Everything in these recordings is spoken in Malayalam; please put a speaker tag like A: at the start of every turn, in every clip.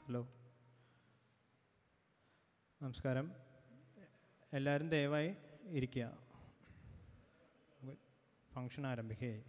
A: ഹലോ നമസ്കാരം എല്ലാവരും ദയവായി ഇരിക്കുക ഫങ്ഷൻ ആരംഭിക്കുകയായി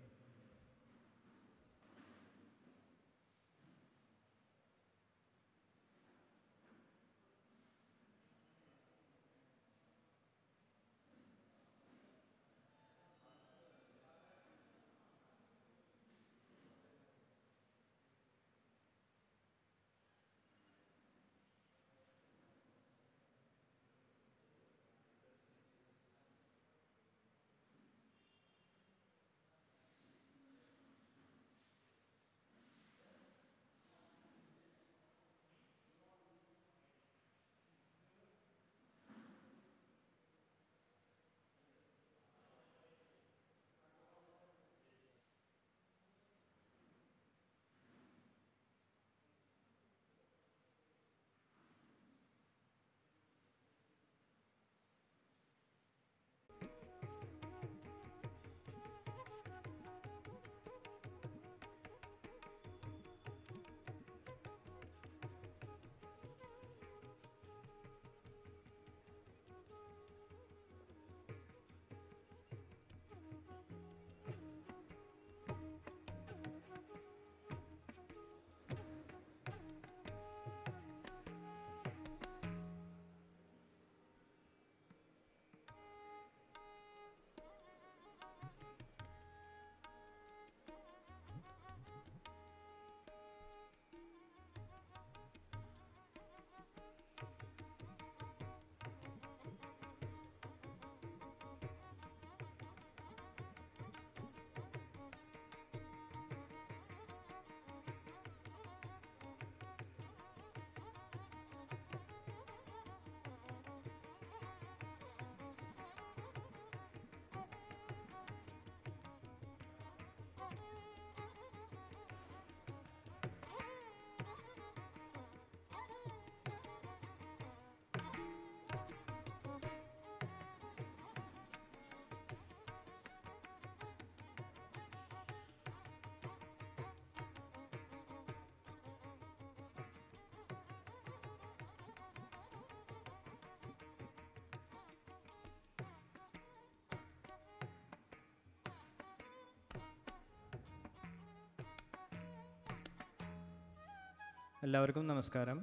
A: എല്ലാവർക്കും നമസ്കാരം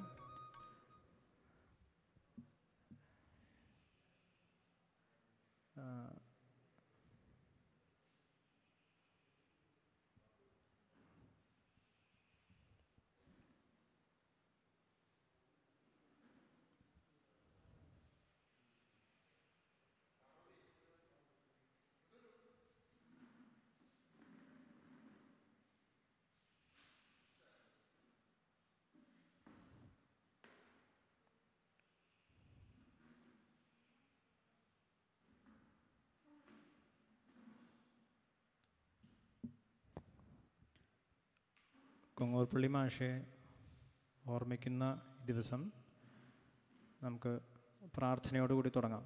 A: ആ, കൊങ്ങൂർപ്പള്ളി മാഷെ ഓർമ്മിക്കുന്ന ഈ ദിവസം നമുക്ക് പ്രാർത്ഥനയോടുകൂടി തുടങ്ങാം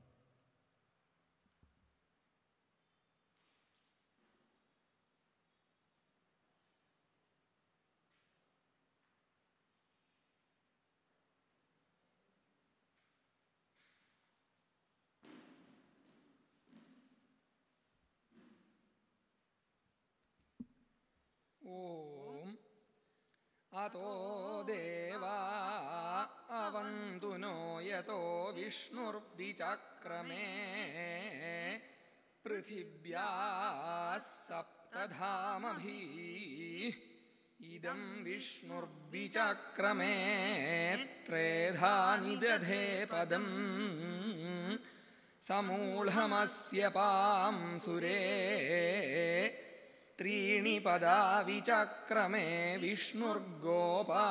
B: ॐ अतो देवा अवन्तु नो यतो विष्णुर्विचक्रमे पृथिव्याः सप्तधामभिः इदं विष्णुर्विचक्रमे त्रेधा निदधे पदम् समूढमस्य पांसुरे त्रीणि पदा विचक्रमे विष्णुर्गोपा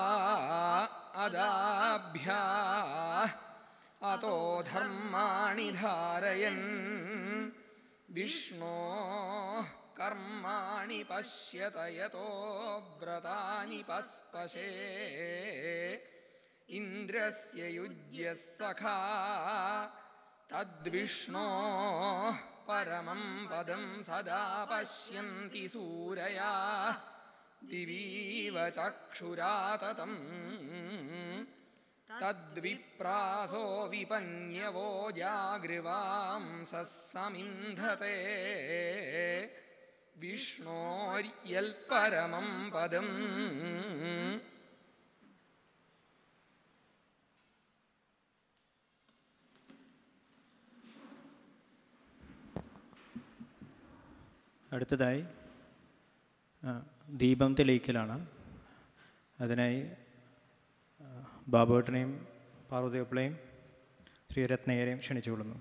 B: अदाभ्या अतो धर्माणि धारयन् विष्णो कर्माणि पश्यत यतो व्रतानि पस्पशे इन्द्रस्य युज्यः सखा तद्विष्णोः परमं पदं सदा पश्यन्ति सूरया दिवीव चक्षुरा ततम् തദ്വിപ്രാസോ വിപന്യവോ ജാഗൃവാംസഃ സമിന്ധത്തെ വിഷ്ണോര്യൽപരമം പദം
A: അടുത്തതായി ആ, ദീപം തെളിയിക്കലാണ് അതിനായി ആ, ബാബുവേട്ടനെയും പാർവതിയപ്പിളയും ശ്രീരത്നയ്യരെയും ക്ഷണിച്ചുകൊള്ളുന്നു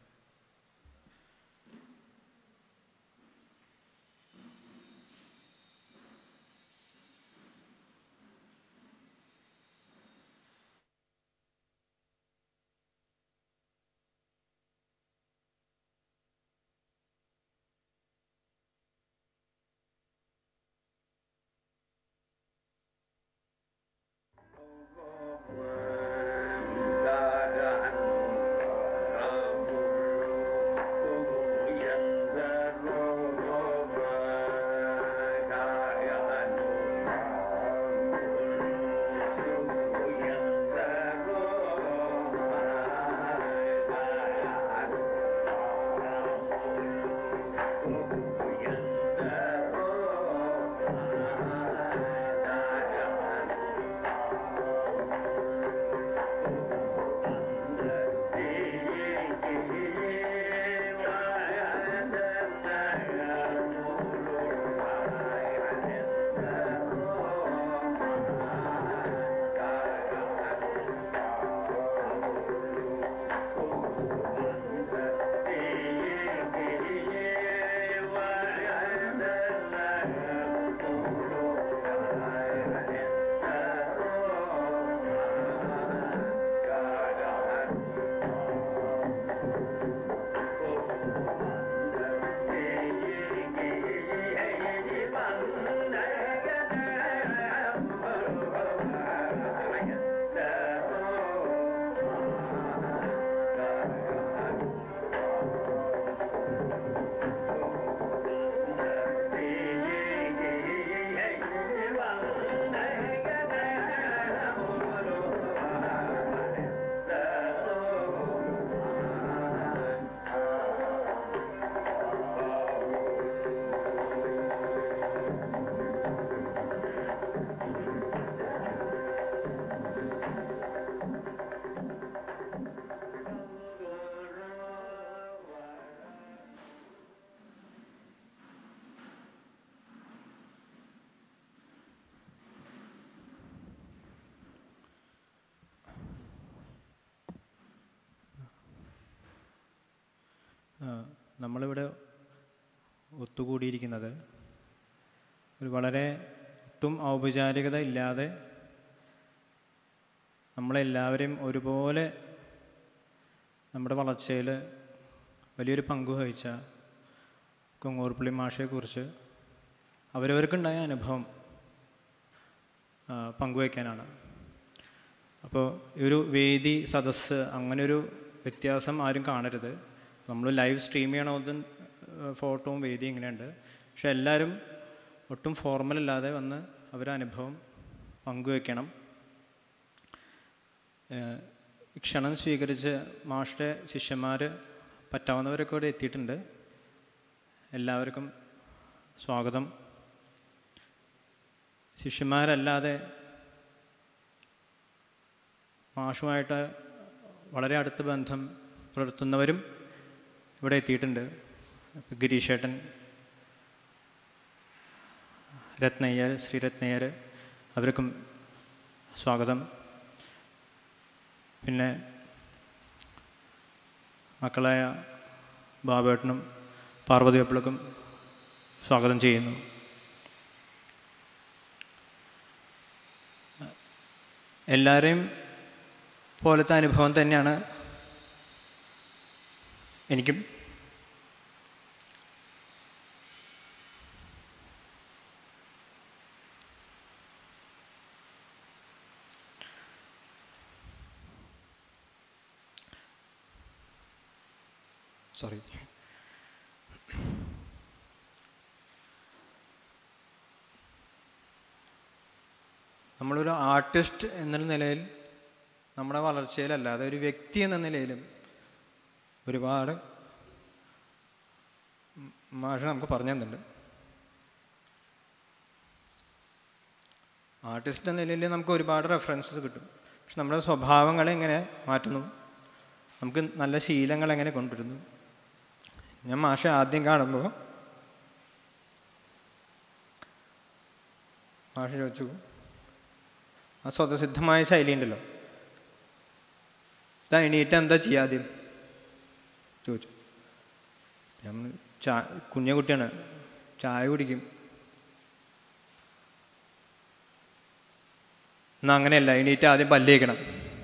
A: ആ, നമ്മളിവിടെ ഒത്തുകൂടിയിരിക്കുന്നത് ഒരു വളരെ ഒട്ടും ഔപചാരികത ഇല്ലാതെ നമ്മളെല്ലാവരെയും ഒരുപോലെ നമ്മുടെ വളർച്ചയിൽ വലിയൊരു പങ്ക് വഹിച്ച കൊങ്ങൂർപ്പള്ളി മാഷയെക്കുറിച്ച് അവരവർക്കുണ്ടായ അനുഭവം ആ, പങ്കുവയ്ക്കാനാണ് അപ്പോൾ ഈ ഒരു വേദി സദസ്സ് അങ്ങനൊരു വ്യത്യാസം ആരും കാണരുത് നമ്മൾ ലൈവ് സ്ട്രീം ചെയ്യണമെന്നും ഫോട്ടോവും വേദി ഇങ്ങനെയുണ്ട് പക്ഷെ എല്ലാവരും ഒട്ടും ഫോർമൽ അല്ലാതെ വന്ന് അവരുടെ അനുഭവം പങ്കുവെക്കണം ഏഹ് ഈ ക്ഷണം സ്വീകരിച്ച് മാഷ്ടെ ശിഷ്യന്മാർ പറ്റാവുന്നവരൊക്കെ ഇവിടെ എത്തിയിട്ടുണ്ട് എല്ലാവർക്കും സ്വാഗതം ശിഷ്യന്മാരല്ലാതെ മാഷുമായിട്ട് വളരെ അടുത്ത ബന്ധം പുലർത്തുന്നവരും ഇവിടെ എത്തിയിട്ടുണ്ട് ഇപ്പം ഗിരീഷേട്ടൻ രത്നയ്യർ ശ്രീരത്നയ്യർ അവർക്കും സ്വാഗതം പിന്നെ മക്കളായ ബാബേട്ടനും പാർവതി അപ്പിളക്കും സ്വാഗതം ചെയ്യുന്നു എല്ലാവരെയും പോലത്തെ അനുഭവം തന്നെയാണ് എനിക്കും സോറി നമ്മളൊരു ആർട്ടിസ്റ്റ് എന്ന നിലയിൽ നമ്മുടെ വളർച്ചയിലല്ലാതെ ഒരു വ്യക്തി എന്ന നിലയിലും ഒരുപാട് ഉം മാഷ് നമുക്ക് പറഞ്ഞു തന്നിട്ടുണ്ട് ആർട്ടിസ്റ്റ് എന്ന നിലയിൽ നമുക്ക് ഒരുപാട് റെഫറൻസസ് കിട്ടും പക്ഷെ നമ്മുടെ സ്വഭാവങ്ങളെ എങ്ങനെ മാറ്റുന്നു നമുക്ക് നല്ല ശീലങ്ങൾ എങ്ങനെ കൊണ്ടുവരുന്നു ഞാൻ മാഷെ ആദ്യം കാണുമ്പോൾ മാഷ് ചോദിച്ചു ആ സ്വതസിദ്ധമായ ശൈലി ഉണ്ടല്ലോ ഇതാ എണീറ്റ് എന്താ ചെയ്യാദ്യം ചോദിച്ചു ഞാൻ പറഞ്ഞു, ചാ കുഞ്ഞ കുട്ടിയാണ് ചായ കുടിക്കും എന്നാൽ അങ്ങനെയല്ല എണീറ്റ് ആദ്യം പല്ല് തേക്കണം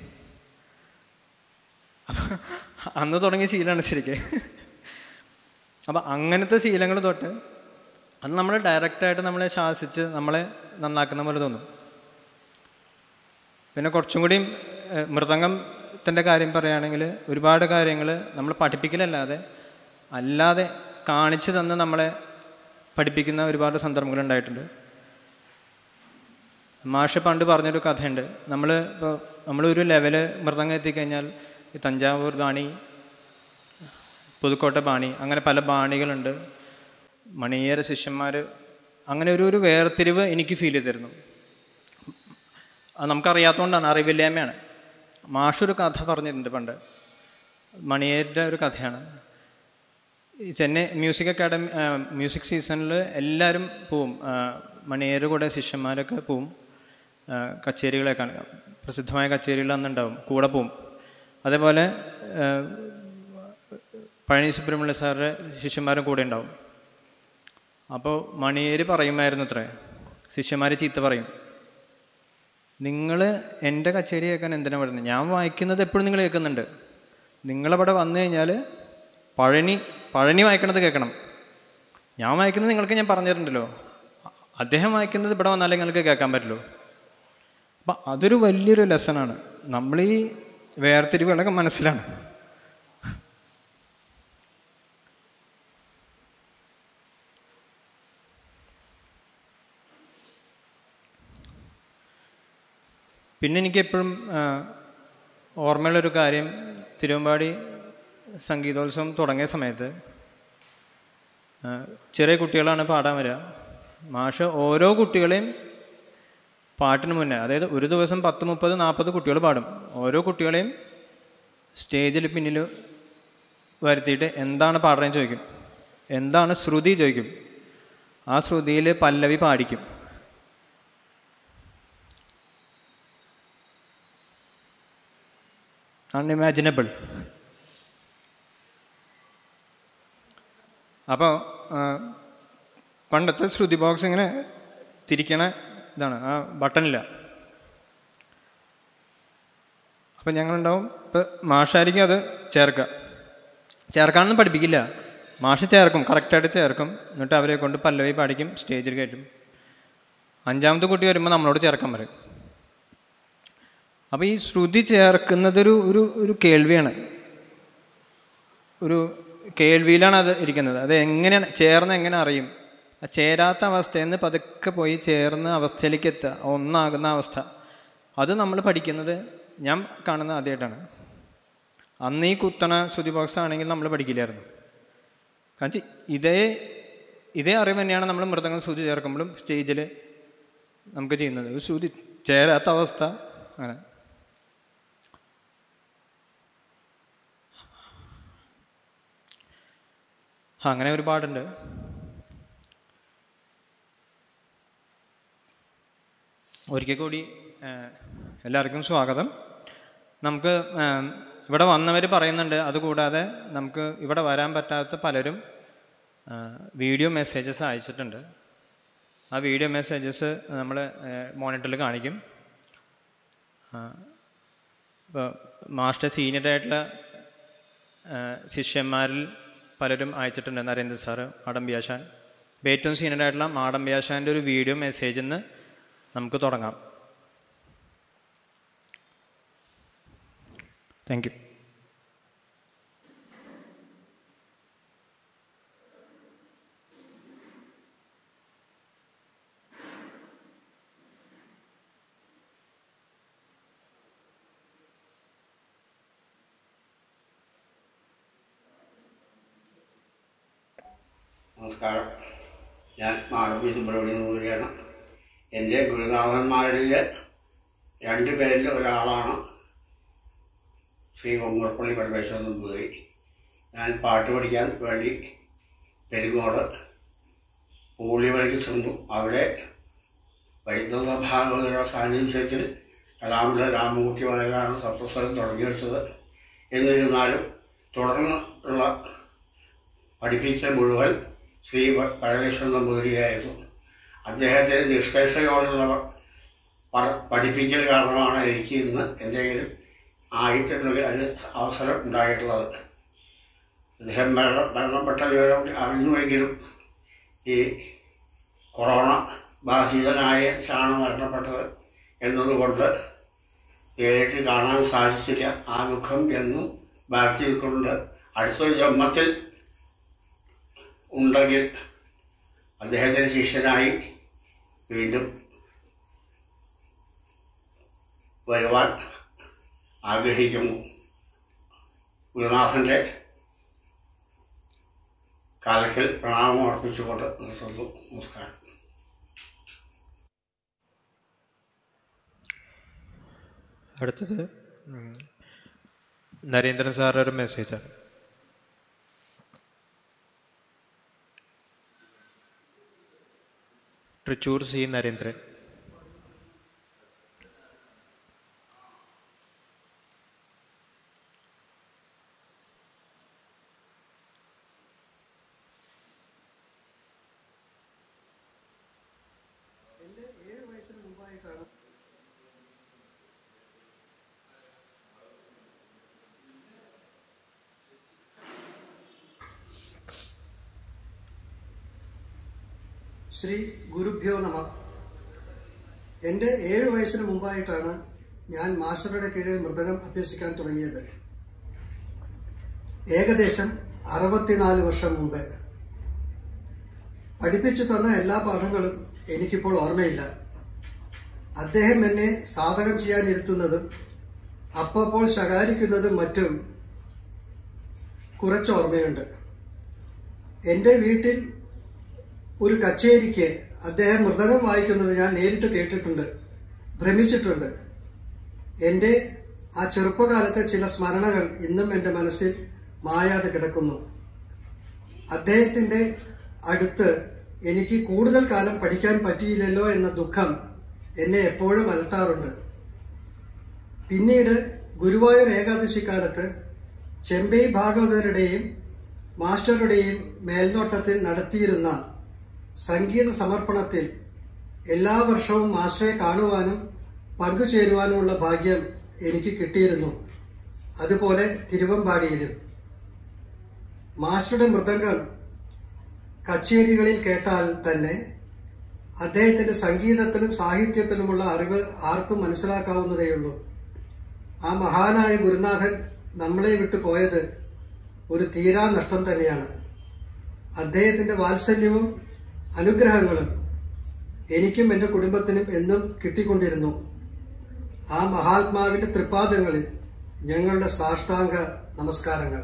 A: അപ്പൊ അന്ന് തുടങ്ങിയ ശീലമാണ് ശരിക്കും അപ്പം അങ്ങനത്തെ ശീലങ്ങൾ തൊട്ട് അത് നമ്മൾ ഡയറക്റ്റായിട്ട് നമ്മളെ ശാസിച്ച് നമ്മളെ നന്നാക്കുന്ന പോലെ തോന്നും പിന്നെ കുറച്ചും കൂടിയും ഏഹ്, മൃദംഗത്തിൻ്റെ കാര്യം പറയുകയാണെങ്കിൽ ഒരുപാട് കാര്യങ്ങൾ നമ്മൾ പഠിപ്പിക്കലല്ലാതെ അല്ലാതെ കാണിച്ചു തന്ന് നമ്മളെ പഠിപ്പിക്കുന്ന ഒരുപാട് സന്ദർഭങ്ങൾ ഉണ്ടായിട്ടുണ്ട് മാഷ് പണ്ട് പറഞ്ഞൊരു കഥയുണ്ട് നമ്മൾ ഇപ്പോൾ നമ്മളൊരു ലെവല് മൃദംഗം എത്തിക്കഴിഞ്ഞാൽ ഈ തഞ്ചാവൂർ ബാണി പുതുക്കോട്ട ബാണി അങ്ങനെ പല ബാണികളുണ്ട് മണിയേറെ ശിഷ്യന്മാർ അങ്ങനെ ഒരു ഒരു വേർതിരിവ് എനിക്ക് ഫീൽ ചെയ്തിരുന്നു അത് നമുക്കറിയാത്തതുകൊണ്ടാണ് അറിവില്ലായ്മയാണ് മാഷൊരു കഥ പറഞ്ഞിട്ടുണ്ട് പണ്ട് മണിയേരുടെ ഒരു കഥയാണ് ഈ ചെന്നൈ മ്യൂസിക് അക്കാഡമി ആ, മ്യൂസിക് സീസണിൽ എല്ലാവരും പോവും ആ, മണിയേരുടെ കൂടെ ശിഷ്യന്മാരൊക്കെ പോവും ആ, കച്ചേരികളെ കാണുക പ്രസിദ്ധമായ കച്ചേരികൾ അന്നുണ്ടാവും കൂടെ പോവും അതേപോലെ ആ, പഴനി സുബ്രഹ്മണ്യ സാറുടെ ശിഷ്യന്മാരും കൂടെ ഉണ്ടാവും അപ്പോൾ മണിയേര് പറയുമായിരുന്നു അത്രേ ശിഷ്യന്മാർ ചീത്ത പറയും നിങ്ങൾ എൻ്റെ കച്ചേരി കേൾക്കാൻ എന്തിനാണ് പറയുന്നത് ഞാൻ വായിക്കുന്നത് എപ്പോഴും നിങ്ങൾ കേൾക്കുന്നുണ്ട് നിങ്ങളവിടെ വന്നു കഴിഞ്ഞാൽ പഴനി പഴനി വായിക്കണത് കേൾക്കണം ഞാൻ വായിക്കുന്നത് നിങ്ങൾക്ക് ഞാൻ പറഞ്ഞു തരുന്നുണ്ടല്ലോ അ- അദ്ദേഹം വായിക്കുന്നത് ഇവിടെ വന്നാലേ നിങ്ങൾക്ക് കേൾക്കാൻ പറ്റുള്ളൂ അപ്പം അതൊരു വലിയൊരു ലെസണാണ് നമ്മൾ ഈ വേർതിരിവുകളൊക്കെ മനസ്സിലാണ് പിന്നെ എനിക്കെപ്പോഴും ഓർമ്മയുള്ളൊരു കാര്യം തിരുവമ്പാടി സംഗീതോത്സവം തുടങ്ങിയ സമയത്ത് ആ, ചെറിയ കുട്ടികളാണ് പാടാൻ വരിക മാഷ് ഓരോ കുട്ടികളെയും പാട്ടിന് മുന്നേ അതായത് ഒരു ദിവസം പത്ത് മുപ്പത് നാൽപ്പത് കുട്ടികൾ പാടും ഓരോ കുട്ടികളെയും സ്റ്റേജിൽ പിന്നിൽ വരുത്തിയിട്ട് എന്താണ് പാടുന്നതെന്ന് ചോദിക്കും എന്താണ് ശ്രുതി ചോദിക്കും ആ ശ്രുതിയിൽ പല്ലവി പാടിക്കും അൺഇമാജിനബിൾ അപ്പോൾ പണ്ടത്തെ ശ്രുതി ബോക്സ് ഇങ്ങനെ തിരിക്കണ ഇതാണ് ആ ബട്ടണില്ല അപ്പം ഞങ്ങളുണ്ടാവും ഇപ്പം മാഷായിരിക്കും അത് ചേർക്കുക ചേർക്കാനൊന്നും പഠിപ്പിക്കില്ല മാഷ് ചേർക്കും കറക്റ്റായിട്ട് ചേർക്കും എന്നിട്ട് അവരെ കൊണ്ട് പല്ലവി പാടിക്കും സ്റ്റേജിൽ കയറ്റും അഞ്ചാമത്തെ കുട്ടി വരുമ്പോൾ നമ്മളോട് ചേർക്കാൻ പറയും അപ്പോൾ ഈ ശ്രുതി ചേർക്കുന്നതൊരു ഒരു ഒരു കേൾവിയാണ് ഒരു കേൾവിയിലാണ് അത് ഇരിക്കുന്നത് അത് എങ്ങനെയാണ് ചേർന്ന് എങ്ങനെ അറിയും ആ ചേരാത്ത അവസ്ഥയിൽ നിന്ന് പതുക്കെ പോയി ചേർന്ന് അവസ്ഥയിലേക്ക് എത്തുക ഒന്നാകുന്ന അവസ്ഥ അത് നമ്മൾ പഠിക്കുന്നത് ഞാൻ കാണുന്നത് ആദ്യമായിട്ടാണ് അന്ന് ഈ കുത്തണ ശ്രുതി ബോക്സ് ആണെങ്കിൽ നമ്മൾ പഠിക്കില്ലായിരുന്നു കാരണം വെച്ചാ ഇതേ ഇതേ അറിവ് തന്നെയാണ് നമ്മൾ മൃദംഗം ശ്രുതി ചേർക്കുമ്പോഴും സ്റ്റേജിൽ നമുക്ക് ചെയ്യുന്നത് ഒരു ശ്രുതി ചേരാത്ത അവസ്ഥ അങ്ങനെ അങ്ങനെ ഒരുപാടുണ്ട് ഒരിക്കൽ കൂടി ഏഹ്, എല്ലാവർക്കും സ്വാഗതം നമുക്ക് ഏഹ്, ഇവിടെ വന്നവർ പറയുന്നുണ്ട് അതുകൂടാതെ നമുക്ക് ഇവിടെ വരാൻ പറ്റാത്ത പലരും വീഡിയോ മെസ്സേജസ് അയച്ചിട്ടുണ്ട് ആ വീഡിയോ മെസ്സേജസ് നമ്മൾ മോണിറ്ററിൽ കാണിക്കും ഇപ്പോൾ മാസ്റ്റർ സീനിയർ ആയിട്ടുള്ള ആ, ശിഷ്യന്മാരിൽ പലരും അയച്ചിട്ടുണ്ട് നരേന്ദ്ര സാറ് മാടമ്പിയാശാൻ ഇപ്പോൾ ഏറ്റവും സീനിയർ ആയിട്ടുള്ള മാടമ്പിയാശാൻ്റെ ഒരു വീഡിയോ മെസ്സേജിൽ നിന്ന് നമുക്ക് തുടങ്ങാം താങ്ക് യു
C: നമസ്കാരം ഞാൻ മാടമ്പി സുബ്രഹ്മണ്യൻ നൂരിയാണ് എൻ്റെ ഗുരുനാഥന്മാരിൽ രണ്ട് പേരിൽ ഒരാളാണ് ശ്രീ കൊങ്ങുറപ്പള്ളി പരമേശ്വരൻ നമ്പൂതിരി ഞാൻ പാട്ട് പഠിക്കാൻ വേണ്ടി പെരുങ്ങോട് പൂളിമലയ്ക്ക് ചെന്നു അവിടെ വൈദ്യുത ഭാഗവതരുടെ സാന്നിധ്യത്തിൽ കലാമിലെ രാമമൂർത്തി വായലാണ് സപ്തസ്വരം തുടങ്ങി വെച്ചത് എന്നിരുന്നാലും തുടർന്ന് ഉള്ള പഠിപ്പിച്ച മുഴുവൻ ശ്രീ പ- പരമേശ്വരൻ നമ്പൂതിരിയായിരുന്നു അദ്ദേഹത്തിന് നിഷ്കർഷയോടുള്ള പ- പഠിപ്പിക്കൽ കാരണമാണ് എനിക്ക് ഇന്ന് എന്തെങ്കിലും ആയിട്ടുള്ള അതിന് അവസരം ഉണ്ടായിട്ടുള്ളത് അദ്ദേഹം മരണ മരണപ്പെട്ട വിവരം അറിഞ്ഞുവെങ്കിലും ഈ കൊറോണ ബാധിതനായ ആണ് മരണപ്പെട്ടത് എന്നതുകൊണ്ട് നേരിട്ട് കാണാൻ സാധിച്ചില്ല ആ ദുഃഖം എന്നും ബാക്കി നിൽക്കുന്നുണ്ട് അടുത്തൊരു ജന്മത്തിൽ ഉണ്ടെങ്കിൽ അദ്ദേഹത്തിൻ്റെ ശിഷ്യനായി വീണ്ടും വരുവാൻ ആഗ്രഹിക്കുന്നു ഗുരുനാഥൻ്റെ കാലത്തിൽ പ്രണാമം അർപ്പിച്ചുകൊണ്ട് നിർത്തുന്നു നമസ്കാരം
A: അടുത്തത് ഉം, നരേന്ദ്രൻ സാറിൻ്റെ ഒരു മെസ്സേജാണ് തൃച്ചൂർ സി നരേന്ദ്രൻ
D: എൻ്റെ ഏഴ് വയസ്സിന് മുമ്പായിട്ടാണ് ശ്രീ ഗുരുഭ്യോ നമ എൻ്റെ ഏഴ് വയസ്സിന് മുമ്പായിട്ടാണ് ഞാൻ മാസ്റ്ററുടെ കീഴിൽ മൃദംഗം അഭ്യസിക്കാൻ തുടങ്ങിയത് ഏകദേശം അറുപത്തിനാല് വർഷം മുമ്പ് പഠിപ്പിച്ചു തന്ന എല്ലാ പാഠങ്ങളും എനിക്കിപ്പോൾ ഓർമ്മയില്ല അദ്ദേഹം എന്നെ സാധകം ചെയ്യാൻ ഇരുത്തുന്നതും അപ്പോൾ ശകാരിക്കുന്നതും മറ്റും കുറച്ച് ഓർമ്മയുണ്ട് എൻ്റെ വീട്ടിൽ ഒരു കച്ചേരിക്ക് അദ്ദേഹം മൃദംഗം വായിക്കുന്നത് ഞാൻ നേരിട്ട് കേട്ടിട്ടുണ്ട് ഭ്രമിച്ചിട്ടുണ്ട് എൻ്റെ ആ ചെറുപ്പകാലത്തെ ചില സ്മരണകൾ ഇന്നും എൻ്റെ മനസ്സിൽ മായാതെ കിടക്കുന്നു അദ്ദേഹത്തിന്റെ അടുത്ത് എനിക്ക് കൂടുതൽ കാലം പഠിക്കാൻ പറ്റിയില്ലല്ലോ എന്ന ദുഃഖം എന്നെ എപ്പോഴും അലട്ടാറുണ്ട് പിന്നീട് ഗുരുവായൂർ ഏകാദശിക്കാലത്ത് ചെമ്പൈ ഭാഗവതരുടെയും മാസ്റ്ററുടെയും മേൽനോട്ടത്തിൽ നടത്തിയിരുന്ന സംഗീത സമർപ്പണത്തിൽ എല്ലാ വർഷവും മാസ്റ്ററെ കാണുവാനും പങ്കുചേരുവാനുമുള്ള ഭാഗ്യം എനിക്ക് കിട്ടിയിരുന്നു അതുപോലെ തിരുവമ്പാടിയിലും മാസ്റ്ററുടെ മൃദംഗം കച്ചേരികളിൽ കേട്ടാൽ തന്നെ അദ്ദേഹത്തിന്റെ സംഗീതത്തിലും സാഹിത്യത്തിലുമുള്ള അറിവ് ആർക്കും മനസ്സിലാക്കാവുന്നതേയുള്ളൂ ആ മഹാനായ ഗുരുനാഥൻ നമ്മളെ വിട്ടു പോയത് ഒരു തീരാ നഷ്ടം തന്നെയാണ് അദ്ദേഹത്തിന്റെ വാത്സല്യവും അനുഗ്രഹങ്ങളും എനിക്കും എന്റെ കുടുംബത്തിനും എന്നും കിട്ടിക്കൊണ്ടിരുന്നു ആ മഹാത്മാവിന്റെ തൃപ്പാദങ്ങളിൽ ഞങ്ങളുടെ സാഷ്ടാംഗ നമസ്കാരങ്ങൾ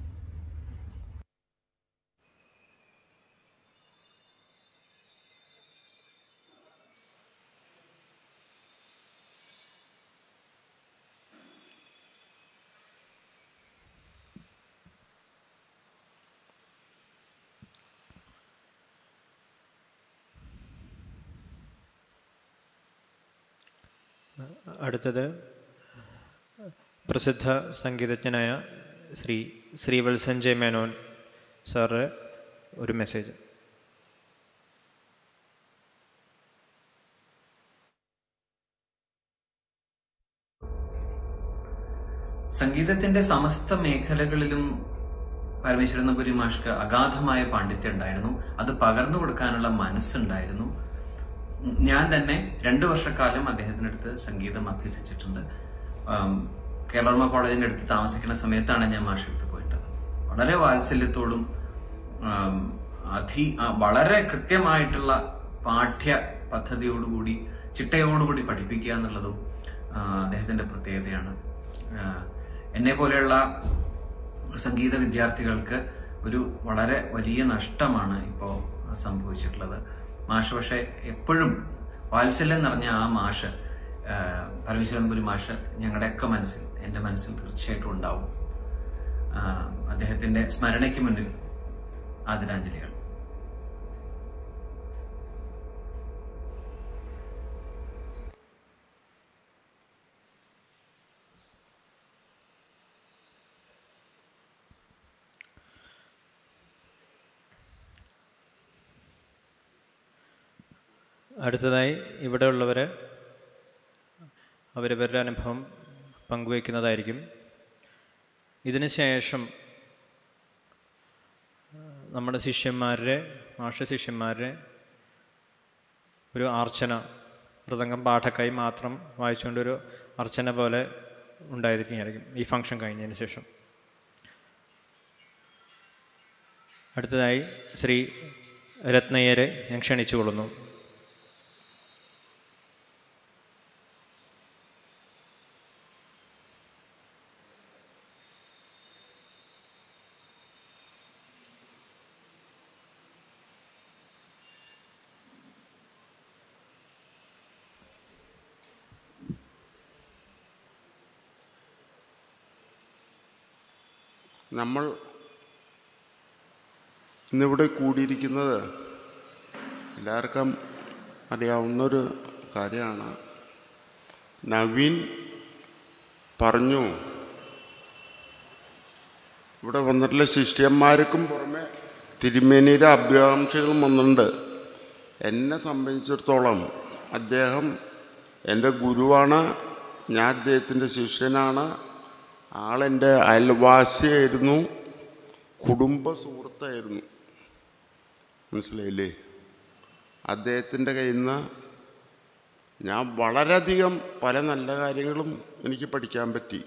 A: അടുത്തത് പ്രസിദ്ധ സംഗീതജ്ഞനായ ശ്രീ ശ്രീവത്സൻ ജെ മേനോൻ സാറ് ഒരു മെസ്സേജ്
E: സംഗീതത്തിന്റെ സമസ്ത മേഖലകളിലും പരമേശ്വരൻ നമ്പൂരി മാഷ്ക്ക് അഗാധമായ പാണ്ഡിത്യം ഉണ്ടായിരുന്നു അത് പകർന്നു കൊടുക്കാനുള്ള മനസ്സുണ്ടായിരുന്നു ഞാൻ തന്നെ രണ്ടു വർഷക്കാലം അദ്ദേഹത്തിന്റെ അടുത്ത് സംഗീതം അഭ്യസിച്ചിട്ടുണ്ട് ആം, കേരളവർമ്മ കോളേജിന്റെ അടുത്ത് താമസിക്കുന്ന സമയത്താണ് ഞാൻ മാഷ് അടുത്ത് പോയിട്ടത് വളരെ വാത്സല്യത്തോടും ആം, അധി ആ, വളരെ കൃത്യമായിട്ടുള്ള പാഠ്യ പദ്ധതിയോടുകൂടി ചിട്ടയോടുകൂടി പഠിപ്പിക്കുക എന്നുള്ളതും ആ, അദ്ദേഹത്തിന്റെ പ്രത്യേകതയാണ് എന്നെ പോലെയുള്ള സംഗീത വിദ്യാർത്ഥികൾക്ക് ഒരു വളരെ വലിയ നഷ്ടമാണ് ഇപ്പോൾ സംഭവിച്ചിട്ടുള്ളത് മാഷ് പക്ഷെ എപ്പോഴും വാത്സല്യം നിറഞ്ഞ ആ മാഷ് ആ, പരമേശ്വരൻപുരി മാഷ് ഞങ്ങളുടെയൊക്കെ മനസ്സിൽ എൻ്റെ മനസ്സിൽ തീർച്ചയായിട്ടും ഉണ്ടാവും ആ, അദ്ദേഹത്തിന്റെ സ്മരണയ്ക്ക് മുന്നിൽ ആദരാഞ്ജലികൾ
A: അടുത്തതായി ഇവിടെയുള്ളവർ അവരവരുടെ അനുഭവം പങ്കുവയ്ക്കുന്നതായിരിക്കും ഇതിന് ശേഷം ആ, നമ്മുടെ ശിഷ്യന്മാരുടെ മാഷ ശിഷ്യന്മാരുടെ ഒരു അർച്ചന മൃദംഗം പാഠക്കായി മാത്രം വായിച്ചുകൊണ്ടൊരു അർച്ചന പോലെ ഉണ്ടായിരിക്കുന്നതായിരിക്കും ഈ ഫംഗ്ഷൻ കഴിഞ്ഞതിന് ശേഷം അടുത്തതായി ശ്രീ രത്നയ്യരെ ഞാൻ ക്ഷണിച്ചുകൊള്ളുന്നു
F: നമ്മൾ ഇന്നിവിടെ കൂടിയിരിക്കുന്നത് എല്ലാവർക്കും അറിയാവുന്നൊരു കാര്യമാണ് നവീൻ പറഞ്ഞു ഇവിടെ വന്നിട്ടുള്ള ശിഷ്യന്മാർക്കും പുറമെ തിരുമേനിയുടെ അഭ്യാംക്ഷകളും വന്നിട്ടുണ്ട് എന്നെ സംബന്ധിച്ചിടത്തോളം അദ്ദേഹം എൻ്റെ ഗുരുവാണ് ഞാൻ അദ്ദേഹത്തിൻ്റെ ശിഷ്യനാണ് ആളെൻ്റെ അയൽവാസിയായിരുന്നു കുടുംബ സുഹൃത്തായിരുന്നു മനസ്സിലായില്ലേ അദ്ദേഹത്തിൻ്റെ കയ്യിൽ നിന്ന് ഞാൻ വളരെയധികം പല നല്ല കാര്യങ്ങളും എനിക്ക് പഠിക്കാൻ പറ്റി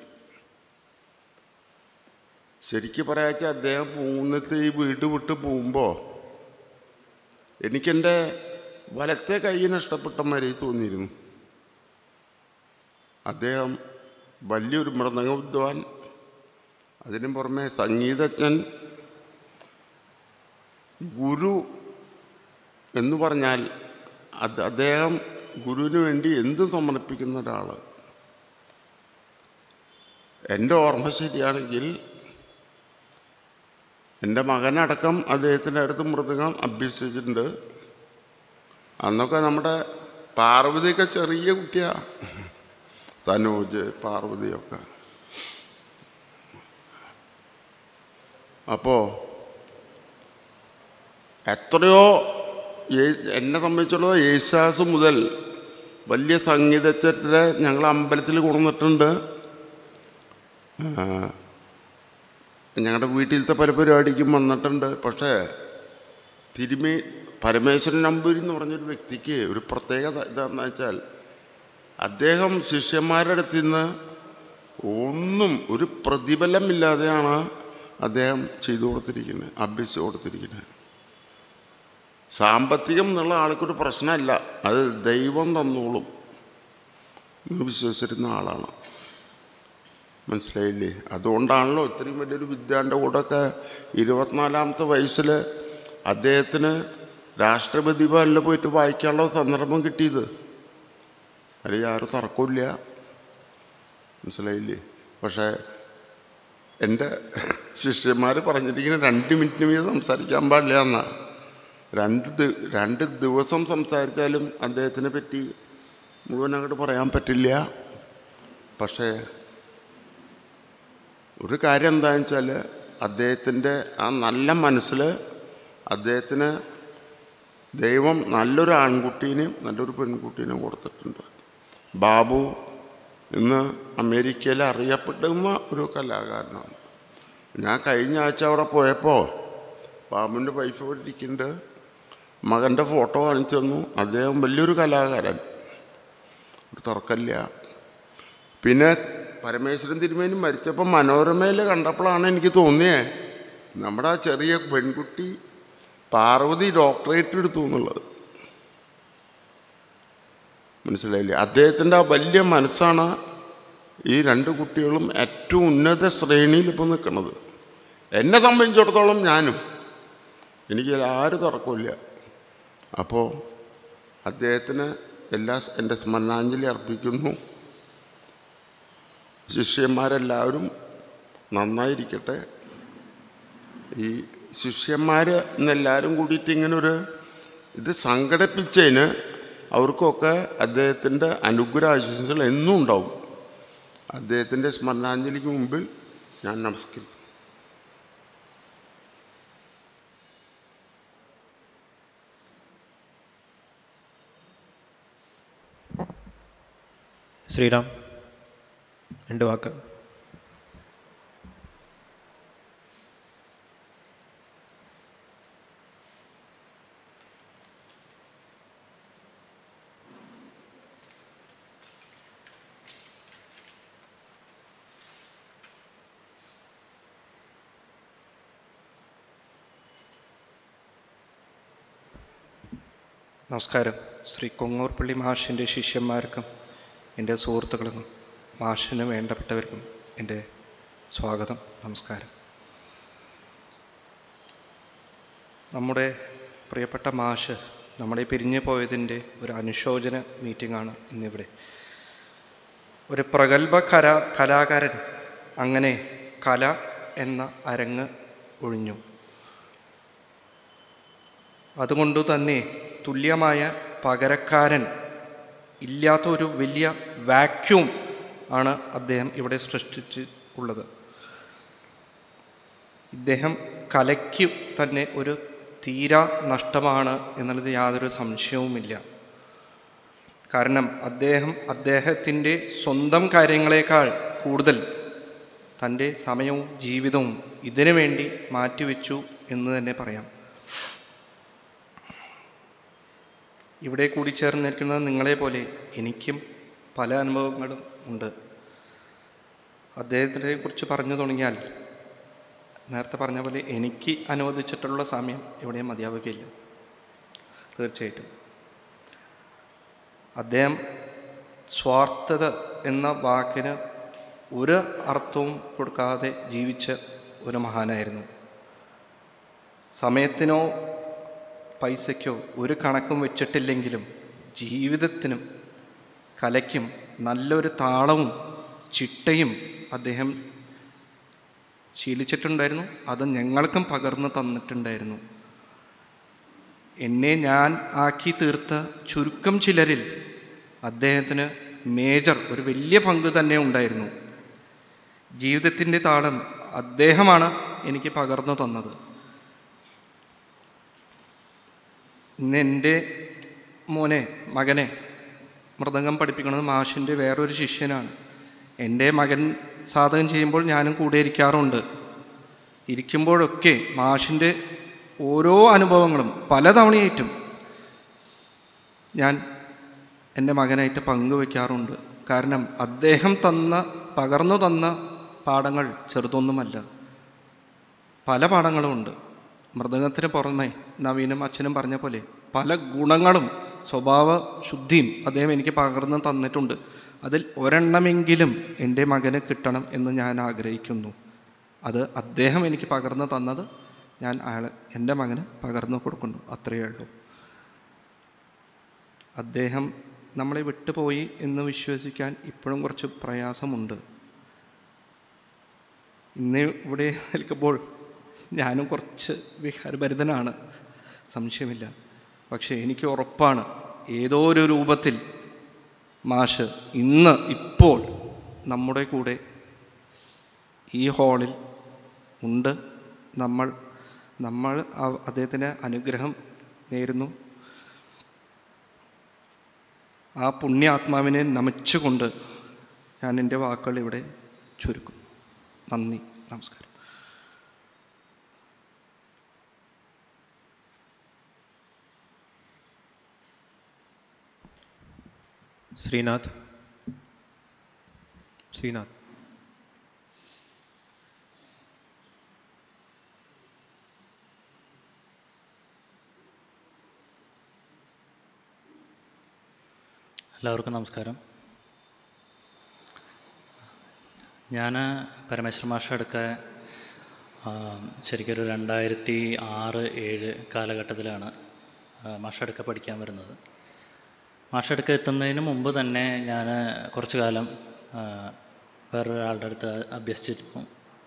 F: ശരിക്കും പറയാച്ച അദ്ദേഹം പോകുന്നിട്ട് ഈ വീട് വിട്ട് പോകുമ്പോൾ എനിക്കെൻ്റെ വലത്തെ കൈ നഷ്ടപ്പെട്ട മാതിരി തോന്നിയിരുന്നു അദ്ദേഹം വലിയൊരു മൃദംഗ വിദ്വാൻ അതിനു പുറമെ സംഗീതജ്ഞൻ ഗുരു എന്ന് പറഞ്ഞാൽ അത് അദ്ദേഹം ഗുരുവിന് വേണ്ടി എന്തും സമർപ്പിക്കുന്ന ഒരാൾ എൻ്റെ ഓർമ്മ ശരിയാണെങ്കിൽ എൻ്റെ മകനടക്കം അദ്ദേഹത്തിൻ്റെ അടുത്ത് മൃദംഗം അഭ്യസിച്ചിട്ടുണ്ട് അന്നൊക്കെ നമ്മുടെ പാർവതിയൊക്കെ ചെറിയ കുട്ടിയാ സനോജ് പാർവതിയൊക്കെ അപ്പോൾ എത്രയോ യേ- എന്നെ സംബന്ധിച്ചുള്ളത് യേശാസ് മുതൽ വലിയ സംഗീതജ്ഞരെ ഞങ്ങൾ അമ്പലത്തിൽ കൊണ്ടുവന്നിട്ടുണ്ട് ഞങ്ങളുടെ വീട്ടിലത്തെ പല പരിപാടിക്കും വന്നിട്ടുണ്ട് പക്ഷേ തിരുമേ പരമേശ്വരൻ നമ്പൂരി എന്ന് പറഞ്ഞൊരു വ്യക്തിക്ക് ഒരു പ്രത്യേകത ഇതാണെന്ന് വെച്ചാൽ അദ്ദേഹം ശിഷ്യന്മാരുടെ അടുത്ത് നിന്ന് ഒന്നും ഒരു പ്രതിഫലമില്ലാതെയാണ് അദ്ദേഹം ചെയ്തു കൊടുത്തിരിക്കുന്നത് അഭ്യസിച്ചു കൊടുത്തിരിക്കുന്നത് സാമ്പത്തികം എന്നുള്ള ആൾക്കൊരു പ്രശ്നമല്ല അത് ദൈവം തന്നോളും എന്ന് വിശ്വസിച്ചിരുന്ന ആളാണ് മനസ്സിലായില്ലേ അതുകൊണ്ടാണല്ലോ ഇത്രയും വലിയൊരു വിദ്യാൻ്റെ കൂടെയൊക്കെ ഇരുപത്തിനാലാമത്തെ വയസ്സിൽ അദ്ദേഹത്തിന് രാഷ്ട്രപതി ഭവനിൽ പോയിട്ട് വായിക്കാനുള്ള സന്ദർഭം കിട്ടിയത് അതിൽ ആരും തർക്കമില്ല മനസ്സിലായില്ലേ പക്ഷേ എൻ്റെ ശിഷ്യന്മാർ പറഞ്ഞിരിക്കുന്ന രണ്ട് മിനിറ്റിന് മീതെ സംസാരിക്കാൻ പാടില്ല എന്നാ രണ്ട് ദി- രണ്ട് ദിവസം സംസാരിച്ചാലും അദ്ദേഹത്തിനെ പറ്റി മുഴുവൻ അങ്ങോട്ട് പറയാൻ പറ്റില്ല പക്ഷേ ഒരു കാര്യം എന്താണെന്ന് വെച്ചാൽ അദ്ദേഹത്തിൻ്റെ ആ നല്ല മനസ്സിൽ അദ്ദേഹത്തിന് ദൈവം നല്ലൊരു ആൺകുട്ടീനെയും നല്ലൊരു പെൺകുട്ടീനെയും കൊടുത്തിട്ടുണ്ട് ബാബു ഇന്ന് അമേരിക്കയിൽ അറിയപ്പെടുന്ന ഒരു കലാകാരനാണ് ഞാൻ കഴിഞ്ഞ ആഴ്ച അവിടെ പോയപ്പോൾ ബാബുവിൻ്റെ വൈഫ് ഇവിടെ ഇരിക്കുന്നുണ്ട് മകൻ്റെ ഫോട്ടോ കാണിച്ചു തന്നു അദ്ദേഹം വലിയൊരു കലാകാരൻ ഒരു തുറക്കല്ല പിന്നെ പരമേശ്വരൻ തിരുമേനി മരിച്ചപ്പോൾ മനോരമയിൽ കണ്ടപ്പോഴാണ് എനിക്ക് തോന്നിയത് നമ്മുടെ ആ ചെറിയ പെൺകുട്ടി പാർവതി ഡോക്ടറേറ്റ് എടുത്തു എന്നുള്ളത് മനസ്സിലായില്ലേ അദ്ദേഹത്തിൻ്റെ ആ വലിയ മനസ്സാണ് ഈ രണ്ട് കുട്ടികളും ഏറ്റവും ഉന്നത ശ്രേണിയിൽ ഇപ്പോൾ നിൽക്കുന്നത് എന്നെ സംബന്ധിച്ചിടത്തോളം ഞാനും എനിക്ക് ആരും തുറക്കില്ല അപ്പോൾ അദ്ദേഹത്തിന് എല്ലാ സ് എൻ്റെ സ്മരണാഞ്ജലി അർപ്പിക്കുന്നു ശിഷ്യന്മാരെല്ലാവരും നന്നായിരിക്കട്ടെ ഈ ശിഷ്യന്മാർ എന്നെല്ലാവരും കൂടിയിട്ട് ഇങ്ങനെ ഒരു ഇത് സംഘടിപ്പിച്ചതിന് അവർക്കൊക്കെ അദ്ദേഹത്തിൻ്റെ അനുഗ്രഹ ആശംസകൾ എന്നും ഉണ്ടാവും അദ്ദേഹത്തിൻ്റെ സ്മരണാഞ്ജലിക്ക് മുമ്പിൽ ഞാൻ നമസ്കരിക്കും
A: ശ്രീറാം രണ്ട് വാക്ക് നമസ്കാരം ശ്രീ കൊങ്ങൂർപ്പള്ളി മാഷിൻ്റെ ശിഷ്യന്മാർക്കും എൻ്റെ സുഹൃത്തുക്കൾക്കും മാഷിന് വേണ്ടപ്പെട്ടവർക്കും എൻ്റെ സ്വാഗതം നമസ്കാരം നമ്മുടെ പ്രിയപ്പെട്ട മാഷ് നമ്മളെ പിരിഞ്ഞു പോയതിൻ്റെ ഒരു അനുശോചന മീറ്റിംഗാണ് ഇന്നിവിടെ ഒരു പ്രഗത്ഭ കല കലാകാരൻ അങ്ങനെ കല എന്ന അരങ്ങ് ഒഴിഞ്ഞു അതുകൊണ്ട് തന്നെ തുല്യമായ പകരക്കാരൻ ഇല്ലാത്ത ഒരു വലിയ വാക്യൂം ആണ് അദ്ദേഹം ഇവിടെ സൃഷ്ടിച്ച് ഉള്ളത് ഇദ്ദേഹം കലയ്ക്ക് തന്നെ ഒരു തീരാ നഷ്ടമാണ് എന്നുള്ളത് യാതൊരു സംശയവുമില്ല കാരണം അദ്ദേഹം അദ്ദേഹത്തിൻ്റെ സ്വന്തം കാര്യങ്ങളെക്കാൾ കൂടുതൽ തൻ്റെ സമയവും ജീവിതവും ഇതിനു വേണ്ടി മാറ്റിവെച്ചു എന്ന് തന്നെ പറയാം ഇവിടെ കൂടി ചേർന്നിരിക്കുന്ന നിങ്ങളെ പോലെ എനിക്കും പല അനുഭവങ്ങളും ഉണ്ട് അദ്ദേഹത്തിനെ കുറിച്ച് പറഞ്ഞു തുടങ്ങിയാൽ നേരത്തെ പറഞ്ഞ പോലെ എനിക്ക് അനുവദിച്ചിട്ടുള്ള സമയം ഇവിടെ മതിയാവുകയില്ല തീർച്ചയായിട്ടും അദ്ദേഹം സ്വാർത്ഥത എന്ന വാക്കിന് ഒരു അർത്ഥവും കൊടുക്കാതെ ജീവിച്ച ഒരു മഹാനായിരുന്നു സമയത്തിനോ പൈസയ്ക്കോ ഒരു കണക്കും വെച്ചിട്ടില്ലെങ്കിലും ജീവിതത്തിനും കലയ്ക്കും നല്ലൊരു താളവും ചിട്ടയും അദ്ദേഹം ശീലിച്ചിട്ടുണ്ടായിരുന്നു അത് ഞങ്ങൾക്കും പകർന്നു തന്നിട്ടുണ്ടായിരുന്നു എന്നെ ഞാൻ ആക്കി തീർത്ത ചുരുക്കം ചിലരിൽ അദ്ദേഹത്തിന് മേജർ ഒരു വലിയ പങ്ക് തന്നെ ഉണ്ടായിരുന്നു ജീവിതത്തിൻ്റെ താളം അദ്ദേഹമാണ് എനിക്ക് പകർന്നു തന്നത് ഇന്ന് എൻ്റെ മോനെ മകനെ മൃദംഗം പഠിപ്പിക്കുന്നത് മാഷിൻ്റെ വേറൊരു ശിഷ്യനാണ് എൻ്റെ മകൻ സാധകം ചെയ്യുമ്പോൾ ഞാനും കൂടെ ഇരിക്കാറുണ്ട് ഇരിക്കുമ്പോഴൊക്കെ മാഷിൻ്റെ ഓരോ അനുഭവങ്ങളും പലതവണയായിട്ടും ഞാൻ എൻ്റെ മകനായിട്ട് പങ്കുവെക്കാറുണ്ട് കാരണം അദ്ദേഹം തന്ന പകർന്നു തന്ന പാഠങ്ങൾ ചെറുതൊന്നുമല്ല പല പാഠങ്ങളുമുണ്ട് മൃദംഗത്തിന് പുറമെ നവീനും അച്ഛനും പറഞ്ഞ പോലെ പല ഗുണങ്ങളും സ്വഭാവ ശുദ്ധിയും അദ്ദേഹം എനിക്ക് പകർന്നു തന്നിട്ടുണ്ട് അതിൽ ഒരെണ്ണമെങ്കിലും എൻ്റെ മകന് കിട്ടണം എന്ന് ഞാൻ ആഗ്രഹിക്കുന്നു അത് അദ്ദേഹം എനിക്ക് പകർന്നു തന്നത് ഞാൻ അയാൾ എൻ്റെ മകന് പകർന്നു കൊടുക്കുന്നു അത്രയേ ഉള്ളൂ അദ്ദേഹം നമ്മളെ വിട്ടുപോയി എന്ന് വിശ്വസിക്കാൻ ഇപ്പോഴും കുറച്ച് പ്രയാസമുണ്ട് ഇന്ന് ഇവിടെ നിൽക്കുമ്പോൾ ഞാനും കുറച്ച് വിഹാരഭരിതനാണ് സംശയമില്ല പക്ഷേ എനിക്ക് ഉറപ്പാണ് ഏതോ ഒരു രൂപത്തിൽ മാഷ് ഇന്ന് ഇപ്പോൾ നമ്മുടെ കൂടെ ഈ ഹാളിൽ ഉണ്ട് നമ്മൾ നമ്മൾ ആ- അദ്ദേഹത്തിന് അനുഗ്രഹം നേരുന്നു ആ പുണ്യാത്മാവിനെ നമിച്ചുകൊണ്ട് ഞാൻ എൻ്റെ വാക്കുകൾ ഇവിടെ ചുരുക്കും നന്ദി നമസ്കാരം ശ്രീനാഥ് ശ്രീനാഥ്
G: എല്ലാവർക്കും നമസ്കാരം ഞാൻ പരമേശ്വര മാഷ അടുക്ക ആ, ശരിക്കും ഒരു രണ്ടായിരത്തി ആറ് ഏഴ് കാലഘട്ടത്തിലാണ് ആ, മാഷടുക്ക പഠിക്കാൻ വരുന്നത് മാഷടുക്ക എത്തുന്നതിന് മുമ്പ് തന്നെ ഞാൻ കുറച്ച് കാലം ആ, വേറൊരാളുടെ അടുത്ത് അഭ്യസിച്ചിരുന്നു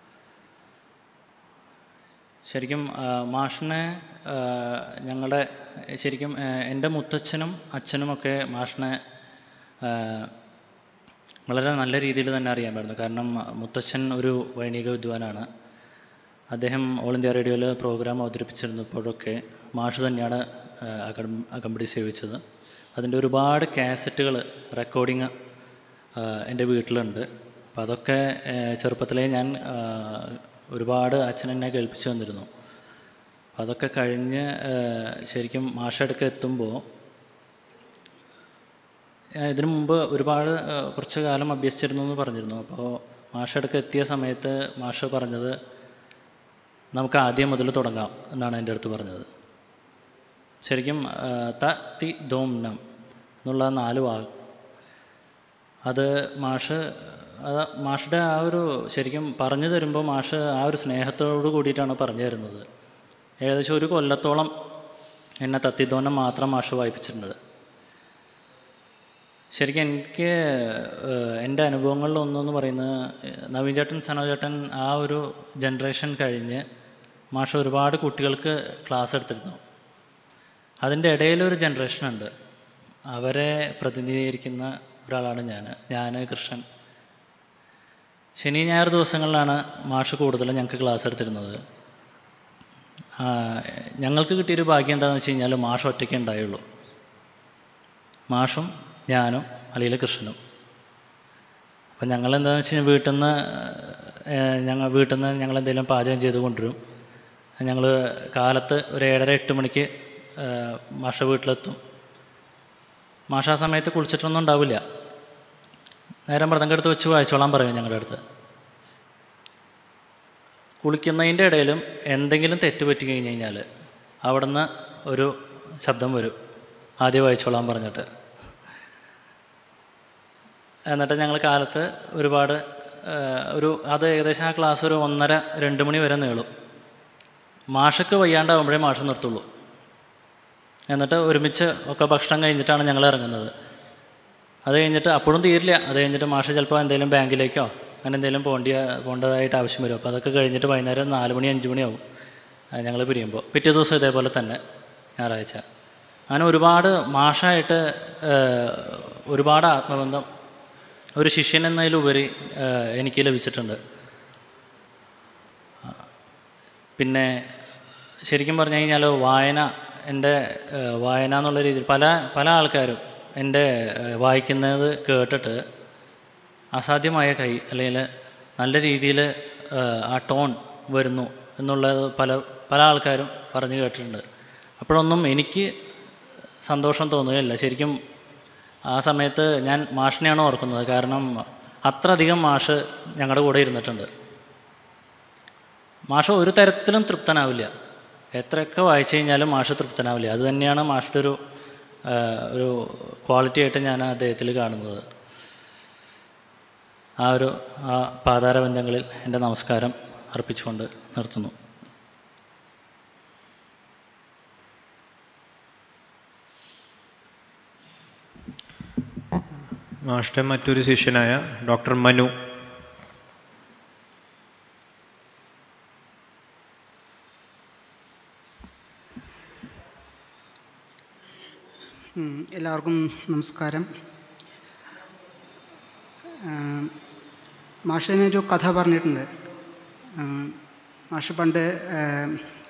G: ശരിക്കും ആ, മാഷിനെ ആ, ഞങ്ങളുടെ ശരിക്കും ആ, എൻ്റെ മുത്തച്ഛനും അച്ഛനുമൊക്കെ മാഷിനെ ആ, വളരെ നല്ല രീതിയിൽ തന്നെ അറിയാമായിരുന്നു കാരണം മുത്തച്ഛൻ ഒരു വൈണിക വിദ്വാനാണ് അദ്ദേഹം ഓൾ ഇന്ത്യ റേഡിയോയിൽ പ്രോഗ്രാം അവതരിപ്പിച്ചിരുന്നപ്പോഴൊക്കെ മാഷ് തന്നെയാണ് ആ, അകം അകമ്പടി സേവിച്ചത് അതിൻ്റെ ഒരുപാട് കാസറ്റുകൾ റെക്കോർഡിങ് എൻ്റെ വീട്ടിലുണ്ട് അപ്പം അതൊക്കെ ആ, ചെറുപ്പത്തിലേ ഞാൻ ആ, ഒരുപാട് അച്ഛൻ എന്നെ കേൾപ്പിച്ചു തന്നിരുന്നു അപ്പം അതൊക്കെ കഴിഞ്ഞ് ആ, ശരിക്കും മാഷടുക്ക് എത്തുമ്പോൾ ഞാൻ ഇതിനു മുമ്പ് ഒരുപാട് ആ, കുറച്ച് കാലം അഭ്യസിച്ചിരുന്നു എന്ന് പറഞ്ഞിരുന്നു അപ്പോൾ മാഷടുക്ക് എത്തിയ സമയത്ത് മാഷ് പറഞ്ഞത് നമുക്ക് ആദ്യം മുതൽ തുടങ്ങാം എന്നാണ് എൻ്റെ അടുത്ത് പറഞ്ഞത് ശരിക്കും ആ, ത തി ദോം നം എന്നുള്ള നാല് വാക്ക് അത് മാഷ് അത് മാഷുടെ ആ ഒരു ശരിക്കും പറഞ്ഞു തരുമ്പോൾ മാഷ് ആ ഒരു സ്നേഹത്തോട് കൂടിയിട്ടാണ് പറഞ്ഞു തരുന്നത് ഏകദേശം ഒരു കൊല്ലത്തോളം എന്നെ തത്തിദോനം മാത്രം മാഷ് വായിപ്പിച്ചിട്ടുണ്ട് ശരിക്കും എനിക്ക് ഏഹ്, എൻ്റെ അനുഭവങ്ങളിൽ ഒന്നെന്ന് പറയുന്നത് ഏഹ്, നവീൻ ചേട്ടൻ സനോജ് ചേട്ടൻ ആ ഒരു ജനറേഷൻ കഴിഞ്ഞ് മാഷ് ഒരുപാട് കുട്ടികൾക്ക് ക്ലാസ് എടുത്തിരുന്നു അതിൻ്റെ ഇടയിലൊരു ജനറേഷൻ ഉണ്ട് അവരെ പ്രതിനിധീകരിക്കുന്ന ഒരാളാണ് ഞാൻ ഞാൻ കൃഷ്ണൻ ശനി ഞായർ ദിവസങ്ങളിലാണ് മാഷ് കൂടുതലും ഞങ്ങൾക്ക് ക്ലാസ് എടുത്തിരുന്നത് ആ, ഞങ്ങൾക്ക് കിട്ടിയൊരു ഭാഗ്യം എന്താണെന്ന് വെച്ച് കഴിഞ്ഞാൽ മാഷ് ഒറ്റയ്ക്കേ ഉണ്ടായുള്ളൂ മാഷും ഞാനും അല്ലെങ്കിൽ കൃഷ്ണനും അപ്പം ഞങ്ങൾ എന്താണെന്ന് വെച്ച് കഴിഞ്ഞാൽ വീട്ടിൽ നിന്ന് ഞങ്ങൾ വീട്ടിൽ നിന്ന് ഞങ്ങൾ എന്തെങ്കിലും പാചകം ചെയ്ത് കൊണ്ടുവരും ഞങ്ങൾ കാലത്ത് ഒരു ഏഴര എട്ട് മണിക്ക് ആ, മാഷ വീട്ടിലെത്തും മാഷ ആ സമയത്ത് കുളിച്ചിട്ടൊന്നും ഉണ്ടാവില്ല നേരം മൃദംഗെടുത്ത് വെച്ച് വായിച്ചോളാൻ പറയും ഞങ്ങളുടെ അടുത്ത് കുളിക്കുന്നതിൻ്റെ ഇടയിലും എന്തെങ്കിലും തെറ്റ് പറ്റി കഴിഞ്ഞ് കഴിഞ്ഞാൽ അവിടുന്ന് ഒരു ശബ്ദം വരും ആദ്യം വായിച്ചോളാൻ പറഞ്ഞിട്ട് എന്നിട്ട് ഞങ്ങൾ കാലത്ത് ഒരുപാട് ആ, ഒരു അത് ഏകദേശം ആ ക്ലാസ് ഒരു ഒന്നര രണ്ട് മണി വരെ നീളും മാഷക്ക് വയ്യാണ്ടാവുമ്പോഴേ മാഷ് നിർത്തുള്ളൂ എന്നിട്ട് ഒരുമിച്ച് ഒക്കെ ഭക്ഷണം കഴിഞ്ഞിട്ടാണ് ഞങ്ങൾ ഇറങ്ങുന്നത് അത് കഴിഞ്ഞിട്ട് അപ്പോഴും തീരില്ല അത് കഴിഞ്ഞിട്ട് മാഷ് ചിലപ്പോൾ എന്തെങ്കിലും ബാങ്കിലേക്കോ അങ്ങനെ എന്തെങ്കിലും പോണ്ടി പോകേണ്ടതായിട്ട് ആവശ്യം വരും അപ്പോൾ അതൊക്കെ കഴിഞ്ഞിട്ട് വൈകുന്നേരം നാല് മണി അഞ്ച് മണിയാവും ഞങ്ങൾ പിരിയുമ്പോൾ പിറ്റേ ദിവസം ഇതേപോലെ തന്നെ ഞായറാഴ്ച അങ്ങനെ ഒരുപാട് മാഷായിട്ട് ഏഹ്, ഒരുപാട് ആത്മബന്ധം ഒരു ശിഷ്യൻ എന്നതിലുപരി ഏഹ്, എനിക്ക് ലഭിച്ചിട്ടുണ്ട് പിന്നെ ശരിക്കും പറഞ്ഞു കഴിഞ്ഞാൽ വായന എൻ്റെ ഏഹ്, വായന എന്നുള്ള രീതിയിൽ പല പല ആൾക്കാരും എൻ്റെ ഏഹ്, വായിക്കുന്നത് കേട്ടിട്ട് അസാധ്യമായ കൈ അല്ലെങ്കിൽ നല്ല രീതിയിൽ ആ ടോൺ വരുന്നു എന്നുള്ളത് പല പല ആൾക്കാരും പറഞ്ഞു കേട്ടിട്ടുണ്ട് അപ്പോഴൊന്നും എനിക്ക് സന്തോഷം തോന്നുകയില്ല ശരിക്കും ആ സമയത്ത് ഞാൻ മാഷിനെയാണ് ഓർക്കുന്നത് കാരണം അത്രയധികം മാഷ് ഞങ്ങളുടെ കൂടെ ഇരുന്നിട്ടുണ്ട് മാഷ് ഒരു തരത്തിലും തൃപ്തനാവില്ല എത്രയൊക്കെ വായിച്ചു കഴിഞ്ഞാലും മാഷ് തൃപ്തനാവില്ല അത് തന്നെയാണ് മാഷിൻ്റെ ഒരു ആ, ഒരു ക്വാളിറ്റി ആയിട്ട് ഞാൻ അദ്ദേഹത്തിൽ കാണുന്നത് ആ ഒരു ആ പാതാരബന്ധങ്ങളിൽ എൻ്റെ നമസ്കാരം അർപ്പിച്ചുകൊണ്ട് നിർത്തുന്നു
A: മാഷ്ടെ മറ്റൊരു ശിഷ്യനായ ഡോക്ടർ മനു
H: ഉം, എല്ലാവർക്കും നമസ്കാരം ആം, മാഷ് ഒരു കഥ പറഞ്ഞിട്ടുണ്ട് ആം, മാഷ് പണ്ട് ആം,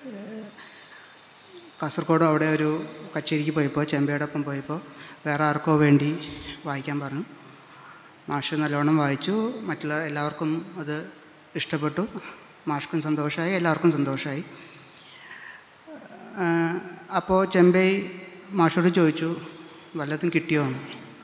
H: കാസർഗോഡ് അവിടെ ഒരു കച്ചേരിക്ക് പോയപ്പോൾ ചെമ്പയോടൊപ്പം പോയപ്പോൾ വേറെ ആർക്കോ വേണ്ടി വായിക്കാൻ പറഞ്ഞു മാഷ് നല്ലോണം വായിച്ചു മറ്റുള്ള എല്ലാവർക്കും അത് ഇഷ്ടപ്പെട്ടു മാഷ്ക്കും സന്തോഷമായി എല്ലാവർക്കും സന്തോഷമായി അപ്പോൾ ചെമ്പൈ മാഷോട് ചോദിച്ചു വല്ലതും കിട്ടിയോ എന്ന്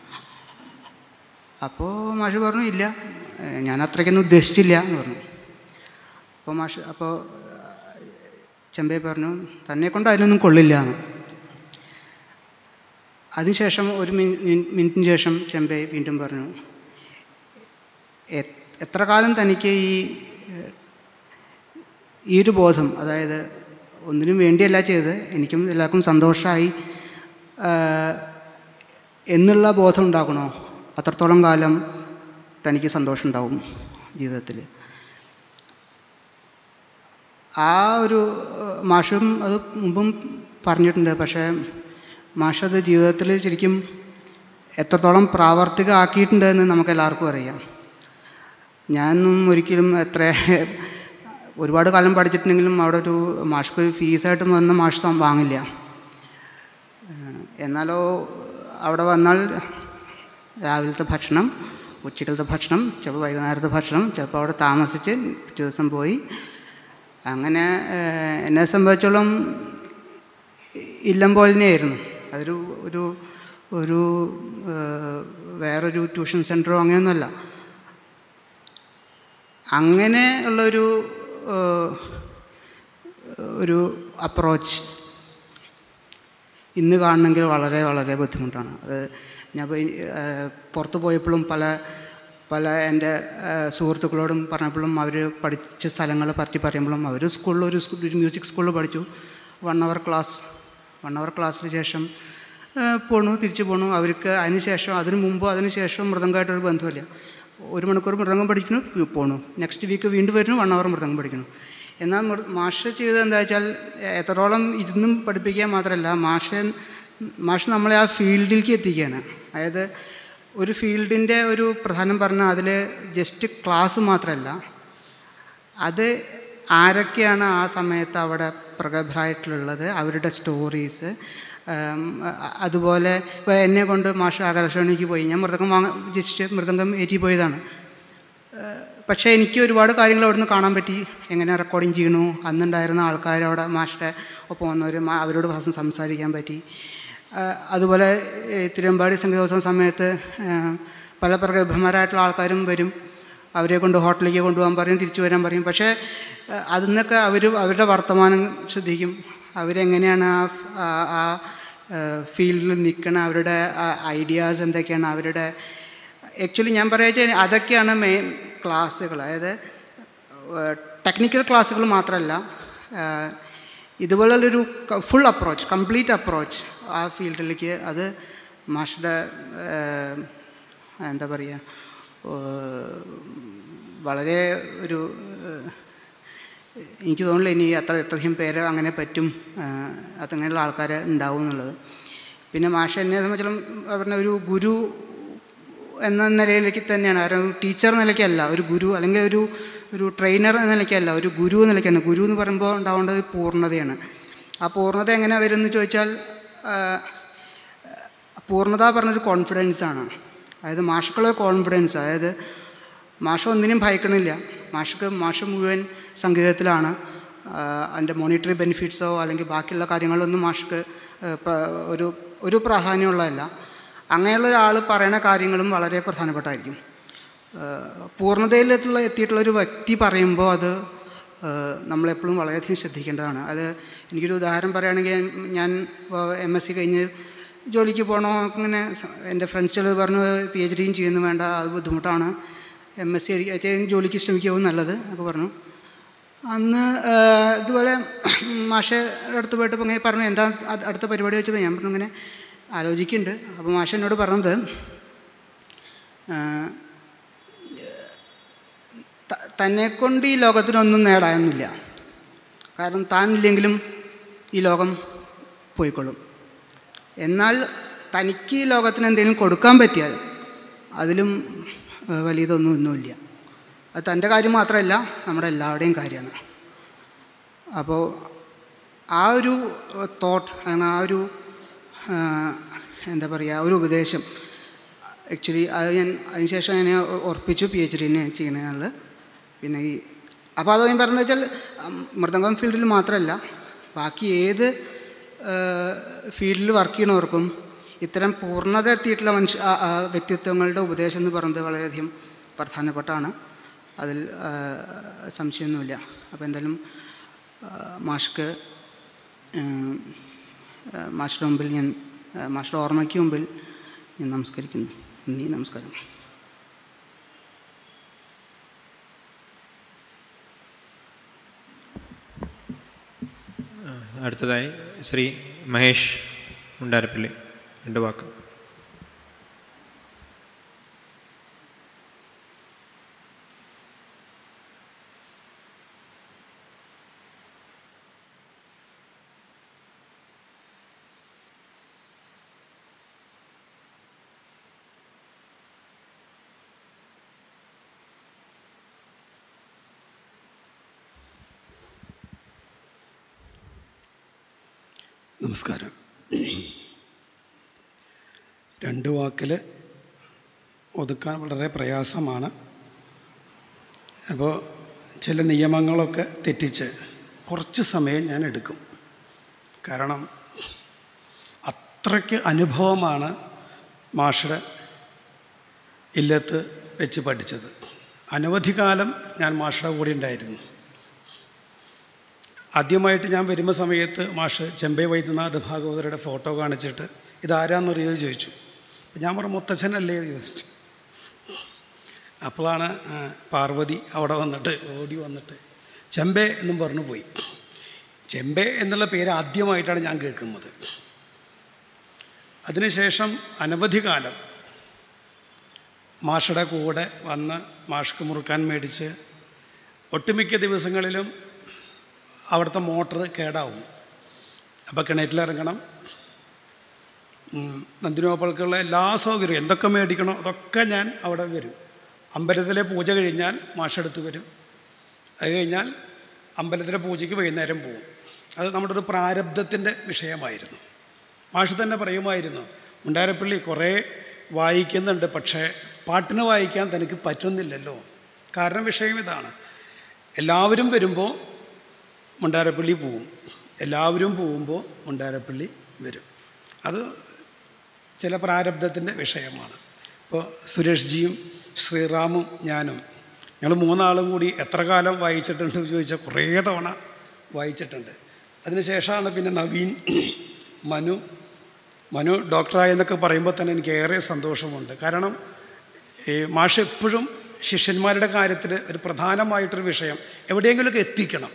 H: അപ്പോൾ മാഷ് പറഞ്ഞു ഇല്ല ഏഹ് ഞാൻ അത്രയ്ക്കൊന്നും ഉദ്ദേശിച്ചില്ല എന്ന് പറഞ്ഞു അപ്പോൾ മാഷ് അപ്പോൾ ചെമ്പൈ പറഞ്ഞു തന്നെ കൊണ്ട് അതിനൊന്നും കൊള്ളില്ല എന്ന് അതിനുശേഷം ഒരു മിനി മിനിറ്റിന് ശേഷം ചെമ്പൈ വീണ്ടും പറഞ്ഞു "എ- എത്ര കാലം തനിക്ക് ഈ ഏഹ്, ഈ ഒരു ബോധം അതായത് ഒന്നിനും വേണ്ടിയല്ല ചെയ്തത് എനിക്കും എല്ലാവർക്കും സന്തോഷമായി എന്നുള്ള ബോധം ഉണ്ടാക്കണോ അത്രത്തോളം കാലം തനിക്ക് സന്തോഷം ഉണ്ടാവും ജീവിതത്തിൽ ആ ഒരു ഏഹ്, മാഷും അത് മുമ്പും പറഞ്ഞിട്ടുണ്ട് പക്ഷേ മാഷത് ജീവിതത്തിൽ ശരിക്കും എത്രത്തോളം പ്രാവർത്തികമാക്കിയിട്ടുണ്ട് എന്ന് നമുക്ക് എല്ലാവർക്കും അറിയാം ഞാനൊന്നും ഒരിക്കലും എത്ര ഒരുപാട് കാലം പഠിച്ചിട്ടുണ്ടെങ്കിലും അവിടെ ഒരു മാഷ്ക്ക് ഒരു ഫീസായിട്ട് വന്ന മാഷ് സം- വാങ്ങില്ല ഏഹ്, എന്നാലോ അവിടെ വന്നാൽ രാവിലത്തെ ഭക്ഷണം ഉച്ചക്കലത്തെ ഭക്ഷണം ചിലപ്പോൾ വൈകുന്നേരത്തെ ഭക്ഷണം ചിലപ്പോൾ അവിടെ താമസിച്ച് പിറ്റേ ദിവസം പോയി അങ്ങനെ ഏഹ്, എന്നെ സംബന്ധിച്ചോളം ഇല്ലം പോലെ തന്നെയായിരുന്നു അതൊരു ഒരു ഒരു ഏഹ്, വേറൊരു ട്യൂഷൻ സെൻറ്ററോ അങ്ങനെയൊന്നുമല്ല അങ്ങനെ ഉള്ളൊരു ഏഹ്, ഒരു അപ്രോച്ച് ഇന്ന് കാണണമെങ്കിൽ വളരെ വളരെ ബുദ്ധിമുട്ടാണ് അത് ഞാൻ പോയി ഏഹ്, പുറത്ത് പോയപ്പോഴും പല പല എൻ്റെ ഏഹ്, സുഹൃത്തുക്കളോടും പറഞ്ഞപ്പോഴും അവർ പഠിച്ച സ്ഥലങ്ങളെ പറ്റി പറയുമ്പോഴും അവർ സ്കൂളിൽ ഒരു സ്കൂ- ഒരു മ്യൂസിക് സ്കൂളിൽ പഠിച്ചു one hour class one hour ക്ലാസ്സിന് ശേഷം ഏഹ്, പോണു തിരിച്ചു പോണു അവർക്ക് അതിന് ശേഷം അതിന് മുമ്പോ അതിന് ശേഷം മൃദംഗമായിട്ടൊരു ബന്ധമില്ല ഒരു മണിക്കൂർ മൃദംഗം പഠിക്കുന്നു പി- പോണു നെക്സ്റ്റ് വീക്ക് വീണ്ടും വരുന്നു വൺ അവർ മൃദംഗം പഠിക്കുന്നു എന്നാൽ മൃ- മാഷ് ചെയ്തത് എന്താ വെച്ചാൽ എത്രത്തോളം ഇരുന്നും പഠിപ്പിക്കുക മാത്രമല്ല മാഷ് മാഷ് നമ്മളെ ആ ഫീൽഡിലേക്ക് എത്തിക്കുകയാണ് അതായത് ഒരു ഫീൽഡിൻ്റെ ഒരു പ്രധാനം പറഞ്ഞാൽ അതിൽ ജസ്റ്റ് ക്ലാസ് മാത്രമല്ല അത് ആരൊക്കെയാണ് ആ സമയത്ത് അവിടെ പ്രഗത്ഭരായിട്ടുള്ളത് അവരുടെ സ്റ്റോറീസ് അതുപോലെ ഇപ്പോൾ എന്നെ കൊണ്ട് മാഷ് ആകാശവാണിക്ക് പോയി ഞാൻ മൃദംഗം വാങ്ങ ജസ്റ്റ് മൃദംഗം ഏറ്റി പോയതാണ് ഏഹ് പക്ഷേ എനിക്ക് ഒരുപാട് കാര്യങ്ങൾ അവിടുന്ന് കാണാൻ പറ്റി എങ്ങനെ റെക്കോർഡിങ് ചെയ്യണു അന്നുണ്ടായിരുന്ന ആൾക്കാർ അവിടെ മാഷിൻ്റെ ഒപ്പം വന്നവർ മാ- അവരോട് ഭാഷം സംസാരിക്കാൻ പറ്റി ഏഹ് അതുപോലെ ഏഹ് തിരുവമ്പാടി സംഗീതോത്സവം സമയത്ത് ഏഹ് പല പ്രഗത്ഭന്മാരായിട്ടുള്ള ആൾക്കാരും വരും അവരെ കൊണ്ട് ഹോട്ടലിലേക്ക് കൊണ്ടുപോകാൻ പറയും തിരിച്ചു വരാൻ പറയും പക്ഷേ ഏഹ് അതിൽ നിന്നൊക്കെ അവർ അവരുടെ വർത്തമാനം ശ്രദ്ധിക്കും അവരെങ്ങനെയാണ് ആ ഫ്- ആ- ആ ഫീൽഡിൽ നിൽക്കണ അവരുടെ ഐഡിയാസ് എന്തൊക്കെയാണ് അവരുടെ ആക്ച്വലി ഞാൻ പറയുക അതൊക്കെയാണ് മെയിൻ ക്ലാസ്സുകൾ അതായത് ടെക്നിക്കൽ ക്ലാസ്സുകൾ മാത്രമല്ല ഏഹ് ഇതുപോലുള്ളൊരു ഫുൾ അപ്രോച്ച് കംപ്ലീറ്റ് അപ്രോച്ച് ആ ഫീൽഡിലേക്ക് അത് മാഷുടെ ഏഹ് എന്താ പറയുക ഏഹ് വളരെ ഒരു ഏഹ് എനിക്ക് തോന്നുന്നില്ല ഇനി അത്ര അത്രയും പേര് അങ്ങനെ പറ്റും ഏഹ് അതങ്ങനെയുള്ള ആൾക്കാർ ഉണ്ടാവും എന്നുള്ളത് പിന്നെ മാഷ എന്നെ സംബന്ധിച്ചിടത്തോളം പറഞ്ഞ ഒരു ഗുരു എന്ന നിലയിലേക്ക് തന്നെയാണ് കാരണം ഒരു ടീച്ചർ നിലയ്ക്കല്ല ഒരു ഗുരു അല്ലെങ്കിൽ ഒരു ഒരു ട്രെയിനർ എന്ന നിലയ്ക്കല്ല ഒരു ഗുരു എന്ന നിലയ്ക്കാണ് ഗുരു എന്ന് പറയുമ്പോൾ ഉണ്ടാവേണ്ടത് പൂർണ്ണതയാണ് ആ പൂർണ്ണത എങ്ങനെ വരുമെന്ന് ചോദിച്ചാൽ ആ, പൂർണ്ണത പറഞ്ഞൊരു കോൺഫിഡൻസ് ആണ് അതായത് മാഷക്കുള്ള കോൺഫിഡൻസ് അതായത് മാഷ ഒന്നിനും ഭയക്കണില്ല മാഷക്ക് മാഷ മുഴുവൻ സംഗീതത്തിലാണ് അതിൻ്റെ മോണിറ്ററി ബെനിഫിറ്റ്സോ അല്ലെങ്കിൽ ബാക്കിയുള്ള കാര്യങ്ങളൊന്നും മാഷക്ക് ആ, പ- ഒരു ഒരു പ്രാധാന്യമുള്ളതല്ല അങ്ങനെയുള്ള ഒരാൾ പറയുന്ന കാര്യങ്ങളും വളരെ പ്രധാനപ്പെട്ടായിരിക്കും ഏഹ് പൂർണ്ണതയിലെത്തുള്ള എത്തിയിട്ടുള്ള ഒരു വ്യക്തി പറയുമ്പോൾ അത് ഏഹ് നമ്മളെപ്പോഴും വളരെയധികം ശ്രദ്ധിക്കേണ്ടതാണ് അത് എനിക്കൊരു ഉദാഹരണം പറയുകയാണെങ്കിൽ ഞാൻ എം എസ് സി കഴിഞ്ഞ് ജോലിക്ക് പോകണോ അങ്ങനെ എൻ്റെ ഫ്രണ്ട്സുകൾ പറഞ്ഞു പി എച്ച് ഡിയും ചെയ്യുന്നു വേണ്ട അത് ബുദ്ധിമുട്ടാണ് എം എസ് സി ജോലിക്ക് ശ്രമിക്കാവും നല്ലത് ഒക്കെ പറഞ്ഞു അന്ന് ഏഹ് ഇതുപോലെ മാഷയുടെ അടുത്ത് പോയിട്ട് ഇങ്ങനെ പറഞ്ഞു എന്താ അത് അടുത്ത പരിപാടി വെച്ചപ്പോൾ ഞാൻ പറഞ്ഞു ഇങ്ങനെ ആലോചിക്കുന്നുണ്ട് അപ്പോൾ മാഷ എന്നോട് പറഞ്ഞത് ഏഹ് ത- തന്നെക്കൊണ്ട് ഈ ലോകത്തിനൊന്നും നേടാനൊന്നുമില്ല കാരണം താൻ ഇല്ലെങ്കിലും ഈ ലോകം പോയിക്കൊള്ളും എന്നാൽ തനിക്ക് ഈ ലോകത്തിന് എന്തെങ്കിലും കൊടുക്കാൻ പറ്റിയാൽ അതിലും ഏഹ്, വലിയതൊന്നും ഒന്നുമില്ല അത് തൻ്റെ കാര്യം മാത്രമല്ല നമ്മുടെ എല്ലാവരുടെയും കാര്യമാണ് അപ്പോൾ ആ ഒരു തോട്ട് ആ ഒരു ആ, എന്താ പറയുക ഒരു ഉപദേശം ആക്ച്വലി അത് ഞാൻ അതിനുശേഷം ഞാൻ ഉറപ്പിച്ചു പി എച്ച് ഡിനെ ചെയ്യണമെന്നുള്ളത് പിന്നെ ഈ അപ്പോൾ അത് ഞാൻ പറഞ്ഞത് വെച്ചാൽ ഉം, മൃദംഗം ഫീൽഡിൽ മാത്രമല്ല ബാക്കി ഏത് ഫീൽഡിൽ വർക്ക് ചെയ്യണവർക്കും ഇത്തരം പൂർണ്ണത എത്തിയിട്ടുള്ള മനുഷ്യ ആ- ആ വ്യക്തിത്വങ്ങളുടെ ഉപദേശം എന്ന് പറയുന്നത് വളരെയധികം പ്രധാനപ്പെട്ടാണ് അതിൽ ആ, സംശയമൊന്നുമില്ല അപ്പോൾ എന്തായാലും ആ, മാഷ്ക്ക് ഏഹ്, ഏഹ്, മാസ്റ്ററുടെ മുമ്പിൽ ഞാൻ ഏഹ്, മാസ്റ്ററുടെ ഓർമ്മയ്ക്ക് മുമ്പിൽ ഞാൻ നമസ്കരിക്കുന്നു നന്ദി നമസ്കാരം
A: ആ, അടുത്തതായി ശ്രീ മഹേഷ് മുണ്ടാരപ്പള്ളി രണ്ട് വാക്ക്
I: നമസ്കാരം രണ്ട് വാക്കിൽ ഒതുക്കാൻ വളരെ പ്രയാസമാണ് അപ്പോൾ ചില നിയമങ്ങളൊക്കെ തെറ്റിച്ച് കുറച്ച് സമയം ഞാൻ എടുക്കും കാരണം അത്രയ്ക്ക് അനുഭവമാണ് മാഷയുടെ ഇല്ലത്ത് വെച്ച് പഠിച്ചത് അനവധി കാലം ഞാൻ മാഷയുടെ കൂടെ ഉണ്ടായിരുന്നു ആദ്യമായിട്ട് ഞാൻ വരുന്ന സമയത്ത് മാഷ് ചെമ്പൈ വൈദ്യനാഥ് ഭാഗവതരുടെ ഫോട്ടോ കാണിച്ചിട്ട് ഇതാരാന്നറിയോ ചോദിച്ചു അപ്പം ഞാൻ പറഞ്ഞു മുത്തച്ഛനല്ലേ എന്ന് ചോദിച്ചു അപ്പോഴാണ് ആ, പാർവതി അവിടെ വന്നിട്ട് ഓടി വന്നിട്ട് ചെമ്പേ എന്നും പറഞ്ഞു പോയി ചെമ്പേ എന്നുള്ള പേര് ആദ്യമായിട്ടാണ് ഞാൻ കേൾക്കുന്നത് അതിനുശേഷം അനവധി കാലം മാഷയുടെ കൂടെ വന്ന് മാഷ്ക്ക് മുറുക്കാൻ മേടിച്ച് ഒട്ടുമിക്ക ദിവസങ്ങളിലും അവിടുത്തെ മോട്ടർ കേടാവും അപ്പോൾ കിണറ്റിലിറങ്ങണം ഉം, നന്ദിനോപ്പൾക്കുള്ള എല്ലാ സൗകര്യവും എന്തൊക്കെ മേടിക്കണോ അതൊക്കെ ഞാൻ അവിടെ വരും അമ്പലത്തിലെ പൂജ കഴിഞ്ഞാൽ മാഷെടുത്ത് വരും അത് കഴിഞ്ഞാൽ അമ്പലത്തിലെ പൂജയ്ക്ക് വൈകുന്നേരം പോകും അത് നമ്മുടെ ഒരു പ്രാരബ്ധത്തിൻ്റെ വിഷയമായിരുന്നു മാഷ് തന്നെ പറയുമായിരുന്നു മുണ്ടാരപ്പള്ളി കുറേ വായിക്കുന്നുണ്ട് പക്ഷേ പാട്ടിന് വായിക്കാൻ തനിക്ക് പറ്റുന്നില്ലല്ലോ കാരണം വിഷയം ഇതാണ് എല്ലാവരും വരുമ്പോൾ മുണ്ടാരപ്പള്ളി പോവും എല്ലാവരും പോകുമ്പോൾ മുണ്ടാരപ്പള്ളി വരും അത് ചില പ്രാരബ്ധത്തിൻ്റെ വിഷയമാണ് ഇപ്പോൾ സുരേഷ് ജിയും ശ്രീറാമും ഞാനും ഞങ്ങൾ മൂന്നാളും കൂടി എത്ര കാലം വായിച്ചിട്ടുണ്ട് എന്ന് ചോദിച്ചാൽ കുറേ തവണ വായിച്ചിട്ടുണ്ട് അതിനുശേഷമാണ് പിന്നെ നവീൻ മനു മനു ഡോക്ടറായെന്നൊക്കെ പറയുമ്പോൾ തന്നെ എനിക്ക് ഏറെ സന്തോഷമുണ്ട് കാരണം ഈ മാഷ് എപ്പോഴും ശിഷ്യന്മാരുടെ കാര്യത്തിൽ ഒരു പ്രധാനമായിട്ടൊരു വിഷയം എവിടെയെങ്കിലുമൊക്കെ എത്തിക്കണം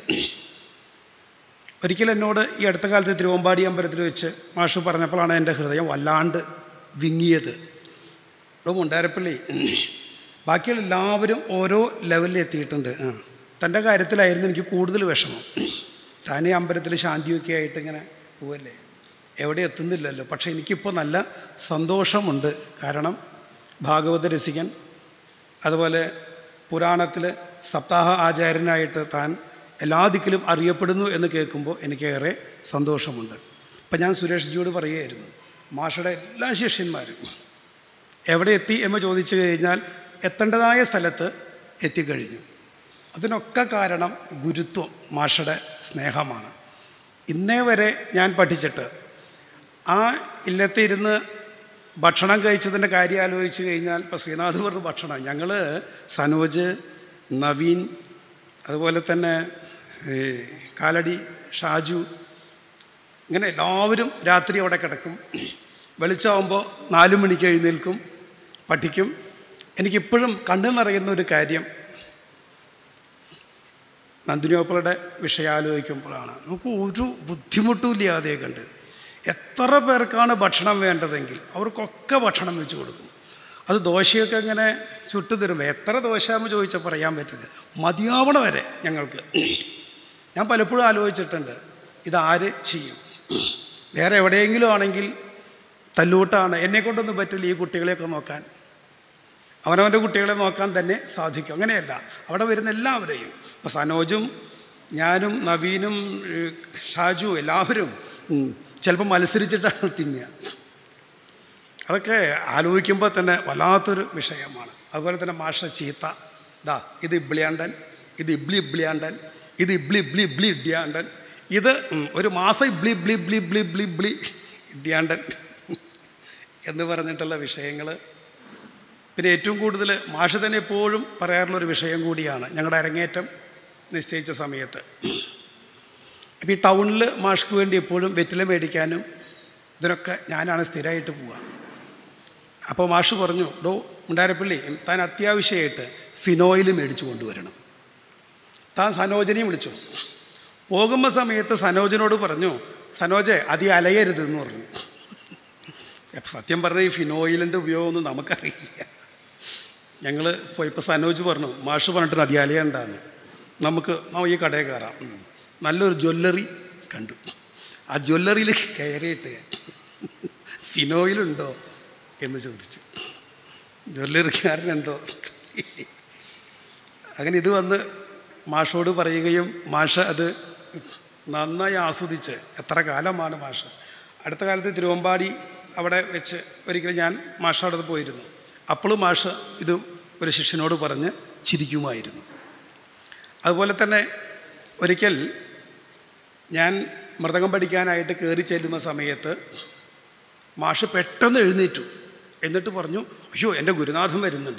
I: ഒരിക്കൽ എന്നോട് ഈ അടുത്ത കാലത്ത് തിരുവമ്പാടി അമ്പലത്തിൽ വെച്ച് മാഷ് പറഞ്ഞപ്പോഴാണ് എൻ്റെ ഹൃദയം വല്ലാണ്ട് വിങ്ങിയത് ഇവിടെ മുണ്ടാരപ്പള്ളി ബാക്കിയുള്ള എല്ലാവരും ഓരോ ലെവലിൽ എത്തിയിട്ടുണ്ട് ആ തൻ്റെ കാര്യത്തിലായിരുന്നു എനിക്ക് കൂടുതൽ വിഷമം താൻ ഈ അമ്പലത്തിൽ ശാന്തിയൊക്കെ ആയിട്ട് ഇങ്ങനെ പോവല്ലേ എവിടെ എത്തുന്നില്ലല്ലോ പക്ഷേ എനിക്കിപ്പോൾ നല്ല സന്തോഷമുണ്ട് കാരണം ഭാഗവത രസികൻ അതുപോലെ പുരാണത്തിൽ സപ്താഹ ആചാര്യനായിട്ട് താൻ എല്ലാ ദിക്കിലും അറിയപ്പെടുന്നു എന്ന് കേൾക്കുമ്പോൾ എനിക്കേറെ സന്തോഷമുണ്ട് അപ്പം ഞാൻ സുരേഷ് ജിയോട് പറയുകയായിരുന്നു മാഷയുടെ എല്ലാ ശിഷ്യന്മാരും എവിടെ എത്തി എന്ന് ചോദിച്ചു കഴിഞ്ഞാൽ എത്തേണ്ടതായ സ്ഥലത്ത് എത്തിക്കഴിഞ്ഞു അതിനൊക്കെ കാരണം ഗുരുത്വം മാഷയുടെ സ്നേഹമാണ് ഇന്നേ വരെ ഞാൻ പഠിച്ചിട്ട് ആ ഇല്ലത്തിരുന്ന് ഭക്ഷണം കഴിച്ചതിൻ്റെ കാര്യം ആലോചിച്ച് കഴിഞ്ഞാൽ ഇപ്പോൾ ശ്രീനാഥ് പറഞ്ഞു ഭക്ഷണം ഞങ്ങൾ സനോജ് നവീൻ അതുപോലെ തന്നെ ഈ കാലടി ഷാജു ഇങ്ങനെ എല്ലാവരും രാത്രി അവിടെ കിടക്കും വെളിച്ചമാകുമ്പോൾ നാല് മണിക്ക് എഴുന്നേൽക്കും പഠിക്കും എനിക്കിപ്പോഴും കണ്ണു നിറയുന്ന ഒരു കാര്യം നന്ദിനിയോപ്പളുടെ വിഷയം ആലോചിക്കുമ്പോഴാണ് നമുക്ക് ഒരു ബുദ്ധിമുട്ടും ഇല്ലാതെ കണ്ട് എത്ര പേർക്കാണ് ഭക്ഷണം വേണ്ടതെങ്കിൽ അവർക്കൊക്കെ ഭക്ഷണം വെച്ച് കൊടുക്കും അത് ദോശയൊക്കെ ഇങ്ങനെ ചുട്ടു തരുമ്പോൾ എത്ര ദോശയാകുമ്പോൾ ചോദിച്ചാൽ പറയാൻ പറ്റില്ല മതിയാവണ വരെ ഞങ്ങൾക്ക് ഞാൻ പലപ്പോഴും ആലോചിച്ചിട്ടുണ്ട് ഇതാര് ചെയ്യും വേറെ എവിടെയെങ്കിലും ആണെങ്കിൽ തല്ലൂട്ടാണ് എന്നെ കൊണ്ടൊന്നും പറ്റില്ല ഈ കുട്ടികളെയൊക്കെ നോക്കാൻ അവനവൻ്റെ കുട്ടികളെ നോക്കാൻ തന്നെ സാധിക്കും അങ്ങനെയല്ല അവിടെ വരുന്ന എല്ലാവരെയും ഇപ്പോൾ സനോജും ഞാനും നവീനും ഏഹ്, ഷാജു എല്ലാവരും ഉം, ചിലപ്പോൾ മത്സരിച്ചിട്ടാണ് തിന്നുക അതൊക്കെ ആലോചിക്കുമ്പോൾ തന്നെ വല്ലാത്തൊരു വിഷയമാണ് അതുപോലെ തന്നെ മാഷ ചീത്ത ഇതാ ഇത് ഇബ്ലിയാണ്ടൻ ഇത് ഇബ്ലി ഇബ്ലിയാണ്ടൻ ഇത് ഇബ്ലി ഇബ്ലി ഇബ്ലി ഇഡിയാണ്ടൻ ഇത് ഉം, ഒരു മാസം ഇബ്ലി ഇബ്ലി ഇബ്ലി ഇബ്ലി ഇബ്ലി ഇബ്ലി ഇഡിയാണ്ടൻ എന്ന് പറഞ്ഞിട്ടുള്ള വിഷയങ്ങൾ പിന്നെ ഏറ്റവും കൂടുതൽ മാഷ് തന്നെ എപ്പോഴും പറയാറുള്ളൊരു വിഷയം കൂടിയാണ് ഞങ്ങളുടെ അരങ്ങേറ്റം നിശ്ചയിച്ച സമയത്ത് അപ്പോൾ ഈ ടൗണിൽ മാഷ്ക്ക് വേണ്ടി എപ്പോഴും വെറ്റില മേടിക്കാനും ഇതിനൊക്കെ ഞാനാണ് സ്ഥിരമായിട്ട് പോവുക അപ്പോൾ മാഷ് പറഞ്ഞു ഡോ മുണ്ടാരപ്പള്ളി താൻ അത്യാവശ്യമായിട്ട് ഫിനോയിൽ മേടിച്ചു കൊണ്ടുവരണം താൻ സനോജനെയും വിളിച്ചു പോകുമ്പോൾ സമയത്ത് സനോജിനോട് പറഞ്ഞു സനോജെ അതി അലയരുത് എന്ന് പറഞ്ഞു അപ്പൊ സത്യം പറഞ്ഞാൽ ഈ ഫിനോയിലിൻ്റെ ഉപയോഗമൊന്നും നമുക്കറിയില്ല ഞങ്ങൾ പോയപ്പോൾ സനോജ് പറഞ്ഞു മാഷ് പറഞ്ഞിട്ട് അതി അലയണ്ടാന്ന് നമുക്ക് ആ ഈ കടയിൽ കയറാം ഉം. നല്ലൊരു ജ്വല്ലറി കണ്ടു ആ ജ്വല്ലറിയിൽ കയറിയിട്ട് ഫിനോയിലുണ്ടോ എന്ന് ചോദിച്ചു ജ്വല്ലറിക്കാരൻ എന്തോ അങ്ങനെ ഇത് വന്ന് മാഷോട് പറയുകയും മാഷ് അത് നന്നായി ആസ്വദിച്ച് എത്ര കാലമാണ് മാഷ് അടുത്ത കാലത്ത് തിരുവമ്പാടി അവിടെ വെച്ച് ഒരിക്കലും ഞാൻ മാഷോടത് പോയിരുന്നു അപ്പോഴും മാഷ് ഇത് ഒരു ശിഷ്യനോട് പറഞ്ഞ് ചിരിക്കുമായിരുന്നു അതുപോലെ തന്നെ ഒരിക്കൽ ഞാൻ മൃദംഗം പഠിക്കാനായിട്ട് കയറി ചെല്ലുന്ന സമയത്ത് മാഷ് പെട്ടെന്ന് എഴുന്നേറ്റു എന്നിട്ട് പറഞ്ഞു അയ്യോ എൻ്റെ ഗുരുനാഥൻ വരുന്നുണ്ട്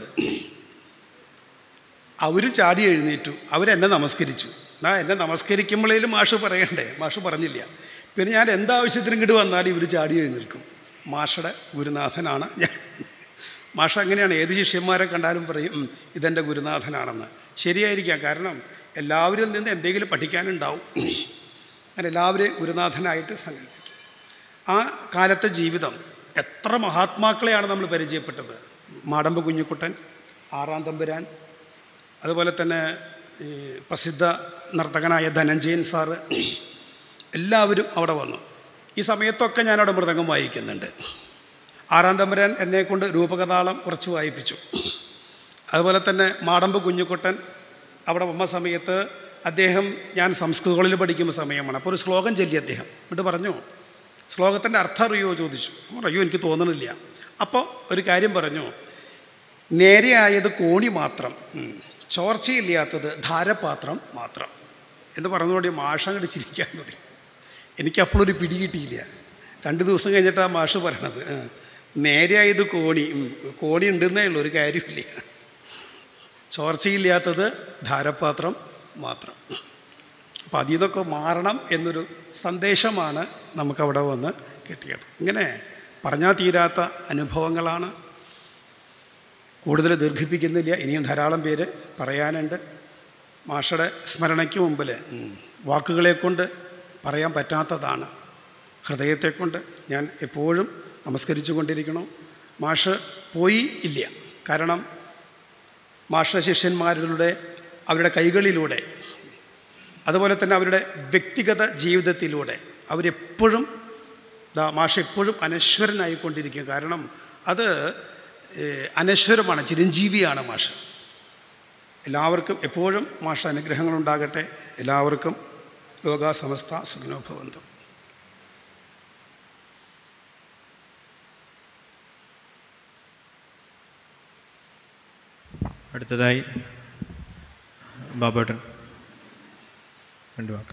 I: അവരും ചാടി എഴുന്നേറ്റു അവരെന്നെ നമസ്കരിച്ചു എന്നാ എന്നെ നമസ്കരിക്കുമ്പോഴേലും മാഷ് പറയണ്ടേ മാഷ് പറഞ്ഞില്ല പിന്നെ ഞാൻ എന്താവശ്യത്തിനും ഇങ്ങോട്ട് വന്നാലും ഇവർ ചാടി എഴുന്നേൽക്കും മാഷയുടെ ഗുരുനാഥനാണ് ഞാൻ മാഷ അങ്ങനെയാണ് ഏത് ശിഷ്യന്മാരെ കണ്ടാലും പറയും "ഉം, ഇതെൻ്റെ ഗുരുനാഥനാണെന്ന് ശരിയായിരിക്കാം കാരണം എല്ലാവരിൽ നിന്ന് എന്തെങ്കിലും പഠിക്കാനുണ്ടാവും അങ്ങനെ എല്ലാവരെയും ഗുരുനാഥനായിട്ട് സങ്കല്പിക്കും ആ കാലത്തെ ജീവിതം എത്ര മഹാത്മാക്കളെയാണ് നമ്മൾ പരിചയപ്പെട്ടത് മാടമ്പ് കുഞ്ഞിക്കുട്ടൻ ആറാം തമ്പുരാൻ അതുപോലെ തന്നെ ഈ പ്രസിദ്ധ നർത്തകനായ ധനഞ്ജയൻ സാറ് എല്ലാവരും അവിടെ വന്നു ഈ സമയത്തൊക്കെ ഞാനവിടെ മൃദംഗം വായിക്കുന്നുണ്ട് ആറാം തമ്പുരാൻ എന്നെക്കൊണ്ട് രൂപകതാളം കുറച്ച് വായിപ്പിച്ചു അതുപോലെ തന്നെ മാടമ്പ് കുഞ്ഞുകുട്ടൻ അവിടെ വന്ന സമയത്ത് അദ്ദേഹം ഞാൻ സംസ്കൃതങ്ങളിൽ പഠിക്കുന്ന സമയമാണ് അപ്പോൾ ഒരു ശ്ലോകം ചൊല്ലി അദ്ദേഹം എന്നിട്ട് പറഞ്ഞു ശ്ലോകത്തിൻ്റെ അർത്ഥം അറിയോ ചോദിച്ചു ഞാൻ പറഞ്ഞു, അയ്യോ എനിക്ക് തോന്നണില്ല അപ്പോൾ ഒരു കാര്യം പറഞ്ഞു നേരെയായത് കോണി മാത്രം ഉം. ചോർച്ചയില്ലാത്തത് ധാരപാത്രം മാത്രം എന്ന് പറഞ്ഞുകൊണ്ട് മാഷ് അങ്ങോട്ട് ചിരിക്കാൻ തുടങ്ങി എനിക്ക് അപ്പോഴൊരു പിടി കിട്ടിയില്ല രണ്ട് ദിവസം കഴിഞ്ഞിട്ടാണ് മാഷ് പറയണത് ആ. നേരെയായത് കോണി ഉം. കോണി ഉണ്ടെന്നേ ഉള്ളൂ ഒരു കാര്യമില്ല ചോർച്ചയില്ലാത്തത് ധാരപാത്രം മാത്രം അപ്പോൾ അതിൽ നിന്നൊക്കെ മാറണം എന്നൊരു സന്ദേശമാണ് നമുക്കവിടെ വന്ന് കിട്ടിയത് ഇങ്ങനെ പറഞ്ഞാൽ തീരാത്ത അനുഭവങ്ങളാണ് കൂടുതൽ ദീർഘിപ്പിക്കുന്നില്ല ഇനിയും ധാരാളം പേര് പറയാനുണ്ട് മാഷയുടെ സ്മരണയ്ക്ക് മുമ്പിൽ ഉം, വാക്കുകളെ കൊണ്ട് പറയാൻ പറ്റാത്തതാണ് ഹൃദയത്തെ കൊണ്ട് ഞാൻ എപ്പോഴും നമസ്കരിച്ചു കൊണ്ടിരിക്കണം മാഷ് പോയി ഇല്ല കാരണം മാഷ ശിഷ്യന്മാരുടെ അവരുടെ കൈകളിലൂടെ അതുപോലെ തന്നെ അവരുടെ വ്യക്തിഗത ജീവിതത്തിലൂടെ അവരെപ്പോഴും ദാ മാഷ എപ്പോഴും അനശ്വരനായിക്കൊണ്ടിരിക്കും കാരണം അത് ഏഹ്, അനശ്വരമാണ് ചിരഞ്ജീവിയാണ് മാഷ് എല്ലാവർക്കും എപ്പോഴും മാഷ അനുഗ്രഹങ്ങളുണ്ടാകട്ടെ എല്ലാവർക്കും ലോകാസമസ്ത സുഖനോഭവന്തും
A: അടുത്തതായി ബാബേട്ടൻ രണ്ട് വാക്ക്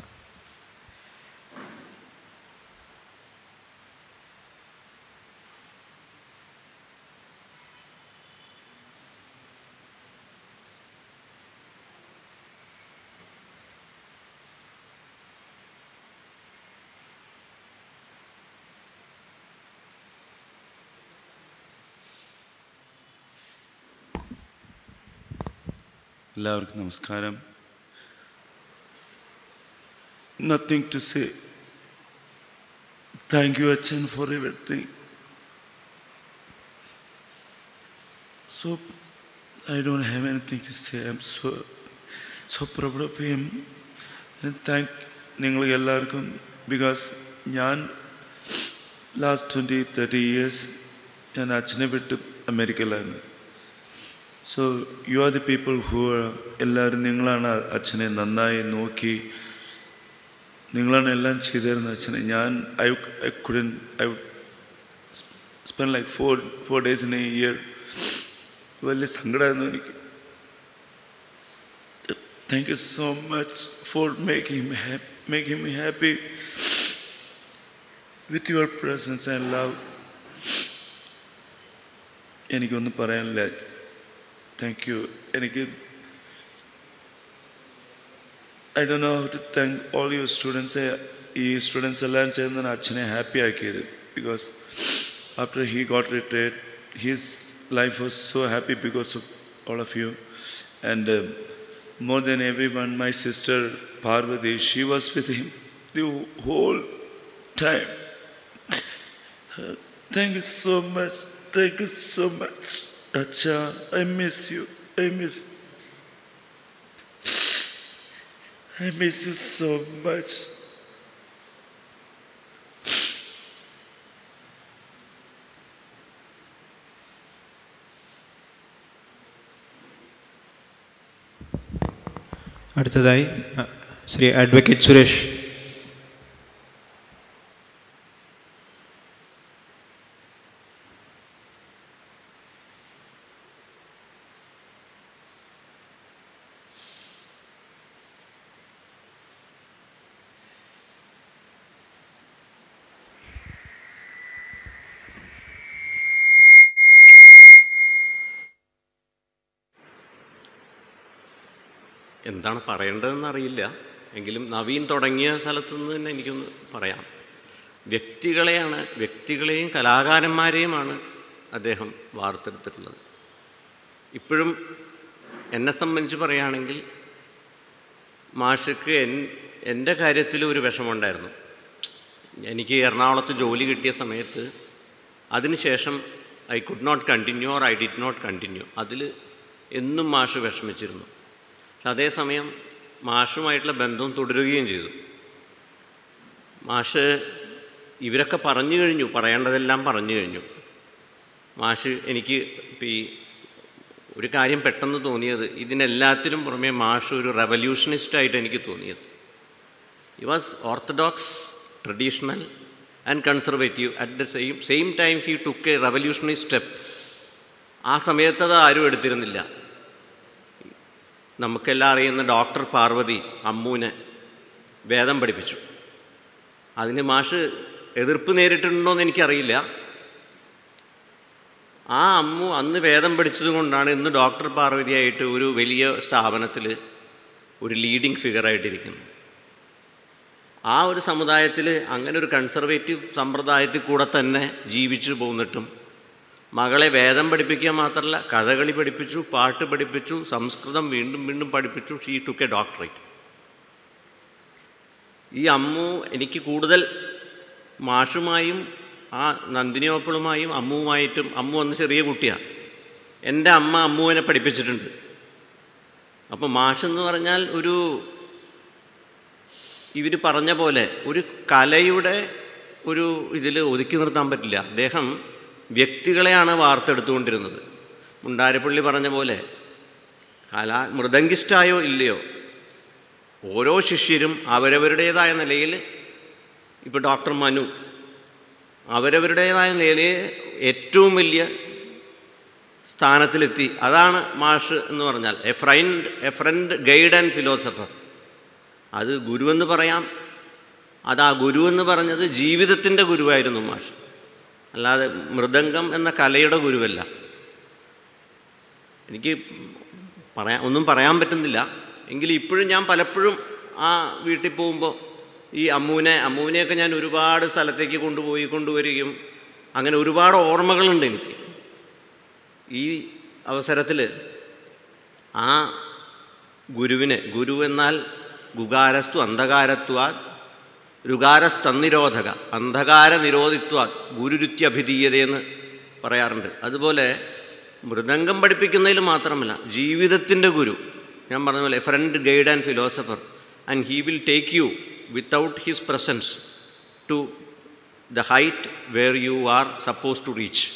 J: എല്ലാവർക്കും നമസ്കാരം nothing to say thank you അച്ഛൻ for everything so I don't have anything to say I am so so proud of him thank നിങ്ങൾ എല്ലാവർക്കും ബിക്കോസ് ഞാൻ ലാസ്റ്റ് ട്വൻറ്റി തേർട്ടി ഇയേഴ്സ് ഞാൻ അച്ഛനെ വിട്ട് അമേരിക്കയിലായിരുന്നു so you are the people who എല്ലാവരും നിങ്ങളാണ് അച്ഛനെ നന്നായി നോക്കി നിങ്ങളാണ് എല്ലാം ചെയ്തിരുന്നത് അച്ഛനെ ഞാൻ I I couldn't I spend like four four days in a year വലിയ സങ്കടമായിരുന്നു എനിക്ക് thank you so much for making making me happy with your presence and love എനിക്കൊന്നും പറയാനില്ല താങ്ക് യു എനിക്ക് I do know how to thank all your students ഈ സ്റ്റുഡൻസ് എല്ലാം ചേർന്നാണ് അച്ഛനെ ഹാപ്പി ആക്കിയത് because after he got retired his life was so happy because of all of you and more than everyone, my sister Parvati, she was with him the whole time. Uh, Thank you so much. Thank you so much. Acha, I miss you. I miss. I miss you so much.
A: അടുത്തതായി അ, ശ്രീ അഡ്വക്കേറ്റ് സുരേഷ്
K: എന്താണ് പറയേണ്ടതെന്ന് അറിയില്ല എങ്കിലും നവീൻ തുടങ്ങിയ സ്ഥലത്തു നിന്ന് തന്നെ എനിക്കൊന്ന് പറയാം വ്യക്തികളെയാണ് വ്യക്തികളെയും കലാകാരന്മാരെയുമാണ് അദ്ദേഹം വാർത്തെടുത്തിട്ടുള്ളത് ഇപ്പോഴും എന്നെ സംബന്ധിച്ച് പറയുകയാണെങ്കിൽ മാഷക്ക് എൻ എൻ്റെ കാര്യത്തിൽ ഒരു വിഷമമുണ്ടായിരുന്നു എനിക്ക് എറണാകുളത്ത് ജോലി കിട്ടിയ സമയത്ത് അതിനുശേഷം I could not continue or I did not continue അതിൽ എന്നും മാഷ് വിഷമിച്ചിരുന്നു പക്ഷെ അതേസമയം മാഷുമായിട്ടുള്ള ബന്ധം തുടരുകയും ചെയ്തു മാഷ് ഇവരൊക്കെ പറഞ്ഞു കഴിഞ്ഞു പറയേണ്ടതെല്ലാം പറഞ്ഞു കഴിഞ്ഞു മാഷ് എനിക്ക് ഇപ്പം ഈ ഒരു കാര്യം പെട്ടെന്ന് തോന്നിയത് ഇതിനെല്ലാത്തിനും പുറമെ മാഷ് ഒരു റെവല്യൂഷനിസ്റ്റായിട്ട് എനിക്ക് തോന്നിയത് he was orthodox traditional and conservative at the same same time he took a revolutionary step ആ സമയത്ത് അത് ആരും എടുത്തിരുന്നില്ല നമുക്കെല്ലാം അറിയുന്ന ഡോക്ടർ പാർവതി അമ്മൂനെ വേദം പഠിപ്പിച്ചു അതിന് മാഷ് എതിർപ്പ് നേരിട്ടിട്ടുണ്ടോ എന്ന് എനിക്കറിയില്ല ആ അമ്മു അന്ന് വേദം പഠിച്ചത് കൊണ്ടാണ് ഇന്ന് ഡോക്ടർ പാർവതിയായിട്ട് ഒരു വലിയ സ്ഥാപനത്തിൽ ഒരു ലീഡിങ് ഫിഗറായിട്ടിരിക്കുന്നത് ആ ഒരു സമുദായത്തിൽ അങ്ങനെ ഒരു കൺസർവേറ്റീവ് സമ്പ്രദായത്തിൽ കൂടെ തന്നെ ജീവിച്ചു പോന്നിട്ടും മകളെ വേദം പഠിപ്പിക്കുക മാത്രമല്ല കഥകളി പഠിപ്പിച്ചു പാട്ട് പഠിപ്പിച്ചു സംസ്കൃതം വീണ്ടും വീണ്ടും പഠിപ്പിച്ചു ഷീ ടുക്ക് എ ഡോക്ടറേറ്റ് ഈ അമ്മു എനിക്ക് കൂടുതൽ മാഷുമായും ആ നന്ദിനിയോപ്പിളുമായും അമ്മുവുമായിട്ടും അമ്മു അന്ന് ചെറിയ കുട്ടിയാണ് എൻ്റെ അമ്മ അമ്മുവിനെ പഠിപ്പിച്ചിട്ടുണ്ട് അപ്പോൾ മാഷെന്ന് പറഞ്ഞാൽ ഒരു ഇവർ പറഞ്ഞ പോലെ ഒരു കലയുടെ ഒരു ഇതിൽ ഒതുക്കി നിർത്താൻ പറ്റില്ല അദ്ദേഹം വ്യക്തികളെയാണ് വാർത്തെടുത്തുകൊണ്ടിരുന്നത് മുണ്ടാരപ്പള്ളി പറഞ്ഞ പോലെ കലാ മൃദംഗിസ്റ്റായോ ഇല്ലയോ ഓരോ ശിഷ്യരും അവരവരുടേതായ നിലയിൽ ഇപ്പോൾ ഡോക്ടർ മനു അവരവരുടേതായ നിലയിൽ ഏറ്റവും വലിയ സ്ഥാനത്തിലെത്തി അതാണ് മാഷ് എന്ന് പറഞ്ഞാൽ a friend a friend guide and philosopher അത് ഗുരുവെന്ന് പറയാം അത് ആ ഗുരുവെന്ന് പറഞ്ഞത് ജീവിതത്തിൻ്റെ ഗുരുവായിരുന്നു മാഷ് അല്ലാതെ മൃദംഗം എന്ന കലയുടെ ഗുരുവല്ല എനിക്ക് പറയാൻ ഒന്നും പറയാൻ പറ്റുന്നില്ല എങ്കിലും ഇപ്പോഴും ഞാൻ പലപ്പോഴും ആ വീട്ടിൽ പോകുമ്പോൾ ഈ അമ്മൂനെ അമ്മൂനെയൊക്കെ ഞാൻ ഒരുപാട് സ്ഥലത്തേക്ക് കൊണ്ടുപോയി കൊണ്ടുവരികയും അങ്ങനെ ഒരുപാട് ഓർമ്മകളുണ്ട് എനിക്ക് ഈ അവസരത്തിൽ ആ ഗുരുവിനെ ഗുരു എന്നാൽ ഗുകാരസ്തു അന്ധകാരത്വാ രുകാരസ്തന്നിരോധക അന്ധകാര നിരോധിത്വ ഗുരുരുത്യഭിധീയതയെന്ന് പറയാറുണ്ട് അതുപോലെ മൃദംഗം പഠിപ്പിക്കുന്നതിൽ മാത്രമല്ല ജീവിതത്തിൻ്റെ ഗുരു ഞാൻ പറഞ്ഞ പോലെ friend guide and philosopher and he will take you without his presence to the height where you are suppose to reach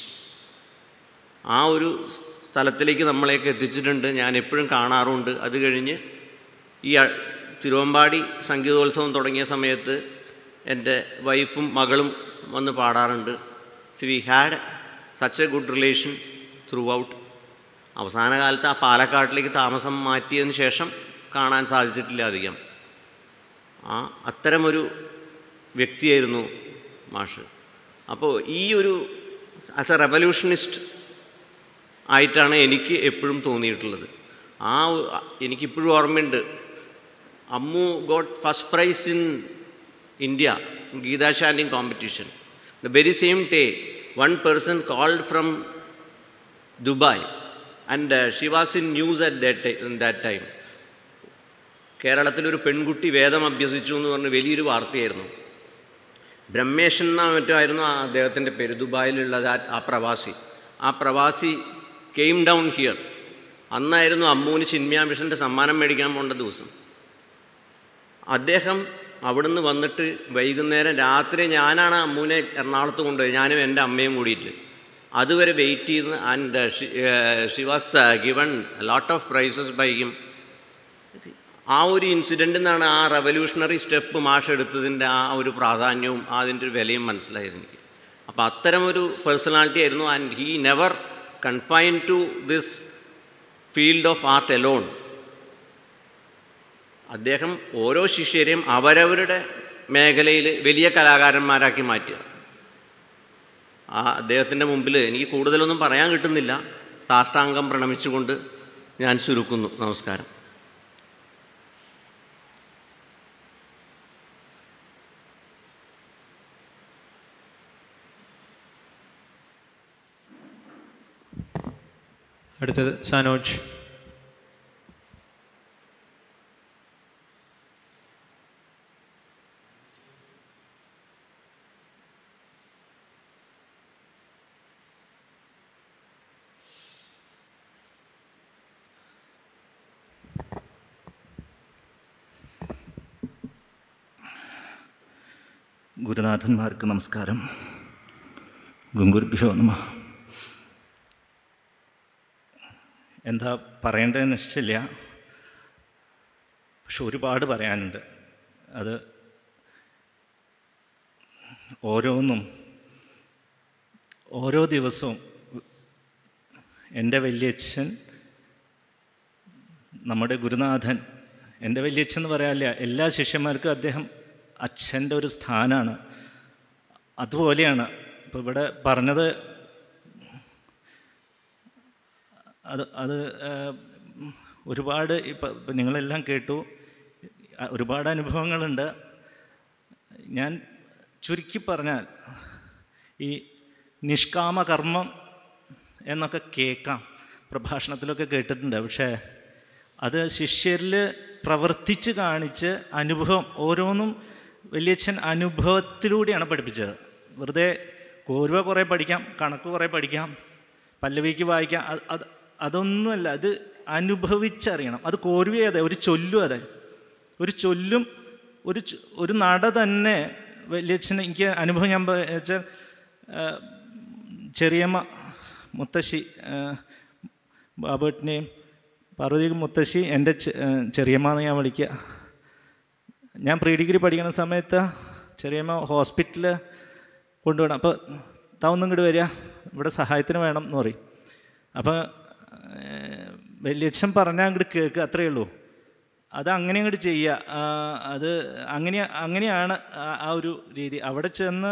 K: ആ ഒരു സ്ഥലത്തിലേക്ക് നമ്മളെയൊക്കെ എത്തിച്ചിട്ടുണ്ട് ഞാൻ എപ്പോഴും കാണാറുണ്ട് അത് കഴിഞ്ഞ് ഈ അ- തിരുവമ്പാടി സംഗീതോത്സവം തുടങ്ങിയ സമയത്ത് എൻ്റെ വൈഫും മകളും വന്ന് പാടാറുണ്ട് see we had such a good relation throughout അവസാന കാലത്ത് ആ പാലക്കാട്ടിലേക്ക് താമസം മാറ്റിയതിന് ശേഷം കാണാൻ സാധിച്ചിട്ടില്ല അധികം ആ അത്തരമൊരു വ്യക്തിയായിരുന്നു മാഷ് അപ്പോൾ ഈ ഒരു ആസ് എ റെവല്യൂഷനിസ്റ്റ് ആയിട്ടാണ് എനിക്ക് എപ്പോഴും തോന്നിയിട്ടുള്ളത് ആ ഒ- എനിക്കിപ്പോഴും ഓർമ്മയുണ്ട് Ammu got first prize in India Gita chanting competition the very same day one person called from Dubai and she was in news at that that time കേരളത്തിലൊരു പെൺകുട്ടി വേദം അഭ്യസിച്ചു എന്ന് പറഞ്ഞ് വലിയൊരു വാർത്തയായിരുന്നു ബ്രഹ്മേഷൻ എന്നാ മറ്റോ ആയിരുന്നു ആ അദ്ദേഹത്തിൻ്റെ പേര് ദുബായിലുള്ളത് ആ ആ പ്രവാസി ആ പ്രവാസി കെയിം ഡൗൺ ഹിയർ അന്നായിരുന്നു അമ്മൂന് ചിന്മയ മിഷൻ്റെ സമ്മാനം മേടിക്കാൻ പോകേണ്ട ദിവസം അദ്ദേഹം അവിടുന്ന് വന്നിട്ട് വൈകുന്നേരം രാത്രി ഞാനാണ് അമ്മൂനെ എറണാകുളത്ത് കൊണ്ടുപോയി ഞാനും എൻ്റെ അമ്മയും കൂടിയിട്ട് അതുവരെ വെയിറ്റ് ചെയ്ത് and she was given lot of prizes by him ആ ഒരു ഇൻസിഡൻറ്റിൽ നിന്നാണ് ആ റവല്യൂഷണറി സ്റ്റെപ്പ് മാഷ് എടുത്തതിൻ്റെ ആ ഒരു പ്രാധാന്യവും അതിൻ്റെ ഒരു വിലയും മനസ്സിലായത് എനിക്ക് അപ്പോൾ അത്തരം ഒരു പേഴ്സണാലിറ്റി ആയിരുന്നു and he never confine to this field of art alone അദ്ദേഹം ഓരോ ശിഷ്യരെയും അവരവരുടെ മേഖലയിൽ വലിയ കലാകാരന്മാരാക്കി മാറ്റുക ആ അദ്ദേഹത്തിൻ്റെ മുമ്പിൽ എനിക്ക് കൂടുതലൊന്നും പറയാൻ കിട്ടുന്നില്ല സാഷ്ടാംഗം പ്രണമിച്ചുകൊണ്ട് ഞാൻ ചുരുക്കുന്നു നമസ്കാരം
A: അടുത്തത് സനോജ്
L: ഗുരുനാഥന്മാർക്ക് നമസ്കാരം ഗുങ്കുരുഭ്യോ നമ എന്താ പറയേണ്ടതെന്ന് നിശ്ചയില്ല പക്ഷെ ഒരുപാട് പറയാനുണ്ട് അത് ഓരോന്നും ഓരോ ദിവസവും എൻ്റെ വല്യച്ഛൻ നമ്മുടെ ഗുരുനാഥൻ എൻ്റെ വല്യച്ഛൻ എന്ന് പറയാനില്ല എല്ലാ ശിഷ്യന്മാർക്കും അദ്ദേഹം അച്ഛൻ്റെ ഒരു സ്ഥാനമാണ് അതുപോലെയാണ് ഇപ്പോൾ ഇവിടെ പറഞ്ഞത് അത് അത് ആ, ഒരുപാട് ഇപ്പം ഇപ്പം നിങ്ങളെല്ലാം കേട്ടു ആ, ഒരുപാട് അനുഭവങ്ങളുണ്ട് ഞാൻ ചുരുക്കി പറഞ്ഞാൽ ഈ നിഷ്കാമ കർമ്മം എന്നൊക്കെ കേൾക്കാം പ്രഭാഷണത്തിലൊക്കെ കേട്ടിട്ടുണ്ട് പക്ഷേ അത് ശിഷ്യരിൽ പ്രവർത്തിച്ച് കാണിച്ച് അനുഭവം ഓരോന്നും വലിയച്ഛൻ അനുഭവത്തിലൂടെയാണ് പഠിപ്പിച്ചത് വെറുതെ കോരുവ കുറേ പഠിക്കാം കണക്ക് കുറേ പഠിക്കാം പല്ലവിക്ക് വായിക്കാം അത് അത് അതൊന്നുമല്ല അത് അനുഭവിച്ചറിയണം അത് കോരുവേ അതെ ഒരു ചൊല്ലും അതെ ഒരു ചൊല്ലും ഒരു ചൊ- ഒരു നട തന്നെ വലിയച്ഛൻ എനിക്ക് അനുഭവം ഞാൻ പ- വെച്ചാൽ ആ, ചെറിയമ്മ മുത്തശ്ശി ആ, ബാബുട്ടിനെയും പാർവതി മുത്തശ്ശി എൻ്റെ ചെ- ആ, ചെറിയമ്മ എന്ന് ഞാൻ വിളിക്കുക ഞാൻ പ്രീ ഡിഗ്രി പഠിക്കുന്ന സമയത്ത് ചെറിയമ്മ ഹോസ്പിറ്റലിൽ കൊണ്ടുപോകണം അപ്പോൾ താ ഒന്നും ഇങ്ങോട്ട് വരിക ഇവിടെ സഹായത്തിന് വേണം എന്ന് പറയും അപ്പോൾ വലിയച്ഛൻ പറഞ്ഞാൽ അങ്ങോട്ട് കേൾക്കുക അത്രയേ ഉള്ളൂ അത് അങ്ങനെ അങ്ങോട്ട് ചെയ്യുക ആ, അത് അങ്ങനെ അങ്ങനെയാണ് ആ- ആ ഒരു രീതി അവിടെ ചെന്ന്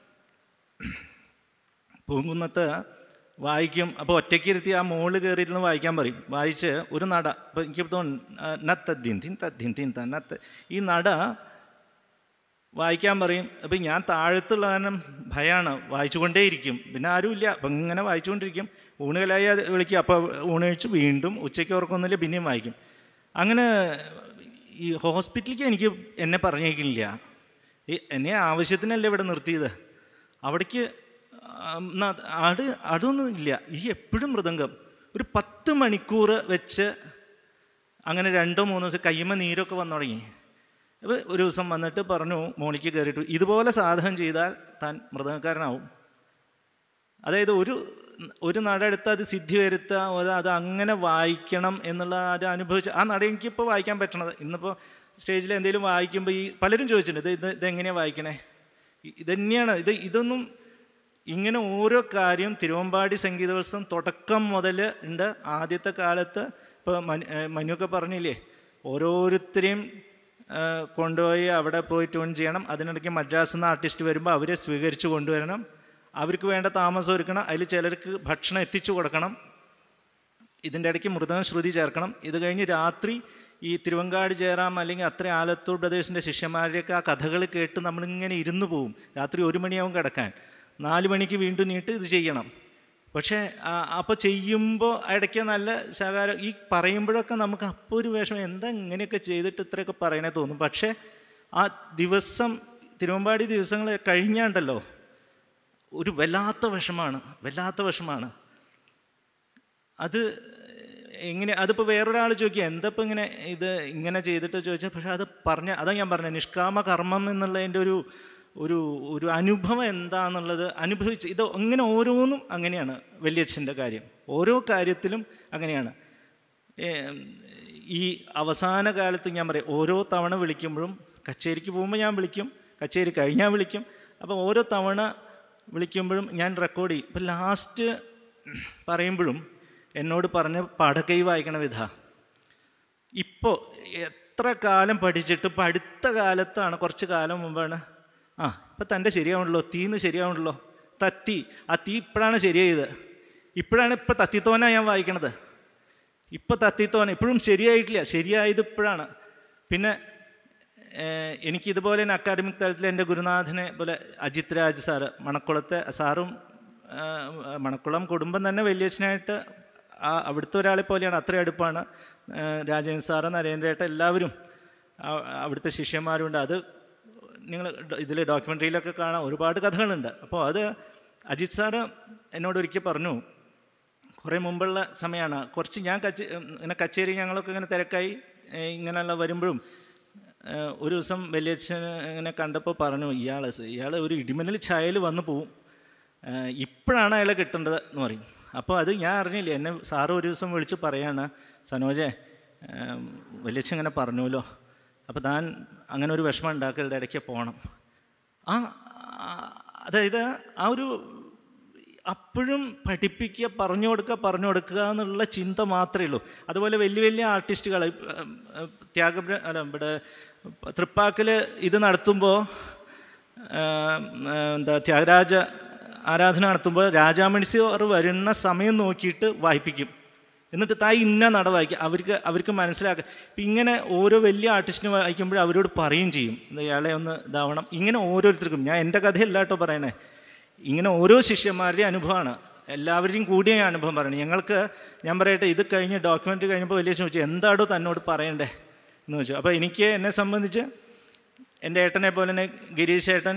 L: പൂങ്കുന്നത്ത് വായിക്കും അപ്പോൾ ഒറ്റയ്ക്ക് ഇരുത്തി ആ മുകളിൽ കയറിയിരുന്ന് വായിക്കാൻ പറയും വായിച്ച് ഒരു നട അപ്പോൾ എനിക്ക് തോന്നുന്നു നത്തദ്ദീൻ തിൻ തദ്ദീൻ തിൻ ത നത്ത ഈ നട വായിക്കാൻ പറയും അപ്പം ഞാൻ താഴത്തുള്ള കാരണം ഭയമാണ് വായിച്ചുകൊണ്ടേയിരിക്കും പിന്നെ ആരുമില്ല അപ്പം ഇങ്ങനെ വായിച്ചുകൊണ്ടിരിക്കും ഊണുകലായി അത് വിളിക്കും അപ്പോൾ ഊണ് കഴിച്ച് വീണ്ടും ഉച്ചയ്ക്ക് ഉറക്കൊന്നുമില്ല പിന്നെയും വായിക്കും അങ്ങനെ ഈ ഹോസ്പിറ്റലിലേക്ക് എനിക്ക് എന്നെ പറഞ്ഞേക്കില്ല ഈ എന്നെ ആവശ്യത്തിനല്ലേ ഇവിടെ നിർത്തിയത് അവിടേക്ക് ആം, ന- അത് അതൊന്നും ഇല്ല ഈ എപ്പോഴും മൃദംഗം ഒരു പത്ത് മണിക്കൂർ വെച്ച് അങ്ങനെ രണ്ടോ മൂന്നോ ദിവസം കയ്യുമ്മ നീരൊക്കെ വന്നു തുടങ്ങി അപ്പോൾ ഒരു ദിവസം വന്നിട്ട് പറഞ്ഞു മോളിക്ക് കയറിയിട്ട് ഇതുപോലെ സാധകം ചെയ്താൽ താൻ മൃദംഗക്കാരനാവും അതായത് ഒരു ഒരു നട എടുത്ത് അത് സിദ്ധി വരുത്തുക അത് അത് അങ്ങനെ വായിക്കണം എന്നുള്ള അത് അനുഭവിച്ച് ആ നട എനിക്കിപ്പോൾ വായിക്കാൻ പറ്റണത് ഇന്നിപ്പോൾ സ്റ്റേജിൽ എന്തെങ്കിലും വായിക്കുമ്പോൾ ഈ പലരും ചോദിച്ചിട്ടുണ്ട് ഇത് ഇത് ഇതെങ്ങനെയാണ് വായിക്കണേ ഇ- ഇതന്നെയാണ് ഇത് ഇതൊന്നും ഇങ്ങനെ ഓരോ കാര്യം തിരുവമ്പാടി സംഗീതോത്സവം തുടക്കം മുതൽ ഉണ്ട് ആദ്യത്തെ കാലത്ത് ഇപ്പോൾ മനു ഏ, മനുവൊക്കെ പറഞ്ഞില്ലേ ഓരോരുത്തരെയും ആ, കൊണ്ടുപോയി അവിടെ പോയി ട്യൂൺ ചെയ്യണം അതിനിടയ്ക്ക് മദ്രാസിൽ നിന്ന് ആർട്ടിസ്റ്റ് വരുമ്പോൾ അവരെ സ്വീകരിച്ച് കൊണ്ടുവരണം അവർക്ക് വേണ്ട താമസം ഒരുക്കണം അതിൽ ചിലർക്ക് ഭക്ഷണം എത്തിച്ചു കൊടുക്കണം ഇതിൻ്റെ ഇടയ്ക്ക് മൃദംഗ ശ്രുതി ചേർക്കണം ഇത് കഴിഞ്ഞ് രാത്രി ഈ തിരുവങ്കാട് ജയറാം അല്ലെങ്കിൽ അത്ര ആലത്തൂർ ബ്രദേഴ്സിൻ്റെ ശിഷ്യന്മാരുടെയൊക്കെ ആ കഥകൾ കേട്ട് നമ്മളിങ്ങനെ ഇരുന്ന് പോവും രാത്രി ഒരു മണിയാവും കിടക്കാൻ നാല് മണിക്ക് വീണ്ടും നീട്ട് ഇത് ചെയ്യണം പക്ഷേ അപ്പോൾ ചെയ്യുമ്പോൾ ഇടയ്ക്ക് നല്ല ശകാരം ഈ പറയുമ്പോഴൊക്കെ നമുക്ക് അപ്പോൾ ഒരു വിഷമം എന്താ ഇങ്ങനെയൊക്കെ ചെയ്തിട്ട് ഇത്രയൊക്കെ പറയണേ തോന്നും പക്ഷേ ആ ദിവസം തിരുവമ്പാടി ദിവസങ്ങൾ കഴിഞ്ഞാണ്ടല്ലോ ഒരു വല്ലാത്ത വിഷമാണ് വല്ലാത്ത വിഷമാണ് അത് എങ്ങനെ അതിപ്പോൾ വേറൊരാൾ ചോദിക്കുക എന്താ ഇപ്പം ഇങ്ങനെ ഇത് ഇങ്ങനെ ചെയ്തിട്ട് ചോദിച്ചാൽ പക്ഷേ അത് പറഞ്ഞ അതാ ഞാൻ പറഞ്ഞത് നിഷ്കാമ കർമ്മം എന്നുള്ളതിൻ്റെ ഒരു ഒരു ഒരു അനുഭവം എന്താണെന്നുള്ളത് അനുഭവിച്ച് ഇത് അങ്ങനെ ഓരോന്നും അങ്ങനെയാണ് വലിയച്ഛൻ്റെ കാര്യം ഓരോ കാര്യത്തിലും അങ്ങനെയാണ് ഏം, ഈ അവസാന കാലത്ത് ഞാൻ പറയും ഓരോ തവണ വിളിക്കുമ്പോഴും കച്ചേരിക്ക് പോകുമ്പോൾ ഞാൻ വിളിക്കും കച്ചേരി കഴിഞ്ഞാൽ വിളിക്കും അപ്പോൾ ഓരോ തവണ വിളിക്കുമ്പോഴും ഞാൻ റെക്കോർഡ് ചെയ്യും ഇപ്പം ലാസ്റ്റ് പറയുമ്പോഴും എന്നോട് പറഞ്ഞ പടക്കൈ വായിക്കണ വിധ ഇപ്പോൾ എത്ര കാലം പഠിച്ചിട്ട് ഇപ്പം അടുത്ത കാലത്താണ് കുറച്ച് കാലം മുമ്പാണ് ആ ഇപ്പം തൻ്റെ ശരിയാവണല്ലോ തീന്ന് ശരിയാവണല്ലോ തത്തി ആ തീ ഇപ്പോഴാണ് ശരിയായത് ഇപ്പോഴാണ് ഇപ്പം തത്തിത്തോന ഞാൻ വായിക്കണത് ഇപ്പം തത്തിത്തോന ഇപ്പോഴും ശരിയായിട്ടില്ല ശരിയായത് ഇപ്പോഴാണ് പിന്നെ ഏഹ്, എനിക്കിതുപോലെ തന്നെ അക്കാഡമിക് തലത്തിൽ എൻ്റെ ഗുരുനാഥനെ പോലെ അജിത് രാജ് സാറ് മണക്കുളത്തെ സാറും ആഹ്, മണക്കുളം കുടുംബം തന്നെ വലിയച്ഛനായിട്ട് ആ അവിടുത്തെ ഒരാളെ പോലെയാണ് അത്ര അടുപ്പാണ് ഏഹ്, രാജേന്ദ്ര സാറ് നരേന്ദ്രേട്ട എല്ലാവരും ആ- അവിടുത്തെ ശിഷ്യന്മാരുണ്ട് അത് നിങ്ങൾ ഇതിൽ ഡോക്യുമെൻ്ററിയിലൊക്കെ കാണാൻ ഒരുപാട് കഥകളുണ്ട് അപ്പോൾ അത് അജിത് സാറ് എന്നോട് ഒരിക്കൽ പറഞ്ഞു കുറേ മുമ്പുള്ള സമയമാണ് കുറച്ച് ഞാൻ കച്ചേ ഇങ്ങനെ കച്ചേരി ഞങ്ങളൊക്കെ ഇങ്ങനെ തിരക്കായി ഏ, ഇങ്ങനെയുള്ള വരുമ്പോഴും ഏ, ഒരു ദിവസം വലിയച്ഛൻ ഇങ്ങനെ കണ്ടപ്പോൾ പറഞ്ഞു ഇയാൾ ഇയാൾ ഒരു ഇടിമിന്നൽ ഛായയിൽ വന്നു പോവും ഏ, ഇപ്പോഴാണ് അയാളെ കിട്ടേണ്ടത് എന്ന് പറയും അപ്പോൾ അത് ഞാൻ അറിഞ്ഞില്ല എന്നെ സാറ് ഒരു ദിവസം വിളിച്ച് പറയാണ് സനോജെ വലിയച്ഛൻ ഇങ്ങനെ പറഞ്ഞുല്ലോ അപ്പോൾ താൻ അങ്ങനെ ഒരു വിഷമം ഉണ്ടാക്കലുടെ ഇടയ്ക്ക് പോകണം ആ ആ- അതായത് ആ ഒരു അപ്പോഴും പഠിപ്പിക്കുക പറഞ്ഞു കൊടുക്കുക പറഞ്ഞു കൊടുക്കുക എന്നുള്ള ചിന്ത മാത്രമേ ഉള്ളൂ അതുപോലെ വലിയ വലിയ ആർട്ടിസ്റ്റുകൾ ത്യാഗ അല്ല ഇവിടെ തൃപ്പാക്കിൽ ഇത് നടത്തുമ്പോൾ എന്താ ത്യാഗരാജ ആരാധന നടത്തുമ്പോൾ രാജാമണിസിയർ വരുന്ന സമയം നോക്കിയിട്ട് വായിപ്പിക്കും എന്നിട്ട് താ ഇന്ന നട വായിക്കുക അവർക്ക് അവർക്ക് മനസ്സിലാക്കുക ഇപ്പം ഇങ്ങനെ ഓരോ വലിയ ആർട്ടിസ്റ്റിനെ വായിക്കുമ്പോൾ അവരോട് പറയും ചെയ്യും ഇത് ഇയാളെ ഒന്ന് ഇതാവണം ഇങ്ങനെ ഓരോരുത്തർക്കും ഞാൻ എൻ്റെ കഥയല്ല കേട്ടോ പറയണേ ഇങ്ങനെ ഓരോ ശിഷ്യന്മാരുടെയും അനുഭവമാണ് എല്ലാവരുടെയും കൂടിയ ഞാൻ അനുഭവം പറയണം ഞങ്ങൾക്ക് ഞാൻ പറയട്ടെ ഇത് കഴിഞ്ഞ് ഡോക്യുമെൻ്ററി കഴിഞ്ഞപ്പോൾ വലിയ ചോദിച്ചു എന്താടോ തന്നോട് പറയണ്ടേ എന്ന് ചോദിച്ചു അപ്പോൾ എനിക്ക് എന്നെ സംബന്ധിച്ച് എൻ്റെ ഏട്ടനെ പോലെ തന്നെ ഗിരീഷ് ഏട്ടൻ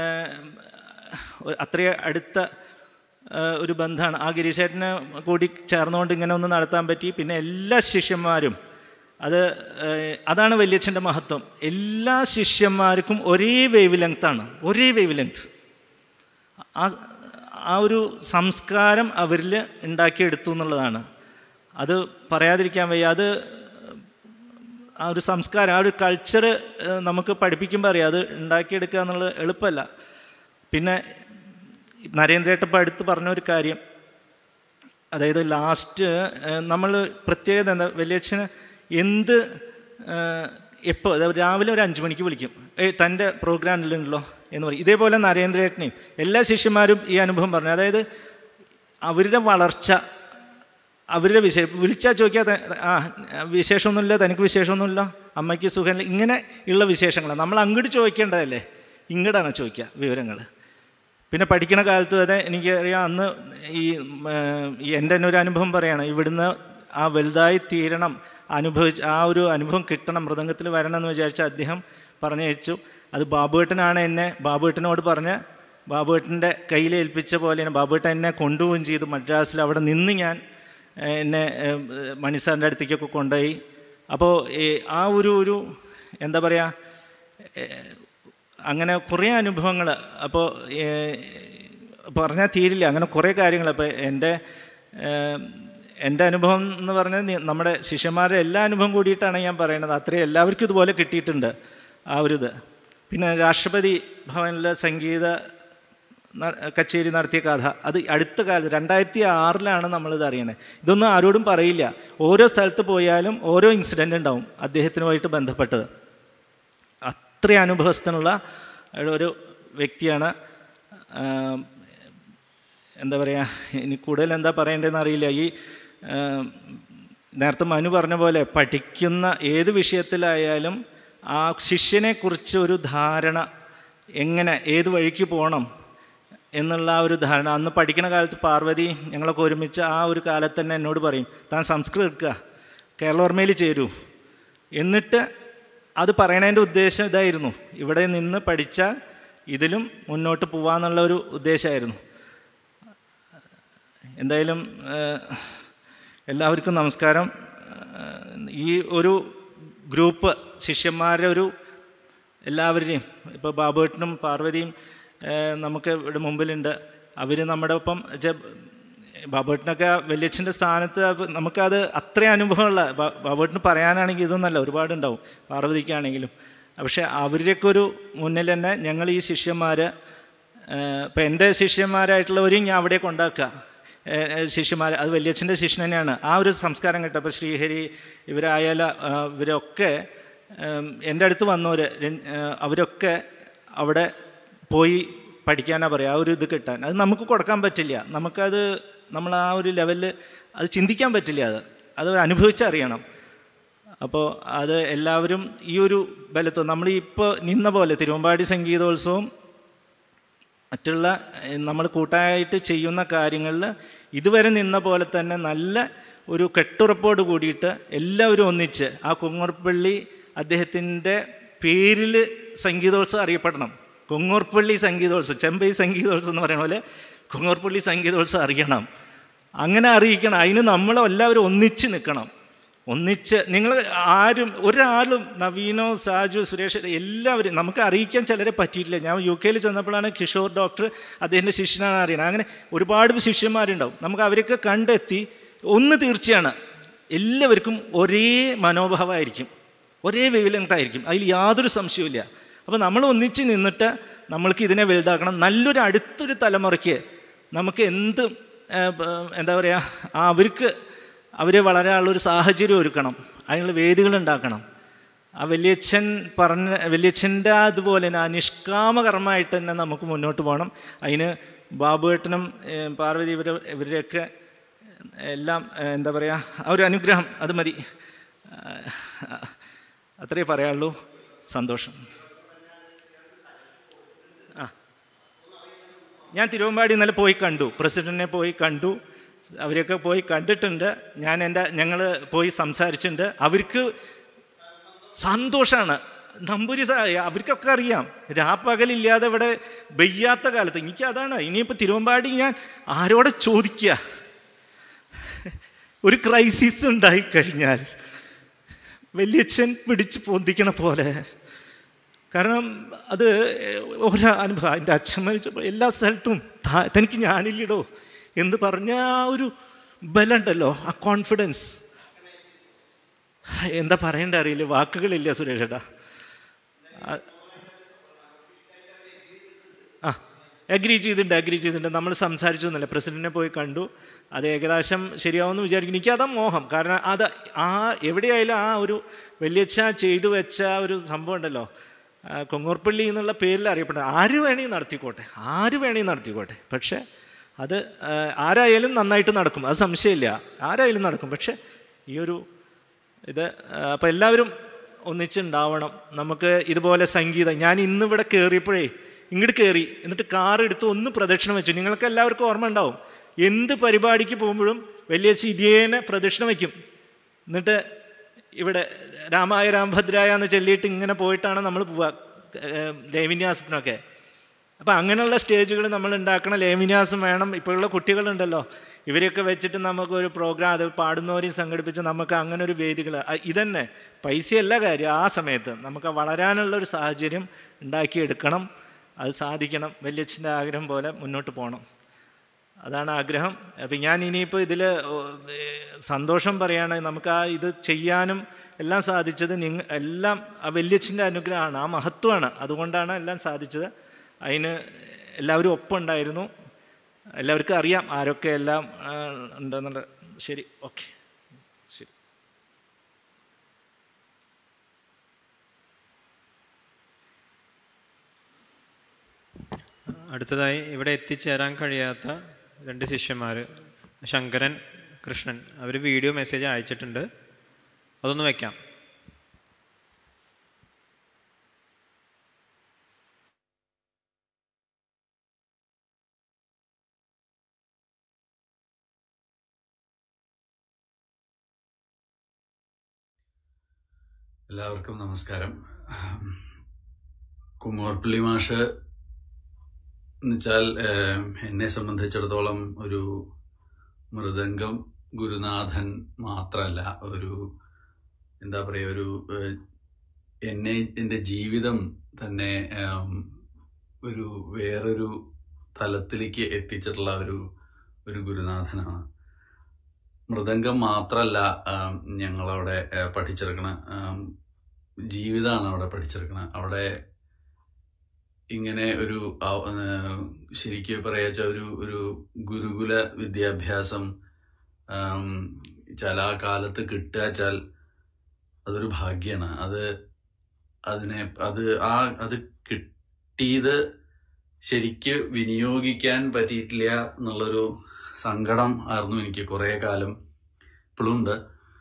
L: അത്രയും അടുത്ത ആ, ഒരു ബന്ധമാണ് ആ ഗിരീഷ് ഏട്ടനെ കൂടി ചേർന്നുകൊണ്ട് ഇങ്ങനെ ഒന്ന് നടത്താൻ പറ്റി പിന്നെ എല്ലാ ശിഷ്യന്മാരും അത് ഏഹ്, അതാണ് വലിയച്ഛൻ്റെ മഹത്വം എല്ലാ ശിഷ്യന്മാർക്കും ഒരേ വേവ് ലെങ്ത്താണ് ഒരേ വേവ് ലെങ്ത് ആ ആ ഒരു സംസ്കാരം അവരിൽ ഉണ്ടാക്കിയെടുത്തു എന്നുള്ളതാണ് അത് പറയാതിരിക്കാൻ വയ്യ അത് ആ ഒരു സംസ്കാരം ആ ഒരു കൾച്ചർ നമുക്ക് പഠിപ്പിക്കുമ്പോൾ അറിയാം അത് ഉണ്ടാക്കിയെടുക്കുക എന്നുള്ളത് എളുപ്പമല്ല പിന്നെ നരേന്ദ്രേട്ടപ്പം അടുത്ത് പറഞ്ഞ ഒരു കാര്യം അതായത് ലാസ്റ്റ് നമ്മൾ പ്രത്യേകത എന്താ വലിയച്ഛന് എന്ത് എപ്പോൾ അതായത് രാവിലെ ഒരു അഞ്ച് മണിക്ക് വിളിക്കും ഏയ് തൻ്റെ പ്രോഗ്രാമിലുണ്ടല്ലോ എന്ന് പറയും ഇതേപോലെ നരേന്ദ്രേട്ടനെയും എല്ലാ ശിഷ്യന്മാരും ഈ അനുഭവം പറഞ്ഞു അതായത് അവരുടെ വളർച്ച അവരുടെ വിശേഷം വിളിച്ചാൽ ചോദിക്കാത്ത ആ വിശേഷമൊന്നുമില്ല തനിക്ക് വിശേഷമൊന്നുമില്ല അമ്മയ്ക്ക് സുഖമില്ല ഇങ്ങനെ ഉള്ള വിശേഷങ്ങളാണ് നമ്മൾ അങ്ങോട്ട് ചോദിക്കേണ്ടതല്ലേ ഇങ്ങോട്ടാണ് ചോദിക്കുക വിവരങ്ങൾ പിന്നെ പഠിക്കണ കാലത്ത് വരെ എനിക്ക് അറിയാം അന്ന് ഈ ഉം, ഏർ, ഈ എൻ്റെ തന്നെ ഒരു അനുഭവം പറയാണ് ഇവിടുന്ന് ആ വലുതായി തീരണം അനുഭവിച്ച് ആ ഒരു അനുഭവം കിട്ടണം മൃദംഗത്തിൽ വരണം എന്ന് വിചാരിച്ച അദ്ദേഹം പറഞ്ഞയച്ചു അത് ബാബുവേട്ടനാണ് എന്നെ ബാബുവേട്ടനോട് പറഞ്ഞ് ബാബുവേട്ടൻ്റെ കയ്യിൽ ഏൽപ്പിച്ച പോലെയാണ് ബാബുവേട്ടൻ എന്നെ കൊണ്ടുപോവുകയും ചെയ്തു മദ്രാസിൽ അവിടെ നിന്ന് ഞാൻ ഏർ, എന്നെ ഏർ, മണിസാറിൻ്റെ അടുത്തേക്കൊക്കെ കൊണ്ടുപോയി അപ്പോൾ ഈ ആ ഒരു ഒരു എന്താ പറയുക അങ്ങനെ കുറേ അനുഭവങ്ങൾ അപ്പോൾ പറഞ്ഞാൽ തീരില്ല അങ്ങനെ കുറേ കാര്യങ്ങൾ അപ്പോൾ എൻ്റെ ഏഹ്, എൻ്റെ അനുഭവം എന്ന് പറഞ്ഞാൽ നി- നമ്മുടെ ശിഷ്യന്മാരുടെ എല്ലാ അനുഭവം കൂടിയിട്ടാണ് ഞാൻ പറയുന്നത് അത്രയും എല്ലാവർക്കും ഇതുപോലെ കിട്ടിയിട്ടുണ്ട് ആ ഒരു ഇത് പിന്നെ രാഷ്ട്രപതി ഭവനിലെ സംഗീത ന- കച്ചേരി നടത്തിയ കഥ അത് അടുത്ത കാലത്ത് രണ്ടായിരത്തി ആറിലാണ് നമ്മളിത് അറിയണത് ഇതൊന്നും ആരോടും പറയില്ല ഓരോ സ്ഥലത്ത് പോയാലും ഓരോ ഇൻസിഡൻ്റ് ഉണ്ടാവും അദ്ദേഹത്തിനുമായിട്ട് ബന്ധപ്പെട്ടത് അത്ര അനുഭവസ്ഥനുള്ള ഒരു വ്യക്തിയാണ് ആം, എന്താ പറയുക ഇനി കൂടുതൽ എന്താ പറയേണ്ടതെന്ന് അറിയില്ല ഈ ആം, നേരത്തെ മനു പറഞ്ഞ പോലെ പഠിക്കുന്ന ഏത് വിഷയത്തിലായാലും ആ ശിഷ്യനെക്കുറിച്ച് ഒരു ധാരണ എങ്ങനെ ഏത് വഴിക്ക് പോകണം എന്നുള്ള ആ ഒരു ധാരണ അന്ന് പഠിക്കുന്ന കാലത്ത് പാർവതി ഞങ്ങളൊക്കെ ഒരുമിച്ച് ആ ഒരു കാലത്ത് തന്നെ എന്നോട് പറയും താൻ സംസ്കൃതം എടുക്കുക കേരളോർമയിൽ ചേരൂ എന്നിട്ട് അത് പറയണതിൻ്റെ ഉദ്ദേശം ഇതായിരുന്നു ഇവിടെ നിന്ന് പഠിച്ചാൽ ഇതിലും മുന്നോട്ട് പോവാന്നുള്ള ഒരു ഉദ്ദേശമായിരുന്നു എന്തായാലും ഏഹ്, എല്ലാവർക്കും നമസ്കാരം ഏഹ്, ഈ ഒരു ഗ്രൂപ്പ് ശിഷ്യന്മാരുടെ ഒരു എല്ലാവരുടെയും ഇപ്പോൾ ബാബുവേട്ടനും പാർവതിയും ഏഹ്, നമുക്ക് ഇവിടെ മുമ്പിലുണ്ട് അവർ നമ്മുടെ ഒപ്പം ജ- ബാബുവേട്ടനൊക്കെ വല്യച്ഛൻ്റെ സ്ഥാനത്ത് അപ്പൊ നമുക്കത് അത്ര അനുഭവമുള്ള ബാ- ബാബുവേട്ടന് പറയാനാണെങ്കിൽ ഇതൊന്നല്ല ഒരുപാടുണ്ടാവും പാർവതിക്കാണെങ്കിലും പക്ഷേ അവരുടെയൊക്കെ ഒരു മുന്നിൽ തന്നെ ഞങ്ങൾ ഈ ശിഷ്യന്മാർ ഇപ്പം എൻ്റെ ശിഷ്യന്മാരായിട്ടുള്ളവരെയും ഞാൻ അവിടെ കൊണ്ടാക്കുക ശിഷ്യന്മാർ അത് വല്യച്ഛൻ്റെ ശിഷ്യൻ തന്നെയാണ് ആ ഒരു സംസ്കാരം കേട്ടപ്പോൾ ശ്രീഹരി ഇവരായാലും ആ, ഇവരൊക്കെ ഉം, എൻ്റെ അടുത്ത് വന്നവർ അവരൊക്കെ അവിടെ പോയി പഠിക്കാനാണ് പറയുക ആ ഒരു ഇത് കിട്ടാൻ അത് നമുക്ക് കൊടുക്കാൻ പറ്റില്ല നമുക്കത് നമ്മൾ ആ ഒരു ലെവലിൽ അത് ചിന്തിക്കാൻ പറ്റില്ല അത് അത് അനുഭവിച്ചറിയണം അപ്പോൾ അത് എല്ലാവരും ഈ ഒരു ബലത്വം നമ്മൾ ഇപ്പോൾ നിന്ന പോലെ തിരുവമ്പാടി സംഗീതോത്സവം മറ്റുള്ള നമ്മൾ കൂട്ടായിട്ട് ചെയ്യുന്ന കാര്യങ്ങളിൽ ഇതുവരെ നിന്ന പോലെ തന്നെ നല്ല ഒരു കെട്ടുറപ്പോട് കൂടിയിട്ട് എല്ലാവരും ഒന്നിച്ച് ആ കുങ്ങൂർപ്പള്ളി അദ്ദേഹത്തിൻ്റെ പേരിൽ സംഗീതോത്സവം അറിയപ്പെടണം കുങ്ങൂർപ്പള്ളി സംഗീതോത്സവം ചെമ്പൈ സംഗീതോത്സവം എന്ന് പറയുന്ന പോലെ കുങ്ങൂർപ്പള്ളി സംഗീതോത്സവം അറിയണം അങ്ങനെ അറിയിക്കണം അതിന് നമ്മൾ എല്ലാവരും ഒന്നിച്ച് നിൽക്കണം ഒന്നിച്ച് നിങ്ങൾ ആരും ഒരാളും നവീനോ സാജു സുരേഷ് എല്ലാവരും നമുക്ക് അറിയിക്കാൻ ചിലരെ പറ്റിയിട്ടില്ല ഞാൻ യു കെയിൽ ചെന്നപ്പോഴാണ് കിഷോർ ഡോക്ടർ അദ്ദേഹത്തിൻ്റെ ശിഷ്യനാണ് അറിയണം അങ്ങനെ ഒരുപാട് ശിഷ്യന്മാരുണ്ടാവും നമുക്ക് അവരൊക്കെ കണ്ടെത്തി ഒന്ന് തീർച്ചയാണ് എല്ലാവർക്കും ഒരേ മനോഭാവമായിരിക്കും ഒരേ വേവ് ആയിരിക്കും അതിൽ യാതൊരു സംശയവുമില്ല അപ്പോൾ നമ്മൾ ഒന്നിച്ച് നിന്നിട്ട് നമ്മൾക്ക് ഇതിനെ വലുതാക്കണം നല്ലൊരു അടുത്തൊരു തലമുറയ്ക്ക് നമുക്ക് എന്ത് ഏഹ്, ബ- എന്താ പറയുക ആ അവർക്ക് അവരെ വളരാനുള്ളൊരു സാഹചര്യം ഒരുക്കണം അതിനുള്ള വേദികൾ ഉണ്ടാക്കണം ആ വല്യച്ഛൻ പറഞ്ഞ വല്യച്ഛൻ്റെ അതുപോലെ തന്നെ ആ നിഷ്കാമകർമ്മമായിട്ട് തന്നെ നമുക്ക് മുന്നോട്ട് പോകണം അതിന് ബാബുവേട്ടനും ഏഹ്, പാർവതി ഇവർ ഇവരുടെയൊക്കെ എല്ലാം ഏഹ്, എന്താ പറയുക ആ ഒരു അനുഗ്രഹം അത് മതി ആ, അത്രയേ പറയാനുള്ളൂ സന്തോഷം ആ ഞാൻ തിരുവമ്പാടി ഇന്നലെ പോയി കണ്ടു പ്രസിഡന്റിനെ പോയി കണ്ടു അവരെയൊക്കെ പോയി കണ്ടിട്ടുണ്ട് ഞാൻ എൻ്റെ ഞങ്ങൾ പോയി സംസാരിച്ചിട്ടുണ്ട് അവർക്ക് സന്തോഷമാണ് നമ്പൂരി സാ അവർക്കൊക്കെ അറിയാം രാപ്പകലില്ലാതെ ഇവിടെ വെയ്യാത്ത കാലത്ത് എനിക്ക് അതാണ് ഇനിയിപ്പോൾ തിരുവമ്പാടി ഞാൻ ആരോടെ ചോദിക്കുക ഒരു ക്രൈസിസ് ഉണ്ടായിക്കഴിഞ്ഞാൽ വല്യച്ഛൻ പിടിച്ച് പൊന്തിക്കണ പോലെ കാരണം അത് ഒരു അനുഭവം എൻ്റെ അച്ഛൻ മരിച്ചപ്പോൾ എല്ലാ സ്ഥലത്തും താ- തനിക്ക് ഞാനില്ലടോ എന്ന് പറഞ്ഞ ആ ഒരു ബലമുണ്ടല്ലോ ആ കോൺഫിഡൻസ് എന്താ പറയേണ്ട അറിയില്ല വാക്കുകളില്ല സുരേഷേട്ടാ ആ- ആ അഗ്രി ചെയ്തിട്ടുണ്ട് അഗ്രി ചെയ്തിട്ടുണ്ട് നമ്മൾ സംസാരിച്ചു എന്നല്ല പ്രസിഡന്റിനെ പോയി കണ്ടു അത് ഏകദേശം ശരിയാവുമെന്ന് വിചാരിക്കുന്നു എനിക്കതാ മോഹം കാരണം അത് ആ എവിടെയായാലും ആ ഒരു വല്യച്ഛ ചെയ്തു വെച്ച ഒരു സംഭവം ഉണ്ടല്ലോ ആ, കൊങ്ങൂർപ്പള്ളി എന്നുള്ള പേരിൽ അറിയപ്പെടുന്നത് ആര് വേണമെങ്കിൽ നടത്തിക്കോട്ടെ ആര് വേണമെങ്കിൽ നടത്തിക്കോട്ടെ പക്ഷേ അത് ആ, ആരായാലും നന്നായിട്ട് നടക്കും അത് സംശയമില്ല ആരായാലും നടക്കും പക്ഷേ ഈ ഒരു ഇത് അപ്പോൾ എല്ലാവരും ഒന്നിച്ചുണ്ടാവണം നമുക്ക് ഇതുപോലെ സംഗീതം ഞാൻ ഇന്നിവിടെ കയറിയപ്പോഴേ ഇങ്ങോട്ട് കയറി എന്നിട്ട് കാർ എടുത്ത് ഒന്ന് പ്രദക്ഷിണം വെച്ചു നിങ്ങൾക്ക് എല്ലാവർക്കും ഓർമ്മ ഉണ്ടാവും എന്ത് പരിപാടിക്ക് പോകുമ്പോഴും വലിയ ഇതേനെ പ്രദക്ഷിണം വയ്ക്കും എന്നിട്ട് ഇവിടെ രാമായ രാംഭദ്രായ എന്ന് ചൊല്ലിയിട്ട് ഇങ്ങനെ പോയിട്ടാണ് നമ്മൾ പോവുക ഏഹ് ദേവിന്യാസത്തിനൊക്കെ അപ്പോൾ അങ്ങനെയുള്ള സ്റ്റേജുകൾ നമ്മൾ ഉണ്ടാക്കണം ലേവിന്യാസം വേണം ഇപ്പോഴുള്ള കുട്ടികളുണ്ടല്ലോ ഇവരെയൊക്കെ വെച്ചിട്ട് നമുക്ക് ഒരു പ്രോഗ്രാം അത് പാടുന്നവരെയും സംഘടിപ്പിച്ച് നമുക്ക് അങ്ങനെ ഒരു വേദികൾ അ- ഇതന്നെ പൈസയല്ല കാര്യം ആ സമയത്ത് നമുക്ക് വളരാനുള്ള ഒരു സാഹചര്യം ഉണ്ടാക്കിയെടുക്കണം അത് സാധിക്കണം വല്യച്ഛൻ്റെ ആഗ്രഹം പോലെ മുന്നോട്ട് പോകണം അതാണ് ആഗ്രഹം അപ്പം ഞാൻ ഇനിയിപ്പോൾ ഇതിൽ സന്തോഷം പറയുകയാണ് നമുക്ക് ആ ഇത് ചെയ്യാനും എല്ലാം സാധിച്ചത് നിങ്ങ എല്ലാം ആ വല്യച്ഛൻ്റെ അനുഗ്രഹമാണ് ആ മഹത്വമാണ് അതുകൊണ്ടാണ് എല്ലാം സാധിച്ചത് അതിന് എല്ലാവരും ഒപ്പമുണ്ടായിരുന്നു എല്ലാവർക്കും അറിയാം ആരൊക്കെ എല്ലാം ആ, ഉണ്ടെന്നുള്ളത് ശരി ഓക്കെ ശരി
A: അടുത്തതായി ഇവിടെ എത്തിച്ചേരാൻ കഴിയാത്ത രണ്ട് ശിഷ്യന്മാർ ശങ്കരൻ കൃഷ്ണൻ അവർ വീഡിയോ മെസ്സേജ് അയച്ചിട്ടുണ്ട് അതൊന്ന് വെക്കാം
M: എല്ലാവർക്കും നമസ്കാരം കുമോർപ്പള്ളി മാഷ് എന്നുവെച്ചാൽ ഏഹ്, എന്നെ സംബന്ധിച്ചിടത്തോളം ഒരു മൃദംഗം ഗുരുനാഥൻ മാത്രമല്ല ഒരു എന്താ പറയുക ഒരു ഏഹ്, എന്നെ എൻ്റെ ജീവിതം തന്നെ ഏം, ഒരു വേറൊരു തലത്തിലേക്ക് എത്തിച്ചിട്ടുള്ള ഒരു ഒരു ഗുരുനാഥനാണ് മൃദംഗം മാത്രമല്ല ആം, ഞങ്ങളവിടെ ഏഹ്, പഠിച്ചെടുക്കണ ആം, ജീവിതമാണ് അവിടെ പഠിച്ചെടുക്കണത് അവിടെ ഇങ്ങനെ ഒരു ആ- ഏഹ്, ശരിക്കും പറയാച്ച ഒരു ഒരു ഗുരുകുല വിദ്യാഭ്യാസം ആം, ചില ആ കാലത്ത് കിട്ടുക വെച്ചാൽ അതൊരു ഭാഗ്യമാണ് അത് അതിനെ അത് ആ അത് കിട്ടിയത് ശരിക്ക് വിനിയോഗിക്കാൻ പറ്റിയിട്ടില്ല എന്നുള്ളൊരു സങ്കടം ആയിരുന്നു എനിക്ക് കുറേ കാലം ഇപ്പോഴും ഉണ്ട്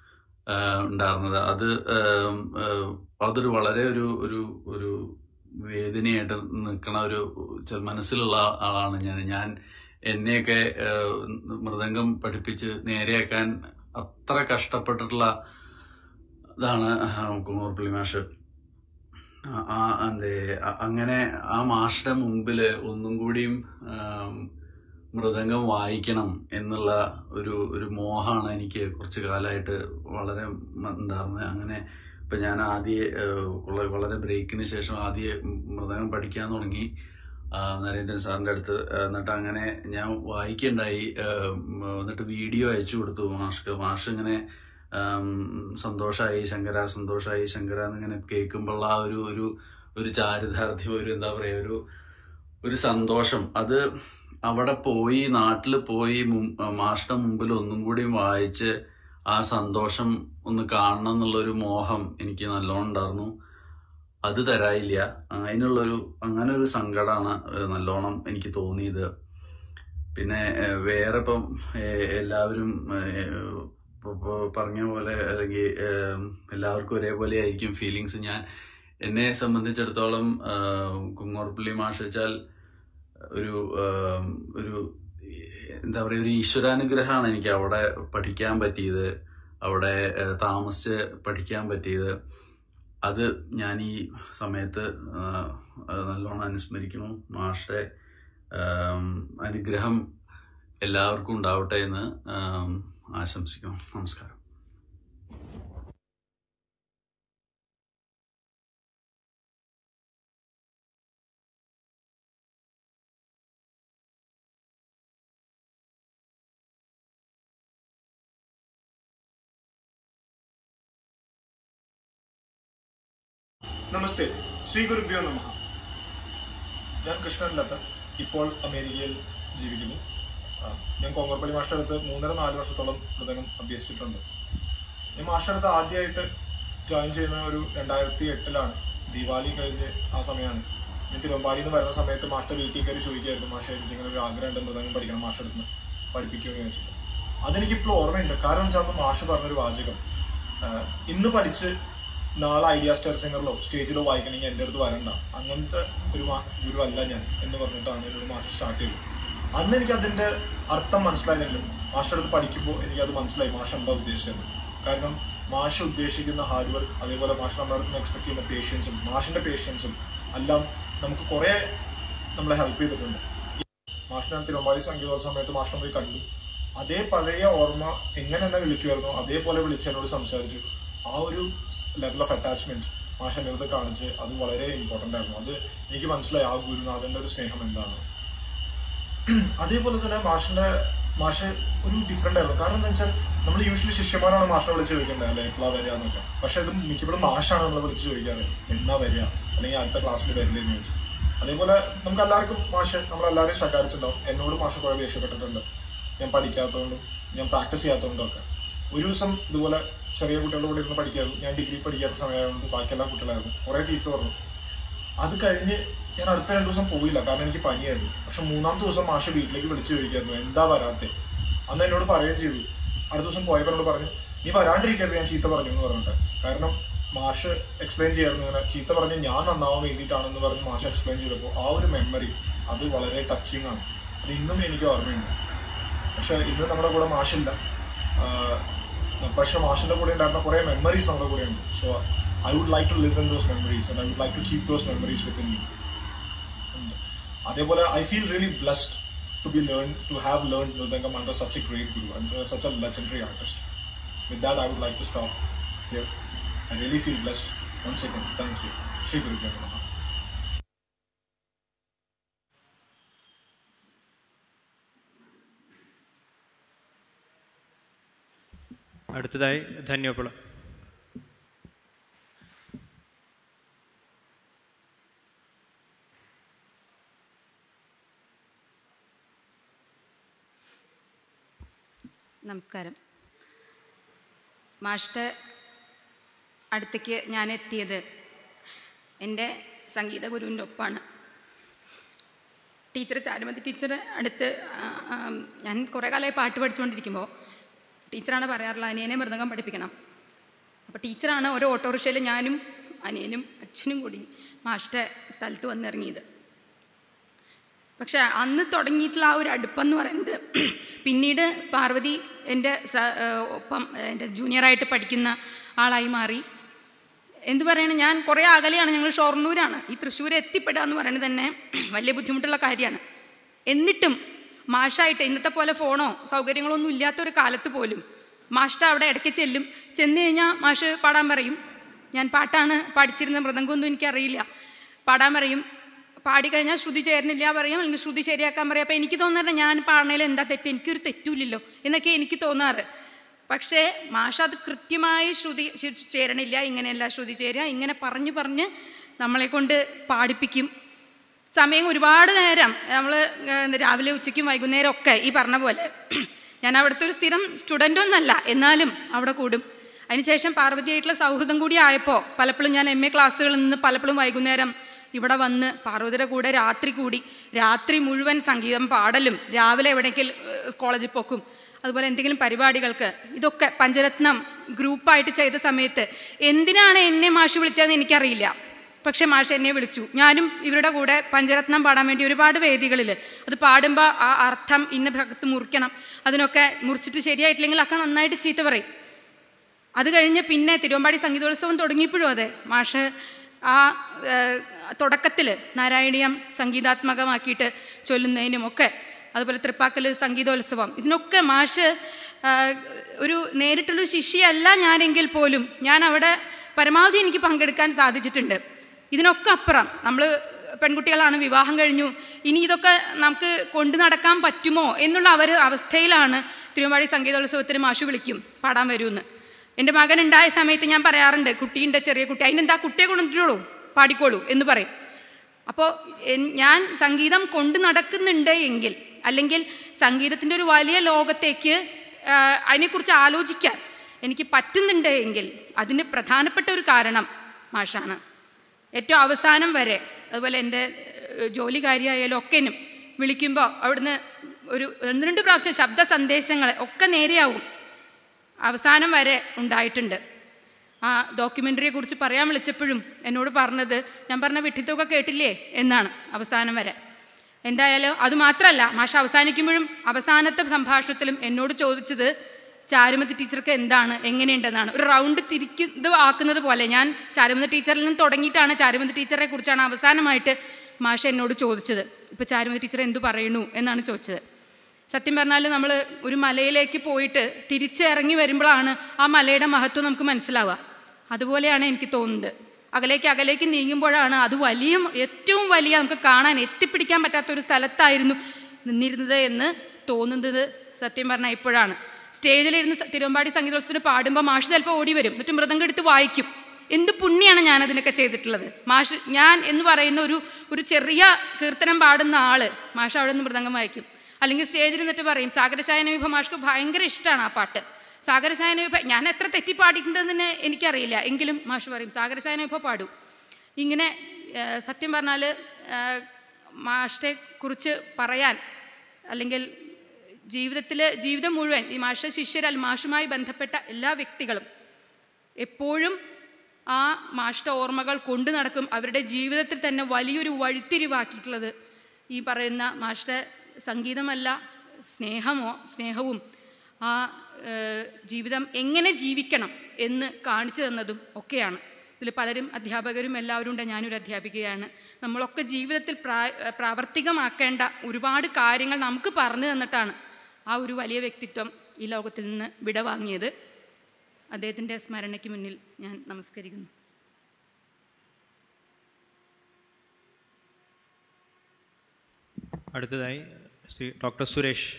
M: ആഹ് ഉണ്ടായിരുന്നത് അത് ആം, ആഹ് അതൊരു വളരെ ഒരു ഒരു ഒരു വേദനയായിട്ട് നിൽക്കണ ഒരു ചെ- മനസ്സിലുള്ള ആളാണ് ഞാൻ ഞാൻ എന്നെയൊക്കെ ആഹ് മൃദംഗം പഠിപ്പിച്ച് നേരെയാക്കാൻ അത്ര കഷ്ടപ്പെട്ടിട്ടുള്ള ഇതാണ് കുമോർപ്പള്ളി മാഷ് ആ- ആ എന്തേ അ- അങ്ങനെ ആ മാഷിന്റെ മുമ്പിൽ ഒന്നും കൂടിയും ആം, മൃദംഗം വായിക്കണം എന്നുള്ള ഒരു ഒരു മോഹമാണ് എനിക്ക് കുറച്ച് കാലമായിട്ട് വളരെ മ- ഉണ്ടായിരുന്നത് അങ്ങനെ ഇപ്പൊ ഞാൻ ആദ്യ വളരെ ബ്രേക്കിന് ശേഷം ആദ്യ മൃദംഗം പഠിക്കാൻ തുടങ്ങി ആ, നരേന്ദ്രൻ സാറിന്റെ അടുത്ത് ആ, എന്നിട്ട് അങ്ങനെ ഞാൻ വായിക്കണ്ടായി ആ, ഉം, എന്നിട്ട് വീഡിയോ അയച്ചു കൊടുത്തു മാഷ്ക്ക് മാഷ് ഇങ്ങനെ ആം, സന്തോഷായി ശങ്കര സന്തോഷായി ശങ്കര എന്നിങ്ങനെ കേൾക്കുമ്പോൾ ആ ഒരു ഒരു ഒരു ചാരിതാർത്ഥ്യം ഒരു എന്താ പറയാ ഒരു ഒരു സന്തോഷം അത് അവിടെ പോയി നാട്ടിൽ പോയി മും- മാഷിന്റെ മുമ്പിൽ ഒന്നും കൂടി വായിച്ച് ആ സന്തോഷം ഒന്ന് കാണണം എന്നുള്ളൊരു മോഹം എനിക്ക് നല്ലോണം ഉണ്ടായിരുന്നു അത് തരായില്ല അതിനുള്ളൊരു അങ്ങനെ ഒരു സങ്കടമാണ് ഏഹ്, നല്ലോണം എനിക്ക് തോന്നിയത് പിന്നെ ഏഹ്, വേറെ ഇപ്പം ഏഹ്, എല്ലാവരും ഏഹ്, ഇപ്പൊ- ഇപ്പൊ പറഞ്ഞ പോലെ അല്ലെങ്കിൽ ഏഹ്, എല്ലാവർക്കും ഒരേപോലെ ആയിരിക്കും ഫീലിങ്സ് ഞാൻ എന്നെ സംബന്ധിച്ചിടത്തോളം ആഹ്, കുങ്ങോർപ്പള്ളി മാഷ് വെച്ചാൽ ഒരു ആം, ഒരു എന്താ പറയുക ഒരു ഈശ്വരാനുഗ്രഹമാണ് എനിക്ക് അവിടെ പഠിക്കാൻ പറ്റിയത് അവിടെ ഏഹ്, താമസിച്ച് പഠിക്കാൻ പറ്റിയത് അത് ഞാൻ ഈ സമയത്ത് ആഹ്, അത് നല്ലോണം അനുസ്മരിക്കുന്നു മാഷെ ആം, അനുഗ്രഹം എല്ലാവർക്കും ഉണ്ടാവട്ടെ എന്ന് ആം, ആശംസിക്കുന്നു നമസ്കാരം
N: നമസ്തേ ശ്രീ ഗുരുഭ്യോ നമ ഞാൻ കൃഷ്ണൻ ലത്ത ഇപ്പോൾ അമേരിക്കയിൽ ജീവിക്കുന്നു ആ, ഞാൻ കോങ്ങർപ്പള്ളി മാഷ്ട അടുത്ത് മൂന്നര നാല് വർഷത്തോളം മൃദംഗം അഭ്യസിച്ചിട്ടുണ്ട് ഞാൻ മാഷ്ട അടുത്ത് ആദ്യമായിട്ട് ജോയിൻ ചെയ്യുന്ന ഒരു രണ്ടായിരത്തി എട്ടിലാണ് ദീപാവലി കഴിഞ്ഞ് ആ സമയമാണ് ഞാൻ തിരുവമ്പാലിയിൽ നിന്ന് വരുന്ന സമയത്ത് മാസ്റ്റർ വീട്ടിൽ കയറി ചോദിക്കായിരുന്നു മാഷ എനിക്ക് ഇങ്ങനെ ഒരു ആഗ്രഹമുണ്ട് മൃദംഗം പഠിക്കണം മാഷ്ട അടുത്ത് പഠിപ്പിക്കുമെന്ന് ചോദിച്ചിട്ട് അതെനിക്ക് ഇപ്പോൾ ഓർമ്മയുണ്ട് കാരണം വെച്ചാൽ അന്ന് മാഷ് പറഞ്ഞൊരു വാചകം ആ, ഇന്ന് പഠിച്ച് നാളെ ഐഡിയ സ്റ്റാർ സിംഗറിലോ സ്റ്റേജിലോ വായിക്കണമെങ്കിൽ എൻ്റെ അടുത്ത് വരണ്ട അങ്ങനത്തെ ഒരു മാ- ഗുരു അല്ല ഞാൻ എന്ന് പറഞ്ഞിട്ടാണ് എന്നോട് മാഷ് സ്റ്റാർട്ട് ചെയ്തത് അന്ന് എനിക്ക് അതിന്റെ അർത്ഥം മനസ്സിലായെങ്കിലും മാഷയുടെ അടുത്ത് പഠിക്കുമ്പോൾ എനിക്ക് അത് മനസ്സിലായി മാഷ് എന്താ ഉദ്ദേശിച്ചത് കാരണം മാഷ് ഉദ്ദേശിക്കുന്ന ഹാർഡ് വർക്ക് അതേപോലെ മാഷ് നമ്മുടെ അടുത്ത് എക്സ്പെക്ട് ചെയ്യുന്ന പേഷ്യൻസും മാഷിന്റെ പേഷ്യൻസും എല്ലാം നമുക്ക് കുറെ നമ്മളെ ഹെൽപ്പ് ചെയ്തിട്ടുണ്ട് മാഷിനെ ഞാൻ തിരുവമ്പാടി സംഗീതോത്സവ സമയത്ത് മാഷിനെ പോയി കണ്ടു അതേ പഴയ ഓർമ്മ എങ്ങനെ എന്നെ വിളിക്കുമായിരുന്നു അതേപോലെ വിളിച്ച് എന്നോട് സംസാരിച്ചു ആ ഒരു ലെവൽ ഓഫ് അറ്റാച്ച്മെന്റ് മാഷ് എൻ്റെ അടുത്ത് കാണിച്ച് അത് വളരെ ഇമ്പോർട്ടന്റ് ആയിരുന്നു അത് എനിക്ക് മനസ്സിലായി ആ ഗുരുനാഥന്റെ ഒരു സ്നേഹം എന്താണ് അതേപോലെ തന്നെ മാഷിന്റെ മാഷ് ഒരു ഡിഫറെന്റ് ആയിരുന്നു കാരണം എന്താ വെച്ചാൽ നമ്മൾ യൂഷ്വലി ശിഷ്യന്മാരാണ് മാഷിനെ വിളിച്ച് ചോദിക്കേണ്ടത് അല്ലെ എപ്പോഴാ വരിക എന്നൊക്കെ പക്ഷെ ഇത് മിക്കപ്പോഴും മാഷാണ് നമ്മൾ വിളിച്ച് ചോദിക്കാറ് എന്നാ വരിക അല്ലെങ്കിൽ അടുത്ത ക്ലാസ്സിൽ വരില്ലേ എന്ന് ചോദിച്ചു അതേപോലെ നമുക്ക് എല്ലാവർക്കും മാഷ് നമ്മളെല്ലാവരും ശകാരിച്ചിട്ടുണ്ടാവും എന്നോട് മാഷ് കുറെ ദേഷ്യപ്പെട്ടിട്ടുണ്ട് ഞാൻ പഠിക്കാത്തതുകൊണ്ടും ഞാൻ പ്രാക്ടീസ് ചെയ്യാത്തതുകൊണ്ടും ഒക്കെ ഒരു ദിവസം ഇതുപോലെ ചെറിയ കുട്ടികളുടെ കൂടെ ഇരുന്ന് പഠിക്കായിരുന്നു ഞാൻ ഡിഗ്രി പഠിക്കാത്ത സമയമായതുകൊണ്ട് ബാക്കി എല്ലാ കുട്ടികളായിരുന്നു കുറെ ടീച്ചർ പറഞ്ഞു അത് കഴിഞ്ഞ് ഞാൻ അടുത്ത രണ്ടു ദിവസം പോയില്ല കാരണം എനിക്ക് പനിയായിരുന്നു പക്ഷെ മൂന്നാമത്തെ ദിവസം മാഷ് വീട്ടിലേക്ക് വിളിച്ചു ചോദിക്കായിരുന്നു എന്താ വരാത്തെ അന്ന് എന്നോട് പറയുകയും ചെയ്തു അടുത്ത ദിവസം പോയപ്പോൾ എന്നോട് പറഞ്ഞു നീ വരാണ്ടിരിക്കരുത് ഞാൻ ചീത്ത പറഞ്ഞു എന്ന് പറഞ്ഞിട്ട് കാരണം മാഷ് എക്സ്പ്ലെയിൻ ചെയ്യായിരുന്നു ഇങ്ങനെ ചീത്ത പറഞ്ഞ് ഞാൻ നന്നാവാൻ വേണ്ടിയിട്ടാണെന്ന് പറഞ്ഞ് മാഷ് എക്സ്പ്ലെയിൻ ചെയ്തപ്പോൾ ആ ഒരു മെമ്മറി അത് വളരെ ടച്ചിങ് ആണ് അത് ഇന്നും എനിക്ക് ഓർമ്മയുണ്ട് പക്ഷെ ഇന്ന് നമ്മുടെ കൂടെ മാഷില്ല ആഹ് പക്ഷെ മാഷിന്റെ കൂടെ ഉണ്ടായിരുന്ന കുറെ മെമ്മറീസ് നമ്മുടെ കൂടെ ഉണ്ട് so I would like to live in those memories and I would like to keep those memories within me. And അതേപോലെ I feel really blessed to be learned to have learned Mridangam under such a great guru and uh, such a legendary artist. With that, I would like to stop here. I really feel blessed. Once again, thank you. Shri Guru Namaha.
A: അടുത്തതായി ധന്യോപിള
O: നമസ്കാരം മാഷ്ടെ അടുത്തേക്ക് ഞാൻ എത്തിയത് എൻ്റെ സംഗീത ഗുരുവിൻ്റെ ഒപ്പാണ് ടീച്ചർ ചാരുമതി ടീച്ചർ അടുത്ത് ആ, ആ, ഞാൻ കുറേ കാലമായി പാട്ട് പഠിച്ചുകൊണ്ടിരിക്കുമ്പോൾ ടീച്ചറാണ് പറയാറുള്ളത് അനിയനെ മൃദംഗം പഠിപ്പിക്കണം അപ്പോൾ ടീച്ചറാണ് ഒരു ഓട്ടോറിക്ഷയിൽ ഞാനും അനിയനും അച്ഛനും കൂടി മാഷ്ടെ സ്ഥലത്ത് വന്നിറങ്ങിയത് പക്ഷെ അന്ന് തുടങ്ങിയിട്ടുള്ള ആ ഒരു അടുപ്പെന്ന് പറയുന്നത് പിന്നീട് പാർവതി എൻ്റെ സ- ഏഹ് ഒപ്പം എൻ്റെ ജൂനിയറായിട്ട് പഠിക്കുന്ന ആളായി മാറി എന്ത് പറയണ ഞാൻ കുറേ അകലെയാണ് ഞങ്ങൾ ഷൊർണൂരാണ് ഈ തൃശ്ശൂർ എത്തിപ്പെടുക എന്ന് പറയുന്നത് തന്നെ വലിയ ബുദ്ധിമുട്ടുള്ള കാര്യമാണ് എന്നിട്ടും മാഷായിട്ട് ഇന്നത്തെ പോലെ ഫോണോ സൗകര്യങ്ങളൊന്നും ഇല്ലാത്തൊരു കാലത്ത് പോലും മാഷ്ട അവിടെ ഇടയ്ക്ക് ചെല്ലും ചെന്ന് കഴിഞ്ഞാൽ മാഷ് പാടാൻ പറയും ഞാൻ പാട്ടാണ് പഠിച്ചിരുന്ന മൃദംഗമൊന്നും എനിക്കറിയില്ല പാടാൻ പറയും പാടിക്കഴിഞ്ഞാൽ ശ്രുതി ചേരുന്നില്ല പറയും അല്ലെങ്കിൽ ശ്രുതി ശരിയാക്കാൻ പറയും അപ്പോൾ എനിക്ക് തോന്നാറ് ഞാൻ പാടണേൽ എന്താ തെറ്റ് എനിക്കൊരു തെറ്റുമില്ലല്ലോ എന്നൊക്കെ എനിക്ക് തോന്നാറ് പക്ഷേ മാഷ അത് കൃത്യമായി ശ്രുതി ശ- ചേരണില്ല ഇങ്ങനെയല്ല ശ്രുതി ചേരുക ഇങ്ങനെ പറഞ്ഞ് പറഞ്ഞ് നമ്മളെ കൊണ്ട് പാടിപ്പിക്കും സമയം ഒരുപാട് നേരം നമ്മൾ രാവിലെ ഉച്ചയ്ക്കും വൈകുന്നേരം ഒക്കെ ഈ പറഞ്ഞ പോലെ ഞാൻ അവിടുത്തെ ഒരു സ്ഥിരം സ്റ്റുഡൻ്റ് ഒന്നല്ല എന്നാലും അവിടെ കൂടും അതിനുശേഷം പാർവതിയായിട്ടുള്ള സൗഹൃദം കൂടി ആയപ്പോൾ പലപ്പോഴും ഞാൻ എം എ ക്ലാസ്സുകളിൽ നിന്ന് പലപ്പോഴും വൈകുന്നേരം ഇവിടെ വന്ന് പാർവതിയുടെ കൂടെ രാത്രി കൂടി രാത്രി മുഴുവൻ സംഗീതം പാടലും രാവിലെ എവിടെയെങ്കിലും ഏഹ്, കോളേജിൽ പോക്കും അതുപോലെ എന്തെങ്കിലും പരിപാടികൾക്ക് ഇതൊക്കെ പഞ്ചരത്നം ഗ്രൂപ്പായിട്ട് ചെയ്ത സമയത്ത് എന്തിനാണ് എന്നെ മാഷ് വിളിച്ചതെന്ന് എനിക്കറിയില്ല പക്ഷേ മാഷ് എന്നെ വിളിച്ചു ഞാനും ഇവരുടെ കൂടെ പഞ്ചരത്നം പാടാൻ വേണ്ടി ഒരുപാട് വേദികളിൽ അത് പാടുമ്പോൾ ആ അർത്ഥം ഇന്ന ഭാഗത്ത് മുറിക്കണം അതിനൊക്കെ മുറിച്ചിട്ട് ശരിയായിട്ടില്ലെങ്കിൽ ഒക്കെ നന്നായിട്ട് ചീത്ത പറയും അത് കഴിഞ്ഞ് പിന്നെ തിരുവമ്പാടി സംഗീതോത്സവം തുടങ്ങിയപ്പോഴും അതെ മാഷ് ആ തുടക്കത്തിൽ നാരായണീയം സംഗീതാത്മകമാക്കിയിട്ട് ചൊല്ലുന്നതിനും ഒക്കെ അതുപോലെ തൃപ്പാക്കൽ സംഗീതോത്സവം ഇതിനൊക്കെ മാഷ് ആ, ഒരു നേരിട്ടുള്ളൊരു ശിഷ്യയല്ല ഞാനെങ്കിൽ പോലും ഞാൻ അവിടെ പരമാവധി എനിക്ക് പങ്കെടുക്കാൻ സാധിച്ചിട്ടുണ്ട് ഇതിനൊക്കെ അപ്പുറം നമ്മൾ പെൺകുട്ടികളാണ് വിവാഹം കഴിഞ്ഞു ഇനി ഇതൊക്കെ നമുക്ക് കൊണ്ടു നടക്കാൻ പറ്റുമോ എന്നുള്ള അവർ അവസ്ഥയിലാണ് തിരുവമ്പാടി സംഗീതോത്സവത്തിന് മാഷു വിളിക്കും പാടാൻ വരുമെന്ന് എൻ്റെ മകൻ ഉണ്ടായ സമയത്ത് ഞാൻ പറയാറുണ്ട് കുട്ടിയുണ്ട് ചെറിയ കുട്ടി അതിനെന്താ കുട്ടിയെ കൊണ്ടുവന്നിട്ടുള്ളൂ പാടിക്കോളൂ എന്ന് പറയും അപ്പോൾ എൻ- ഞാൻ സംഗീതം കൊണ്ടു നടക്കുന്നുണ്ട് എങ്കിൽ അല്ലെങ്കിൽ സംഗീതത്തിൻ്റെ ഒരു വലിയ ലോകത്തേക്ക് ആ, അതിനെക്കുറിച്ച് ആലോചിക്കാൻ എനിക്ക് പറ്റുന്നുണ്ട് എങ്കിൽ അതിന് പ്രധാനപ്പെട്ട ഒരു കാരണം മാഷാണ് ഏറ്റവും അവസാനം വരെ അതുപോലെ എൻ്റെ ഏഹ്, ജോലി കാര്യമായാലും ഒക്കെനും വിളിക്കുമ്പോൾ അവിടുന്ന് ഒരു ഒന്ന് രണ്ട് പ്രാവശ്യം ശബ്ദ സന്ദേശങ്ങൾ ഒക്കെ നേരെയാവും അവസാനം വരെ ഉണ്ടായിട്ടുണ്ട് ആ ഡോക്യുമെൻ്ററിയെ കുറിച്ച് പറയാൻ വിളിച്ചപ്പോഴും എന്നോട് പറഞ്ഞത് ഞാൻ പറഞ്ഞ വിട്ടിത്തൊക്കെ കേട്ടില്ലേ എന്നാണ് അവസാനം വരെ എന്തായാലും അതുമാത്രമല്ല മാഷ അവസാനിക്കുമ്പോഴും അവസാനത്തെ സംഭാഷണത്തിലും എന്നോട് ചോദിച്ചത് ചാരുമതി ടീച്ചർക്ക് എന്താണ് എങ്ങനെയുണ്ടെന്നാണ് ഒരു റൗണ്ട് തിരിക്കുന്നത് ആക്കുന്നത് പോലെ ഞാൻ ചാരുമതി ടീച്ചറിൽ നിന്ന് തുടങ്ങിയിട്ടാണ് ചാരുമതി ടീച്ചറെ കുറിച്ചാണ് അവസാനമായിട്ട് മാഷ എന്നോട് ചോദിച്ചത് ഇപ്പോൾ ചാരുമതി ടീച്ചർ എന്തു പറയുന്നു എന്നാണ് ചോദിച്ചത് സത്യം പറഞ്ഞാൽ നമ്മൾ ഒരു മലയിലേക്ക് പോയിട്ട് തിരിച്ചിറങ്ങി വരുമ്പോഴാണ് ആ മലയുടെ മഹത്വം നമുക്ക് മനസ്സിലാവുക അതുപോലെയാണ് എനിക്ക് തോന്നുന്നത് അകലേക്ക് അകലേക്ക് നീങ്ങുമ്പോഴാണ് അത് വലിയ ഏറ്റവും വലിയ നമുക്ക് കാണാൻ എത്തിപ്പിടിക്കാൻ പറ്റാത്ത ഒരു സ്ഥലത്തായിരുന്നു നിന്നിരുന്നത് എന്ന് തോന്നുന്നത് സത്യം പറഞ്ഞാൽ ഇപ്പോഴാണ് സ്റ്റേജിലിരുന്ന് സ- തിരുവമ്പാടി സംഗീതോത്സവത്തിന് പാടുമ്പോൾ മാഷ് ചിലപ്പോൾ ഓടി വരും എന്നിട്ട് മൃദംഗം എടുത്ത് വായിക്കും എന്ത് പുണ്യാണ് ഞാൻ അതിനൊക്കെ ചെയ്തിട്ടുള്ളത് മാഷ് ഞാൻ എന്ന് പറയുന്ന ഒരു ഒരു ചെറിയ കീർത്തനം പാടുന്ന ആള് മാഷ് അവിടെ നിന്ന് മൃദംഗം വായിക്കും അല്ലെങ്കിൽ സ്റ്റേജിൽ നിന്നിട്ട് പറയും സാഗരശായന വിഭ മാഷ്ക്ക് ഭയങ്കര ഇഷ്ടമാണ് ആ പാട്ട് സാഗരശായന വിഭ ഞാൻ എത്ര തെറ്റി പാടിയിട്ടുണ്ടെന്ന് എനിക്കറിയില്ല എങ്കിലും മാഷ് പറയും സാഗരശായന വിഭ പാടൂ ഇങ്ങനെ ആ, സത്യം പറഞ്ഞാൽ മാഷിനെ കുറിച്ച് പറയാൻ അല്ലെങ്കിൽ ജീവിതത്തിൽ ജീവിതം മുഴുവൻ ഈ മാഷ ശിഷ്യരാൽ മാഷുമായി ബന്ധപ്പെട്ട എല്ലാ വ്യക്തികളും എപ്പോഴും ആ മാഷ്ട ഓർമ്മകൾ കൊണ്ടു നടക്കും അവരുടെ ജീവിതത്തിൽ തന്നെ വലിയൊരു വഴിത്തിരിവാക്കിയിട്ടുള്ളത് ഈ പറയുന്ന മാഷ്ട സംഗീതമല്ല സ്നേഹമോ സ്നേഹവും ആ ഏഹ്, ജീവിതം എങ്ങനെ ജീവിക്കണം എന്ന് കാണിച്ചു തന്നതും ഒക്കെയാണ് ഇതിൽ പലരും അധ്യാപകരും എല്ലാവരും ഉണ്ട് ഞാനൊരു അധ്യാപികയാണ് നമ്മളൊക്കെ ജീവിതത്തിൽ പ്രാ പ്രാവർത്തികമാക്കേണ്ട ഒരുപാട് കാര്യങ്ങൾ നമുക്ക് പറഞ്ഞു തന്നിട്ടാണ് ആ ഒരു വലിയ വ്യക്തിത്വം ഈ ലോകത്തിൽ നിന്ന് വിടവാങ്ങിയത് അദ്ദേഹത്തിൻ്റെ സ്മരണയ്ക്ക് മുന്നിൽ ഞാൻ നമസ്കരിക്കുന്നു
A: അടുത്തതായി ശ്രീ ഡോക്ടർ സുരേഷ്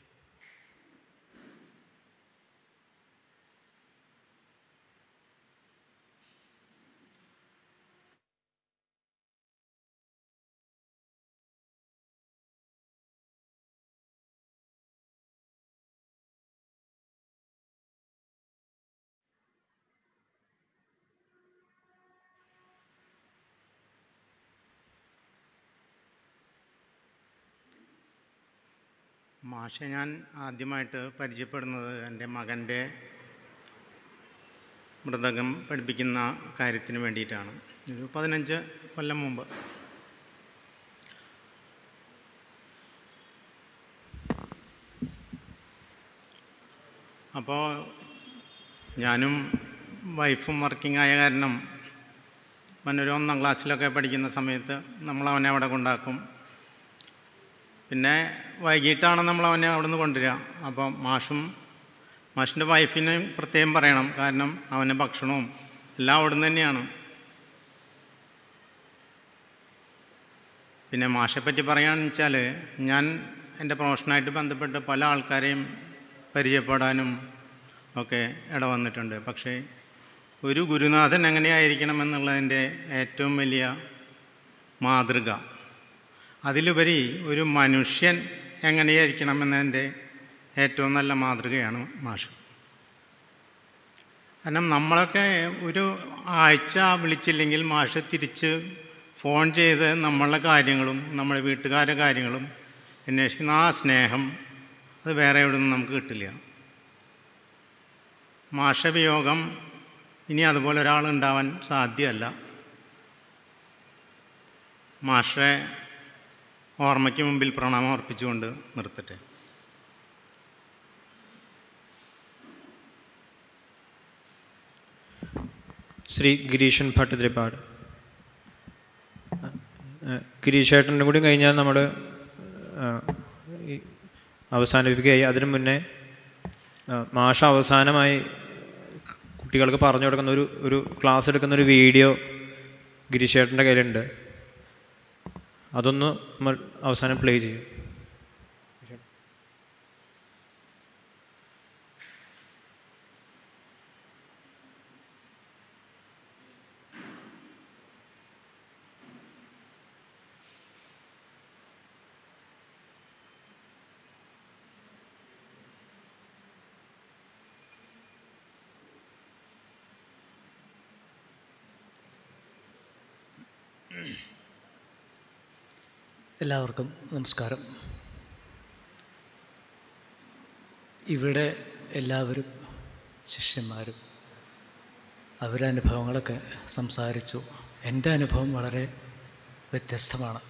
P: മാഷെ ഞാൻ ആദ്യമായിട്ട് പരിചയപ്പെടുന്നത് എൻ്റെ മകൻ്റെ മൃതകം പഠിപ്പിക്കുന്ന കാര്യത്തിന് വേണ്ടിയിട്ടാണ് ഒരു പതിനഞ്ച് കൊല്ലം മുമ്പ് അപ്പോൾ ഞാനും വൈഫും വർക്കിംഗ് ആയ കാരണം അവനൊരു ഒന്നാം ക്ലാസ്സിലൊക്കെ പഠിക്കുന്ന സമയത്ത് നമ്മൾ അവനെ അവിടെ കൊണ്ടാക്കും പിന്നെ വൈകിട്ടാണ് നമ്മൾ അവനെ അവിടെ നിന്ന് കൊണ്ടുവരിക അപ്പോൾ മാഷും മാഷിൻ്റെ വൈഫിനെ പ്രത്യേകം പറയണം കാരണം അവൻ്റെ ഭക്ഷണവും എല്ലാം അവിടെ നിന്ന് തന്നെയാണ് പിന്നെ മാഷെപ്പറ്റി പറയുകയാണെന്ന് വെച്ചാൽ ഞാൻ എൻ്റെ പ്രൊഫഷനായിട്ട് ബന്ധപ്പെട്ട് പല ആൾക്കാരെയും പരിചയപ്പെടാനും ഒക്കെ ഇടവന്നിട്ടുണ്ട് പക്ഷേ ഒരു ഗുരുനാഥൻ എങ്ങനെയായിരിക്കണം എന്നുള്ളതിൻ്റെ ഏറ്റവും വലിയ മാതൃക അതിലുപരി ഒരു മനുഷ്യൻ എങ്ങനെയായിരിക്കണം എന്നതിൻ്റെ ഏറ്റവും നല്ല മാതൃകയാണ് മാഷ് കാരണം നമ്മളൊക്കെ ഒരു ആഴ്ച വിളിച്ചില്ലെങ്കിൽ മാഷ് തിരിച്ച് ഫോൺ ചെയ്ത് നമ്മളുടെ കാര്യങ്ങളും നമ്മുടെ വീട്ടുകാരുടെ കാര്യങ്ങളും അന്വേഷിക്കുന്ന ആ സ്നേഹം അത് വേറെ എവിടെ നിന്നും നമുക്ക് കിട്ടില്ല മാഷവിയോഗം ഇനി അതുപോലെ ഒരാളുണ്ടാവാൻ സാധ്യമല്ല മാഷെ ഓർമ്മയ്ക്ക് മുമ്പിൽ പ്രണാമം അർപ്പിച്ചുകൊണ്ട് നിർത്തട്ടെ
A: ശ്രീ ഗിരീഷൻ ഭട്ടതിരിപ്പാട് ഗിരീഷേട്ടൻ്റെ കൂടി കഴിഞ്ഞാൽ നമ്മൾ അവസാനിപ്പിക്കുകയായി അതിനു മുന്നേ ആ, മാഷ അവസാനമായി കുട്ടികൾക്ക് പറഞ്ഞു കൊടുക്കുന്ന ഒരു ഒരു ക്ലാസ് എടുക്കുന്ന ഒരു വീഡിയോ ഗിരീഷേട്ടൻ്റെ കയ്യിലുണ്ട് അതൊന്ന് നമ്മൾ അവസാനം പ്ലേ ചെയ്യും
Q: എല്ലാവർക്കും നമസ്കാരം ഇവിടെ എല്ലാവരും ശിഷ്യന്മാരും അവരുടെ അനുഭവങ്ങളൊക്കെ സംസാരിച്ചു എൻ്റെ അനുഭവം വളരെ വ്യത്യസ്തമാണ്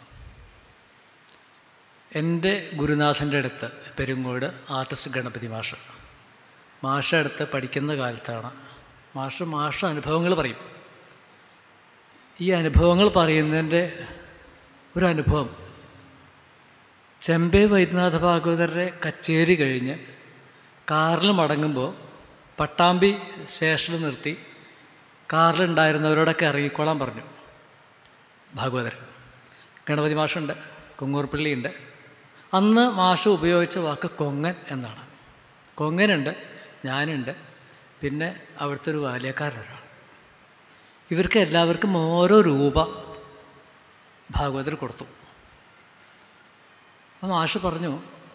Q: എൻ്റെ ഗുരുനാഥൻ്റെ അടുത്ത് പെരുങ്ങോട് ആർട്ടിസ്റ്റ് ഗണപതി മാഷ് മാഷ അടുത്ത് പഠിക്കുന്ന കാലത്താണ് മാഷ് മാഷ അനുഭവങ്ങൾ പറയും ഈ അനുഭവങ്ങൾ പറയുന്നതിൻ്റെ ഒരു അനുഭവം ചെമ്പേ വൈദ്യനാഥ ഭാഗവതരുടെ കച്ചേരി കഴിഞ്ഞ് കാറിൽ മടങ്ങുമ്പോൾ പട്ടാമ്പി സ്റ്റേഷനിൽ നിർത്തി കാറിലുണ്ടായിരുന്നവരോടൊക്കെ ഇറങ്ങിക്കോളാൻ പറഞ്ഞു ഭാഗവതർ ഗണപതി മാഷുണ്ട് കുങ്ങൂർപ്പള്ളിയുണ്ട് അന്ന് മാഷ് ഉപയോഗിച്ച വാക്ക് കൊങ്ങൻ എന്നാണ് കൊങ്ങനുണ്ട് ഞാനുണ്ട് പിന്നെ അവിടുത്തെ ഒരു ബാല്യക്കാരനൊരാൾ ഇവർക്ക് എല്ലാവർക്കും ഓരോ രൂപ ഭാഗവതർ കൊടുത്തു അപ്പം മാഷ് പറഞ്ഞു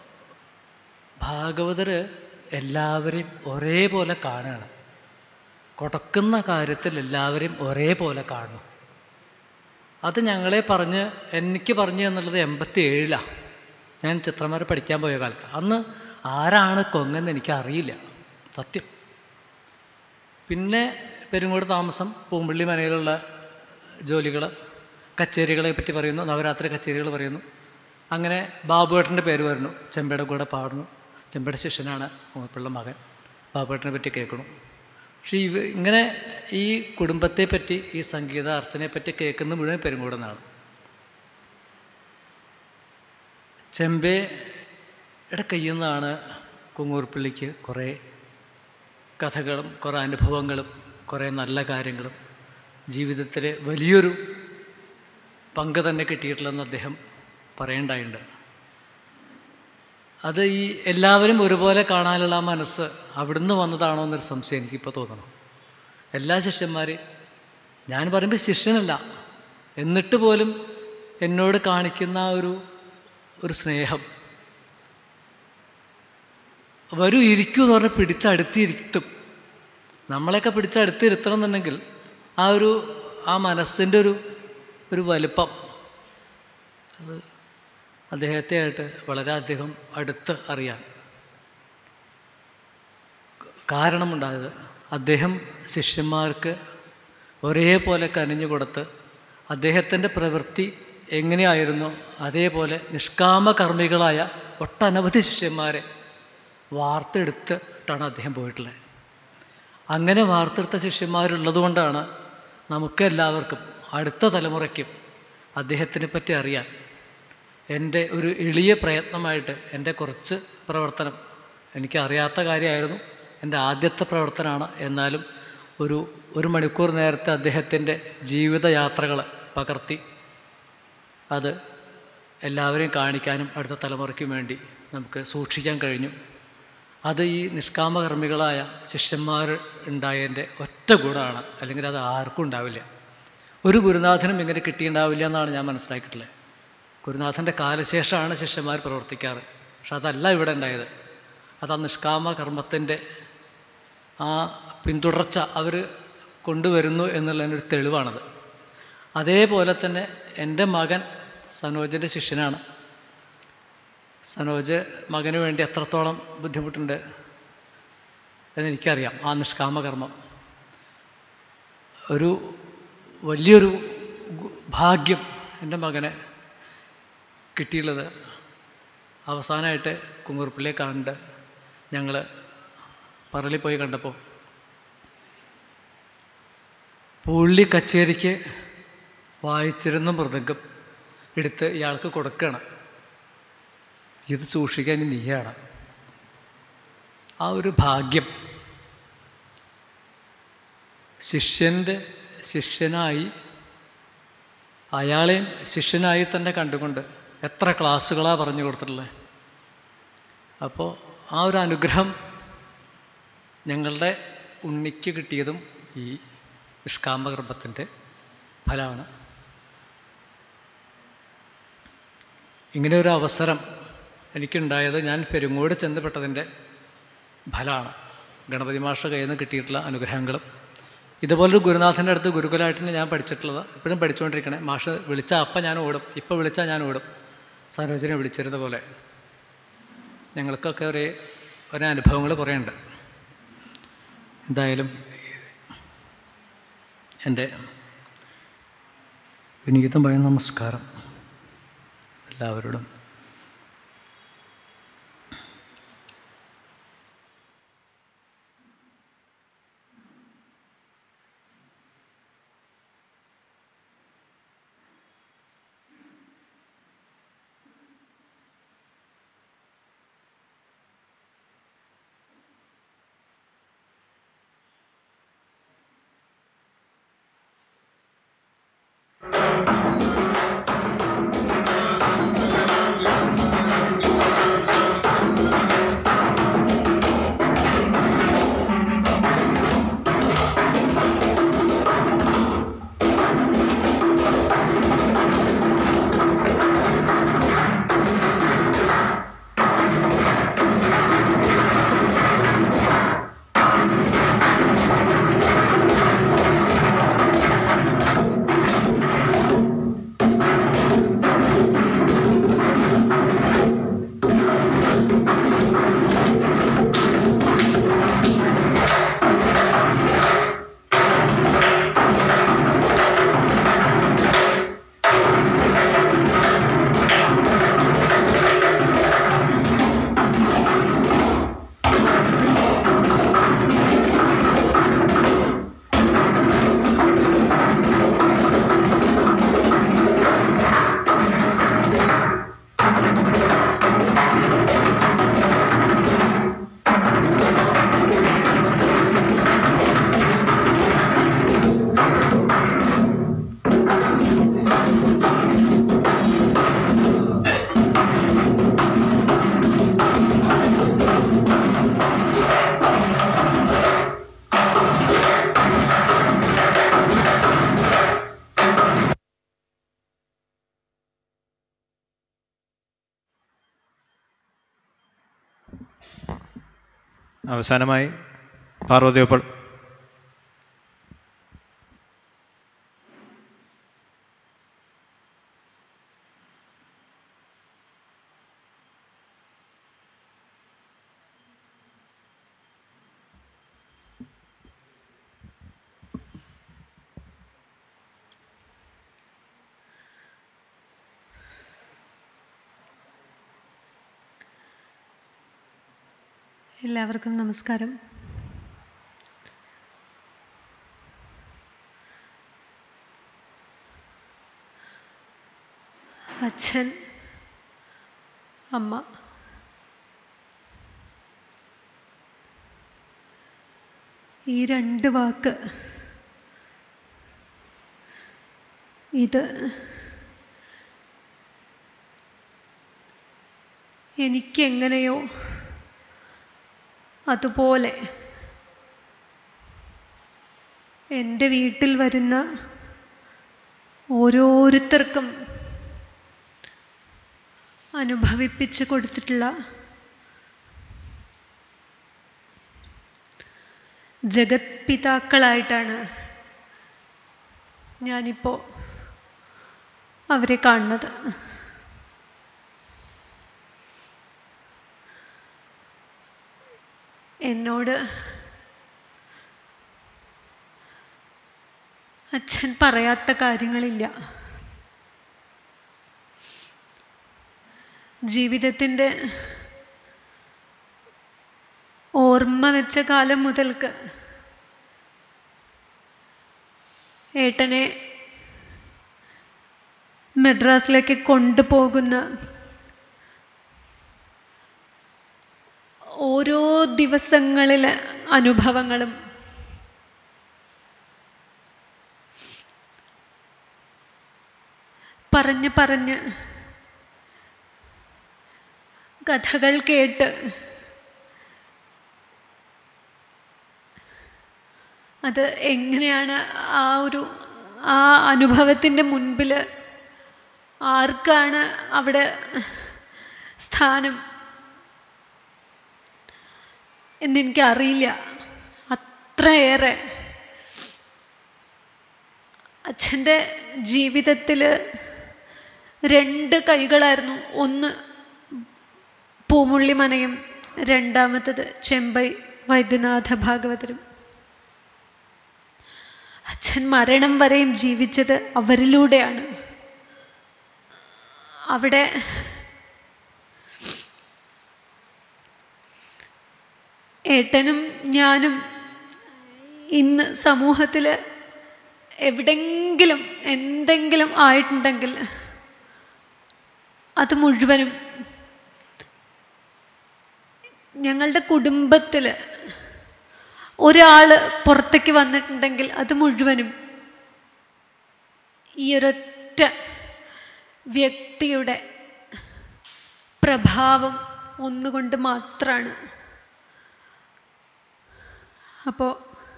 Q: ഭാഗവതർ എല്ലാവരെയും ഒരേപോലെ കാണുകയാണ് കൊടക്കുന്ന കാര്യത്തിൽ എല്ലാവരെയും ഒരേപോലെ കാണുന്നു അത് ഞങ്ങളെ പറഞ്ഞ് എനിക്ക് പറഞ്ഞു എന്നുള്ളത് എൺപത്തി ഏഴിലാണ് ഞാൻ ചിത്രം വരെ പഠിക്കാൻ പോയ കാലത്ത് അന്ന് ആരാണ് കൊങ്ങെന്ന് എനിക്കറിയില്ല സത്യം പിന്നെ പെരുങ്ങോട് താമസം പൂമ്പള്ളി മനയിലുള്ള ജോലികൾ കച്ചേരികളെ പറ്റി പറയുന്നു നവരാത്രി കച്ചേരികൾ പറയുന്നു അങ്ങനെ ബാബുവേട്ടൻ്റെ പേര് വരുന്നു ചെമ്പയുടെ കൂടെ പാടുന്നു ചെമ്പയുടെ ശിഷ്യനാണ് പിള്ള മകൻ ബാബുവേട്ടനെ പറ്റി കേൾക്കണു പക്ഷേ ഇവ ഇങ്ങനെ ഈ കുടുംബത്തെ പറ്റി ഈ സംഗീത അർച്ചനയെ പറ്റി കേൾക്കുന്ന മുഴുവൻ പെരുങ്കൂടുന്നാണ് ചെമ്പയുടെ കയ്യിൽ നിന്നാണ് കുങ്ങൂർപ്പള്ളിക്ക് കുറേ കഥകളും കുറേ അനുഭവങ്ങളും കുറേ നല്ല കാര്യങ്ങളും ജീവിതത്തിൽ വലിയൊരു പങ്ക് തന്നെ കിട്ടിയിട്ടുള്ളതെന്ന് അദ്ദേഹം പറയേണ്ടായിട്ടുണ്ട് അത് ഈ എല്ലാവരും ഒരുപോലെ കാണാനുള്ള ആ മനസ്സ് അവിടുന്ന് വന്നതാണോ എന്നൊരു സംശയം എനിക്കിപ്പോൾ തോന്നണം എല്ലാ ശിഷ്യന്മാരെയും ഞാൻ പറയുമ്പോൾ ശിഷ്യനല്ല എന്നിട്ട് പോലും എന്നോട് കാണിക്കുന്ന ആ ഒരു ഒരു സ്നേഹം വരൂ ഇരിക്കൂ എന്ന് പറഞ്ഞാൽ പിടിച്ചടുത്തിരുത്തും നമ്മളെയൊക്കെ പിടിച്ചടുത്തിരുത്തണം എന്നുണ്ടെങ്കിൽ ആ ഒരു ആ മനസ്സിൻ്റെ ഒരു ഒരു വലുപ്പം അത് അദ്ദേഹത്തെ ആയിട്ട് വളരെയധികം അടുത്ത് അറിയാൻ കാരണമുണ്ടായത് അദ്ദേഹം ശിഷ്യന്മാർക്ക് ഒരേപോലെ കനിഞ്ഞു കൊടുത്ത് അദ്ദേഹത്തിൻ്റെ പ്രവൃത്തി എങ്ങനെയായിരുന്നോ അതേപോലെ നിഷ്കാമ കർമ്മികളായ ഒട്ടനവധി ശിഷ്യന്മാരെ വാർത്തെടുത്തിട്ടാണ് അദ്ദേഹം പോയിട്ടുള്ളത് അങ്ങനെ വാർത്തെടുത്ത ശിഷ്യന്മാരുള്ളത് കൊണ്ടാണ് നമുക്കെല്ലാവർക്കും അടുത്ത തലമുറയ്ക്കും അദ്ദേഹത്തിനെ പറ്റി അറിയാൻ എൻ്റെ ഒരു എളിയ പ്രയത്നമായിട്ട് എൻ്റെ കുറച്ച് പ്രവർത്തനം എനിക്കറിയാത്ത കാര്യമായിരുന്നു എൻ്റെ ആദ്യത്തെ പ്രവർത്തനമാണ് എന്നാലും ഒരു ഒരു മണിക്കൂർ നേരത്തെ അദ്ദേഹത്തിൻ്റെ ജീവിതയാത്രകൾ പകർത്തി അത് എല്ലാവരെയും കാണിക്കാനും അടുത്ത തലമുറയ്ക്കും വേണ്ടി നമുക്ക് സൂക്ഷിക്കാൻ കഴിഞ്ഞു അത് ഈ നിഷ്കാമകർമ്മികളായ ശിഷ്യന്മാർ ഉണ്ടായതിൻ്റെ ഒറ്റ ഗുണമാണ് അല്ലെങ്കിൽ അത് ആർക്കും ഉണ്ടാവില്ല ഒരു ഗുരുനാഥനും ഇങ്ങനെ കിട്ടിയിട്ടുണ്ടാവില്ല എന്നാണ് ഞാൻ മനസ്സിലാക്കിയിട്ടുള്ളത് ഗുരുനാഥൻ്റെ കാലശേഷമാണ് ശിഷ്യന്മാർ പ്രവർത്തിക്കാറ് പക്ഷെ അതല്ല ഇവിടെ ഉണ്ടായത് അത് ആ നിഷ്കാമ കർമ്മത്തിൻ്റെ ആ പിന്തുടർച്ച അവർ കൊണ്ടുവരുന്നു എന്നുള്ളതിനൊരു തെളിവാണത് അതേപോലെ തന്നെ എൻ്റെ മകൻ സനോജിൻ്റെ ശിഷ്യനാണ് സനോജ് മകന് വേണ്ടി എത്രത്തോളം ബുദ്ധിമുട്ടുണ്ട് എന്നെനിക്കറിയാം ആ നിഷ്കാമകർമ്മം ഒരു വലിയൊരു ഗു- ഭാഗ്യം എൻ്റെ മകനെ കിട്ടിയുള്ളത് അവസാനമായിട്ട് കുങ്ങുറുപ്പിലെ കണ്ട് ഞങ്ങൾ പറളി പോയി കണ്ടപ്പോൾ പുള്ളി കച്ചേരിക്ക് വായിച്ചിരുന്ന മൃദംഗം എടുത്ത് ഇയാൾക്ക് കൊടുക്കുകയാണ് ഇത് സൂക്ഷിക്കാൻ ഇനി നീയാണ് ആ ഒരു ഭാഗ്യം ശിഷ്യൻ്റെ ശിഷ്യനായി അയാളെയും ശിഷ്യനായി തന്നെ കണ്ടുകൊണ്ട് എത്ര ക്ലാസ്സുകളാണ് പറഞ്ഞു കൊടുത്തിട്ടുള്ളത് അപ്പോൾ ആ ഒരു അനുഗ്രഹം ഞങ്ങളുടെ ഉണ്ണിക്ക് കിട്ടിയതും ഈ നിഷ്കാമഗർഭത്തിൻ്റെ ഫലമാണ് ഇങ്ങനെ ഒരു അവസരം എനിക്കുണ്ടായത് ഞാൻ പെരുങ്ങോട് ചെന്നപ്പെട്ടതിൻ്റെ ഫലമാണ് ഗണപതി മാഷ കയ്യിൽ നിന്ന് കിട്ടിയിട്ടുള്ള അനുഗ്രഹങ്ങളും ഇതുപോലൊരു ഗുരുനാഥൻ്റെ അടുത്ത് ഗുരുകുലമായിട്ടാണ് ഞാൻ പഠിച്ചിട്ടുള്ളത് ഇപ്പോഴും പഠിച്ചുകൊണ്ടിരിക്കണേ മാഷ് വിളിച്ചാൽ അപ്പം ഞാൻ ഓടും ഇപ്പോൾ വിളിച്ചാൽ ഞാൻ ഓടും സരോജിനെ വിളിച്ചിരുന്ന പോലെ ഞങ്ങൾക്കൊക്കെ ഒരേ ഒരേ അനുഭവങ്ങൾ കുറേ ഉണ്ട് എന്തായാലും എൻ്റെ വിനീതമായ നമസ്കാരം എല്ലാവരോടും
R: Thank
A: അവസാനമായി പാർവതിയപ്പോൾ
R: എല്ലാവർക്കും നമസ്കാരം അച്ഛൻ അമ്മ ഈ രണ്ട് വാക്ക് ഇത് എനിക്കെങ്ങനെയോ അതുപോലെ എൻ്റെ വീട്ടിൽ വരുന്ന ഓരോരുത്തർക്കും അനുഭവിപ്പിച്ച് കൊടുത്തിട്ടുള്ള ജഗത് പിതാക്കളായിട്ടാണ് ഞാനിപ്പോൾ അവരെ കാണുന്നത് എന്നോട് അച്ഛൻ പറയാത്ത കാര്യങ്ങളില്ല ജീവിതത്തിൻ്റെ ഓർമ്മ വെച്ച കാലം മുതൽക്ക് ഏട്ടനെ മദ്രാസിലേക്ക് കൊണ്ടുപോകുന്ന ഓരോ ദിവസങ്ങളിലെ അനുഭവങ്ങളും പറഞ്ഞ് പറഞ്ഞ് കഥകൾ കേട്ട് അത് എങ്ങനെയാണ് ആ ഒരു ആ അനുഭവത്തിൻ്റെ മുൻപിൽ ആർക്കാണ് അവിടെ സ്ഥാനം എന്നെനിക്കറിയില്ല അത്രയേറെ അച്ഛൻ്റെ ജീവിതത്തിൽ രണ്ട് കൈകളായിരുന്നു ഒന്ന് പൂമുള്ളിമനയും രണ്ടാമത്തത് ചെമ്പൈ വൈദ്യനാഥ ഭാഗവതരും അച്ഛൻ മരണം വരെയും ജീവിച്ചത് അവരിലൂടെയാണ് അവിടെ ഏട്ടനും ഞാനും ഇന്ന് സമൂഹത്തിൽ എവിടെങ്കിലും എന്തെങ്കിലും ആയിട്ടുണ്ടെങ്കിൽ അത് മുഴുവനും ഞങ്ങളുടെ കുടുംബത്തിൽ ഒരാൾ പുറത്തേക്ക് വന്നിട്ടുണ്ടെങ്കിൽ അത് മുഴുവനും ഈ ഒരൊറ്റ വ്യക്തിയുടെ പ്രഭാവം ഒന്നുകൊണ്ട് മാത്രമാണ് അപ്പോൾ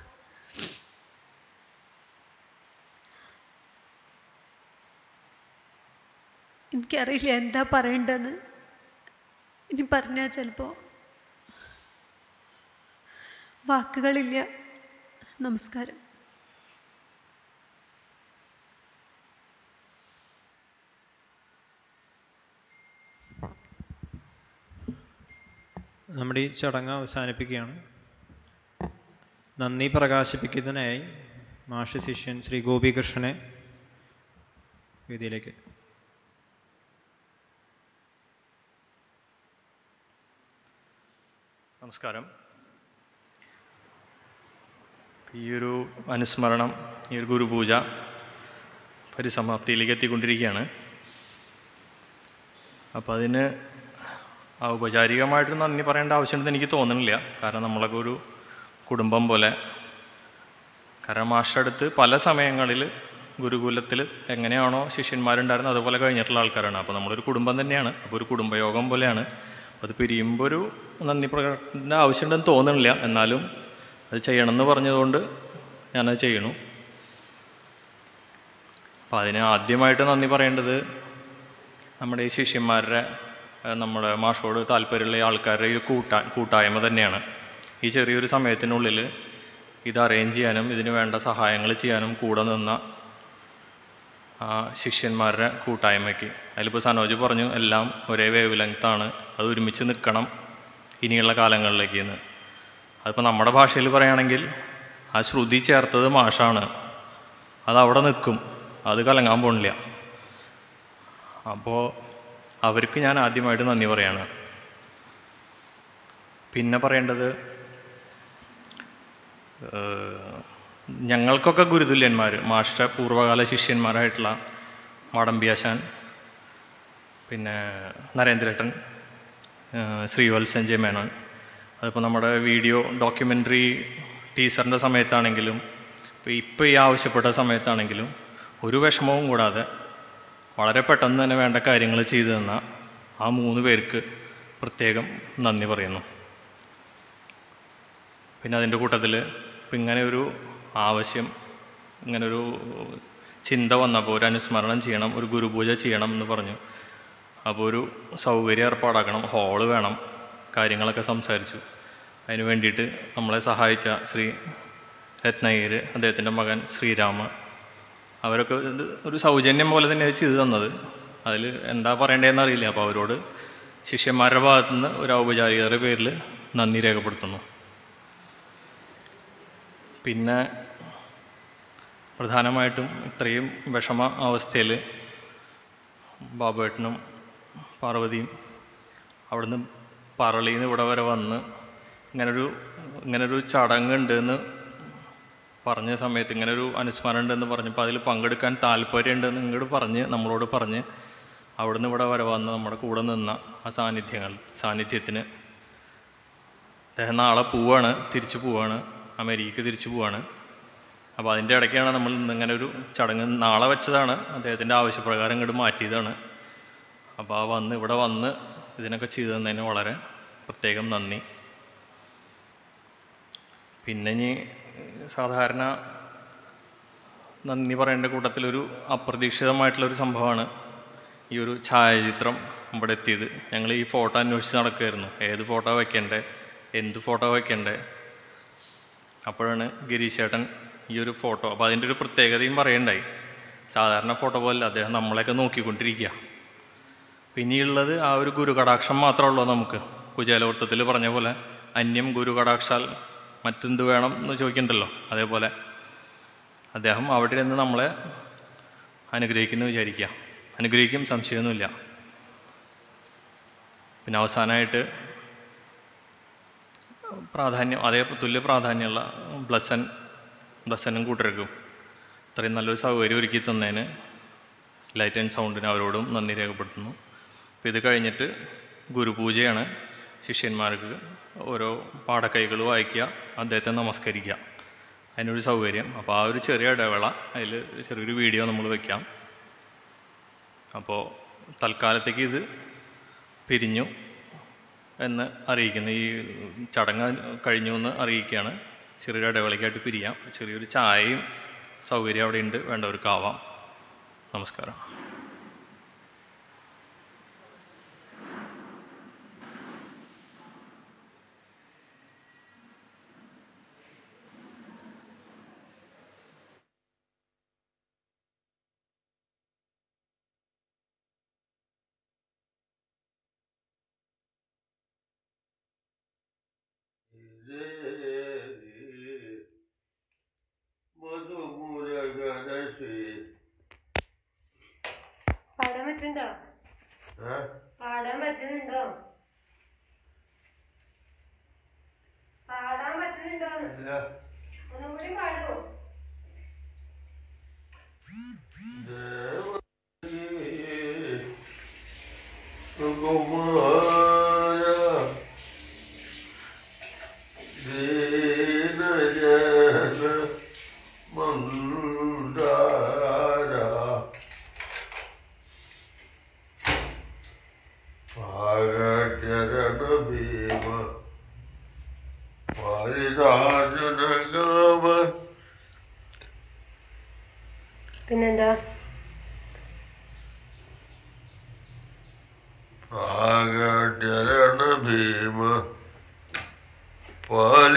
R: എനിക്കറിയില്ല എന്താ പറയേണ്ടതെന്ന് ഇനി പറഞ്ഞാൽ ചിലപ്പോൾ വാക്കുകളില്ല നമസ്കാരം
A: നമ്മുടെ ഈ ചടങ്ങ് അവസാനിപ്പിക്കുകയാണ് നന്ദി പ്രകാശിപ്പിക്കുന്നതിനായി മാഷ ശിഷ്യൻ ശ്രീ ഗോപികൃഷ്ണനെ വേദിയിലേക്ക്
S: നമസ്കാരം ഈ ഒരു അനുസ്മരണം ഈ ഒരു ഗുരുപൂജ പരിസമാപ്തിയിലേക്ക് എത്തിക്കൊണ്ടിരിക്കുകയാണ് അപ്പോൾ അതിന് ഔപചാരികമായിട്ട് നന്ദി പറയേണ്ട ആവശ്യമുണ്ടെന്ന് എനിക്ക് തോന്നുന്നില്ല കാരണം നമ്മളൊക്കെ ഒരു കുടുംബം പോലെ കാരണം മാഷടുത്ത് പല സമയങ്ങളിൽ ഗുരുകുലത്തിൽ എങ്ങനെയാണോ ശിഷ്യന്മാരുണ്ടായിരുന്നത് അതുപോലെ കഴിഞ്ഞിട്ടുള്ള ആൾക്കാരാണ് അപ്പോൾ നമ്മളൊരു കുടുംബം തന്നെയാണ് അപ്പോൾ ഒരു കുടുംബയോഗം പോലെയാണ് അപ്പോൾ അത് പിരിയുമ്പോൾ ഒരു നന്ദി പ്രകടന ആവശ്യമുണ്ടെന്ന് തോന്നുന്നില്ല എന്നാലും അത് ചെയ്യണമെന്ന് പറഞ്ഞതുകൊണ്ട് ഞാനത് ചെയ്യണു അപ്പോൾ അതിന് ആദ്യമായിട്ട് നന്ദി പറയേണ്ടത് നമ്മുടെ ഈ ശിഷ്യന്മാരുടെ നമ്മുടെ മാഷോട് താല്പര്യമുള്ള ആൾക്കാരുടെ ഈ കൂട്ടാ കൂട്ടായ്മ തന്നെയാണ് ഈ ചെറിയൊരു സമയത്തിനുള്ളിൽ ഇത് അറേഞ്ച് ചെയ്യാനും ഇതിന് വേണ്ട സഹായങ്ങൾ ചെയ്യാനും കൂടെ നിന്ന ആ ശിഷ്യന്മാരുടെ കൂട്ടായ്മയ്ക്ക് അതിലിപ്പോൾ സനോജ് പറഞ്ഞു എല്ലാം ഒരേ വേവ് ലെങ്ത്താണ് അത് ഒരുമിച്ച് നിൽക്കണം ഇനിയുള്ള കാലങ്ങളിലേക്ക് എന്ന് അതിപ്പോൾ നമ്മുടെ ഭാഷയിൽ പറയുകയാണെങ്കിൽ ആ ശ്രുതി ചേർത്തത് മാഷാണ് അത് അവിടെ നിൽക്കും അത് കലങ്ങാൻ പോണില്ല അപ്പോൾ അവർക്ക് ഞാൻ ആദ്യമായിട്ട് നന്ദി പറയാണ് പിന്നെ പറയേണ്ടത് ഏഹ്, ഞങ്ങൾക്കൊക്കെ ഗുരുതുല്യന്മാർ മാഷ്ട പൂർവ്വകാല ശിഷ്യന്മാരായിട്ടുള്ള മാടമ്പിയാശാൻ പിന്നെ നരേന്ദ്രേട്ടൻ ഏഹ്, ശ്രീവത്സൻ ജെ മേനോൻ അതിപ്പോൾ നമ്മുടെ വീഡിയോ ഡോക്യുമെൻ്ററി ടീച്ചറിൻ്റെ സമയത്താണെങ്കിലും ഇപ്പോൾ ഇപ്പോൾ ഈ ആവശ്യപ്പെട്ട സമയത്താണെങ്കിലും ഒരു വിഷമവും കൂടാതെ വളരെ പെട്ടെന്ന് തന്നെ വേണ്ട കാര്യങ്ങൾ ചെയ്തു തന്ന ആ മൂന്ന് പേർക്ക് പ്രത്യേകം നന്ദി പറയുന്നു പിന്നെ അതിൻ്റെ കൂട്ടത്തിൽ ഇപ്പം ഇങ്ങനെ ഒരു ആവശ്യം ഇങ്ങനെ ഒരു ചിന്ത വന്നപ്പോൾ ഒരു അനുസ്മരണം ചെയ്യണം ഒരു ഗുരുപൂജ ചെയ്യണം എന്ന് പറഞ്ഞു അപ്പോൾ ഒരു സൗകര്യം ഏർപ്പാടാക്കണം ഹാള് വേണം കാര്യങ്ങളൊക്കെ സംസാരിച്ചു അതിന് വേണ്ടിയിട്ട് നമ്മളെ സഹായിച്ച ശ്രീ രത്നഗിര് അദ്ദേഹത്തിൻ്റെ മകൻ ശ്രീരാമ അവരൊക്കെ ഇത് ഒരു സൗജന്യം പോലെ തന്നെ ചെയ്തു തന്നത് അതിൽ എന്താ പറയേണ്ടതെന്ന് അറിയില്ല അപ്പോൾ അവരോട് ശിഷ്യന്മാരുടെ ഭാഗത്തു നിന്ന് ഒരു ഔപചാരികതയുടെ പേരിൽ നന്ദി രേഖപ്പെടുത്തുന്നു പിന്നെ പ്രധാനമായിട്ടും ഇത്രയും വിഷമ അവസ്ഥയിൽ ബാബുവേട്ടനും പാർവതിയും അവിടുന്ന് പറളിയിൽ നിന്ന് ഇവിടെ വരെ വന്ന് ഇങ്ങനൊരു ഇങ്ങനൊരു ചടങ്ങുണ്ട് എന്ന് പറഞ്ഞ സമയത്ത് ഇങ്ങനൊരു അനുസ്മരണം ഉണ്ടെന്ന് പറഞ്ഞപ്പോൾ അതിൽ പങ്കെടുക്കാൻ താല്പര്യമുണ്ടെന്ന് ഇങ്ങോട്ട് പറഞ്ഞ് നമ്മളോട് പറഞ്ഞ് അവിടുന്ന് ഇവിടെ വരെ വന്ന് നമ്മുടെ കൂടെ നിന്ന ആ സാന്നിധ്യങ്ങൾ സാന്നിധ്യത്തിന് അദ്ദേഹം നാളെ പോവാണ് തിരിച്ചു പോവാണ് അമേരിക്കക്ക് തിരിച്ചു പോവാണ് അപ്പോൾ അതിൻ്റെ ഇടയ്ക്കാണ് നമ്മൾ ഇന്ന് ഇങ്ങനെ ഒരു ചടങ്ങ് നാളെ വെച്ചതാണ് അദ്ദേഹത്തിൻ്റെ ആവശ്യപ്രകാരം ഇങ്ങോട്ട് മാറ്റിയതാണ് അപ്പോൾ ആ വന്ന് ഇവിടെ വന്ന് ഇതിനൊക്കെ ചെയ്തു തന്നതിന് വളരെ പ്രത്യേകം നന്ദി പിന്നെ ഇനി സാധാരണ നന്ദി പറയേണ്ട കൂട്ടത്തിലൊരു അപ്രതീക്ഷിതമായിട്ടുള്ളൊരു സംഭവമാണ് ഈ ഒരു ഛായാചിത്രം ഇവിടെ എത്തിയത് ഞങ്ങൾ ഈ ഫോട്ടോ അന്വേഷിച്ച് നടക്കുമായിരുന്നു ഏത് ഫോട്ടോ വയ്ക്കണ്ടേ എന്ത് ഫോട്ടോ വയ്ക്കണ്ടേ അപ്പോഴാണ് ഗിരീഷ് ചേട്ടൻ ഈ ഒരു ഫോട്ടോ അപ്പോൾ അതിൻ്റെ ഒരു പ്രത്യേകതയും പറയണ്ടായി സാധാരണ ഫോട്ടോ പോലെ അദ്ദേഹം നമ്മളെയൊക്കെ നോക്കിക്കൊണ്ടിരിക്കുക പിന്നെയുള്ളത് ആ ഒരു ഗുരുകടാക്ഷം മാത്രമേ ഉള്ളൂ നമുക്ക് കുചേലവൃത്തത്തിൽ പറഞ്ഞ പോലെ അന്യം ഗുരുകടാക്ഷാൽ മറ്റെന്ത് വേണം എന്ന് ചോദിക്കണ്ടല്ലോ അതേപോലെ അദ്ദേഹം അവിടെ നിന്ന് നമ്മളെ അനുഗ്രഹിക്കുന്നു വിചാരിക്കുക അനുഗ്രഹിക്കും സംശയമൊന്നുമില്ല പിന്നെ അവസാനമായിട്ട് പ്രാധാന്യം അതേ തുല്യ പ്രാധാന്യമുള്ള ബ്ലസ്സൻ ബ്ലസ്സനും കൂട്ടർക്കും ഇത്രയും നല്ലൊരു സൗകര്യം ഒരുക്കി തന്നതിന് ലൈറ്റ് ആൻഡ് സൗണ്ടിന് അവരോടും നന്ദി രേഖപ്പെടുത്തുന്നു അപ്പോൾ ഇത് കഴിഞ്ഞിട്ട് ഗുരുപൂജയാണ് ശിഷ്യന്മാർക്ക് ഓരോ പാടക്കൈകൾ വായിക്കുക അദ്ദേഹത്തെ നമസ്കരിക്കുക അതിനൊരു സൗകര്യം അപ്പോൾ ആ ഒരു ചെറിയ ഇടവേള അതിൽ ചെറിയൊരു വീഡിയോ നമ്മൾ വയ്ക്കാം അപ്പോൾ തൽക്കാലത്തേക്ക് ഇത് പിരിഞ്ഞു എന്ന് അറിയിക്കുന്നു ഈ ചടങ്ങ് കഴിഞ്ഞു എന്ന് അറിയിക്കുകയാണ് ചെറിയൊരു ഇടവേളയ്ക്കായിട്ട് പിരിയാം ചെറിയൊരു ചായയും സൗകര്യം അവിടെ ഉണ്ട് വേണ്ടവർക്കാവാം നമസ്കാരം
T: പാടാൻ പറ്റുന്നുണ്ടോ പാടാൻ പറ്റുന്നുണ്ടോ പാടാൻ പറ്റുന്നുണ്ടോ ഒന്നും കൂടി പാടുവോ പിന്നെന്താ
F: ആകരണ ഭീമ പാലിതാജന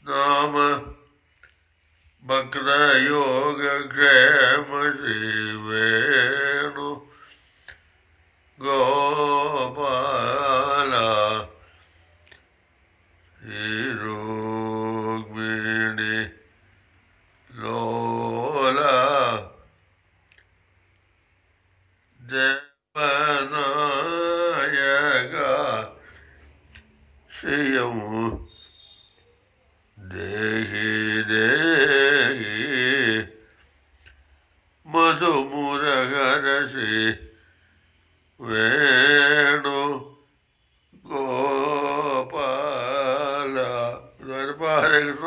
F: നാമ ഭക്തയോഗക്ഷേമ വേണു ഗോപാല രുക്മിണി ലോല ദേവനായക ശ്രിയമു ദേഹി ദേഹി മധുമുരകരസി വേണു ഗോപാല ഹരകൃഷ്ണ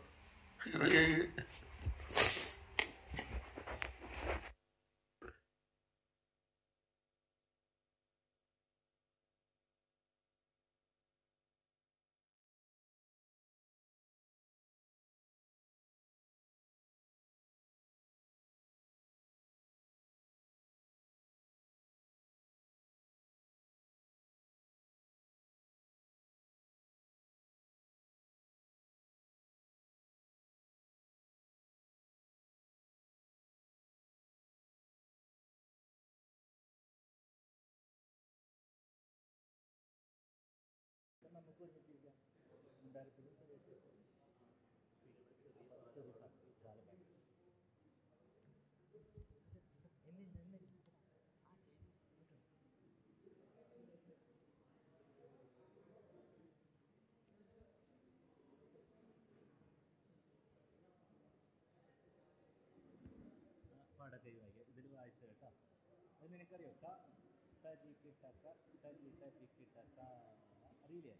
G: ഇതിൽ വായിച്ചു കേട്ടോ അത് നിനക്കറിയോ ക തരിക്ക് ടക തരി തരിക്ക് ടക അറിയില്ലേ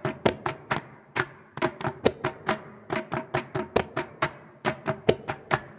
F: ും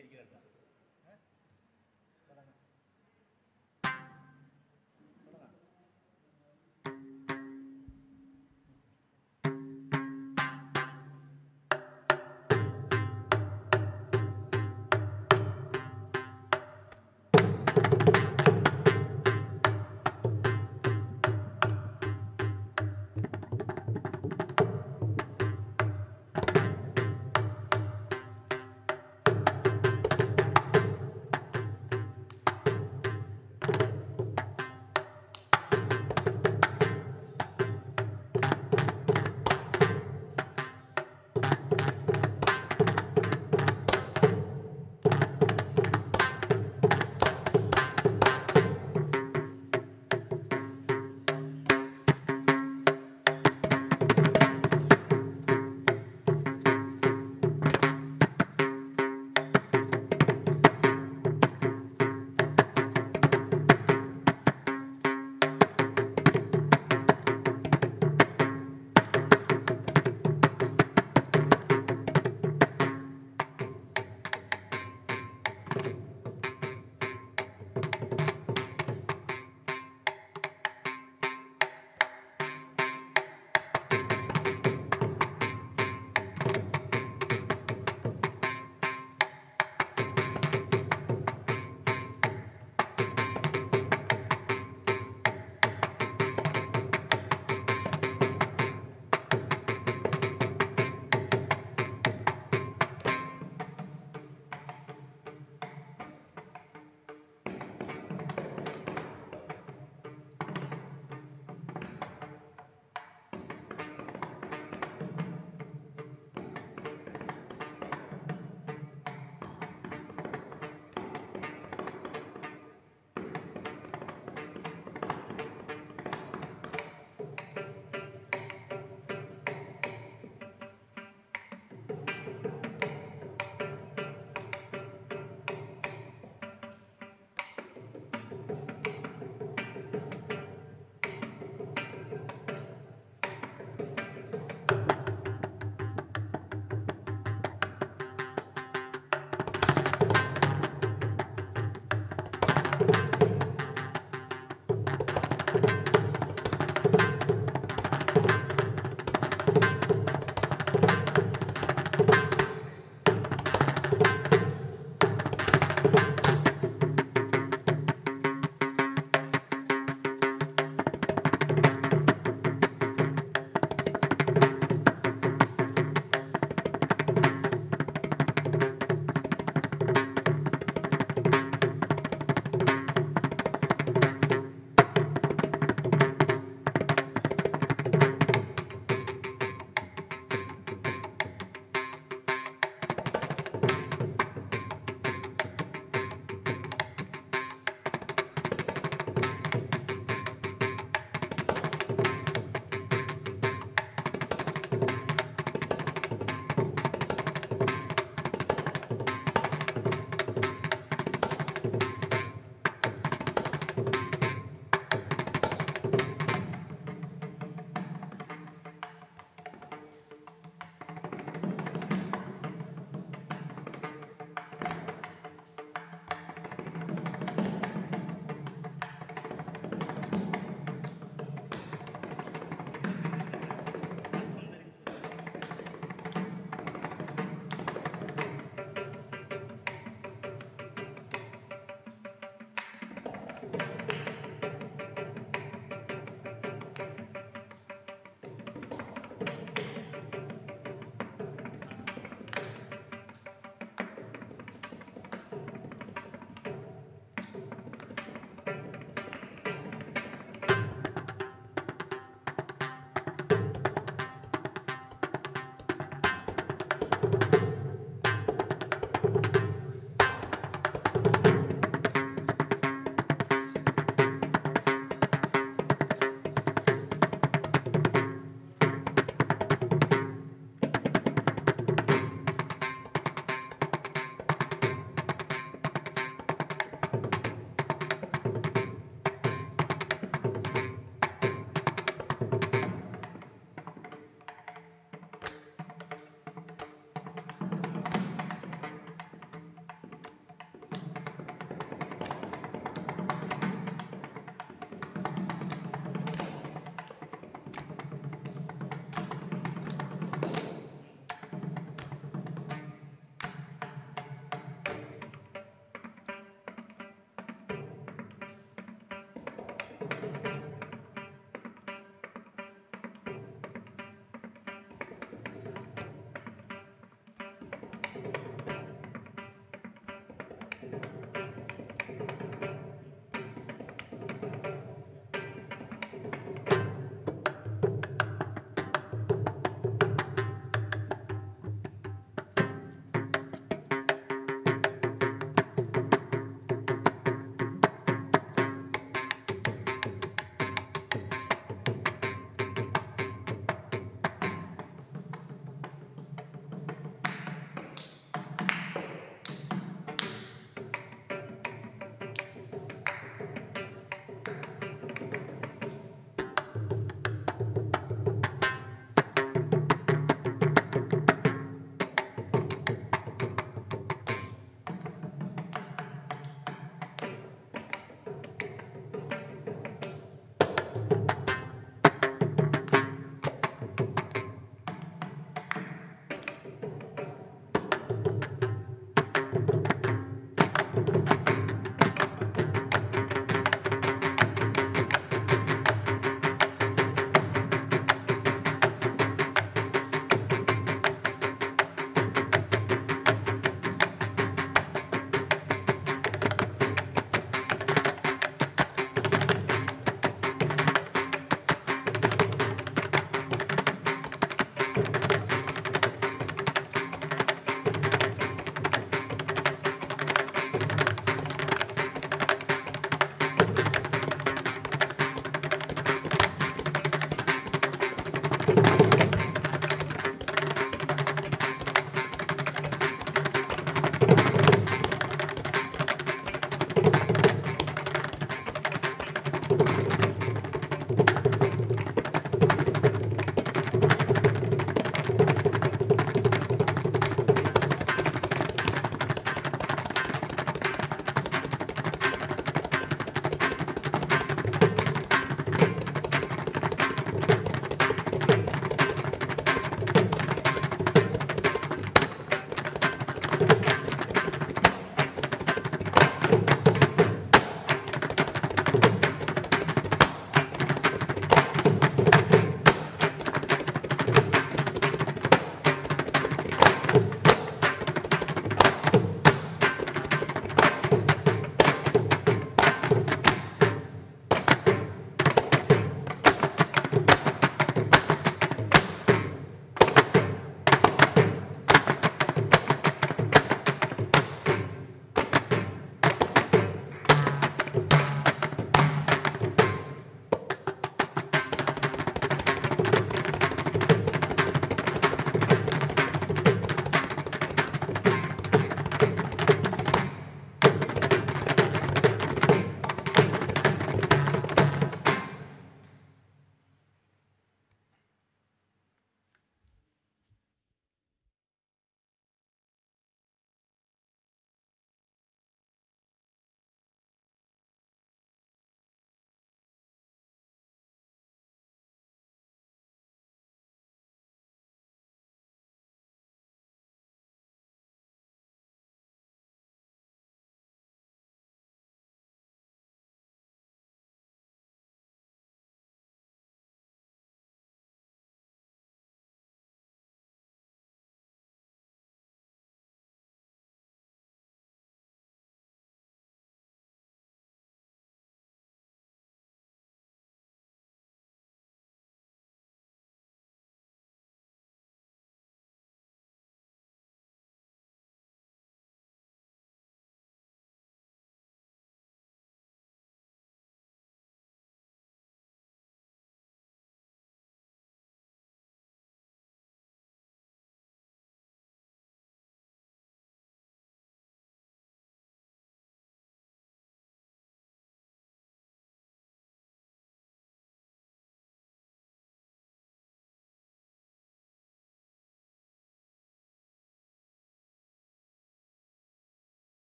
S: Thank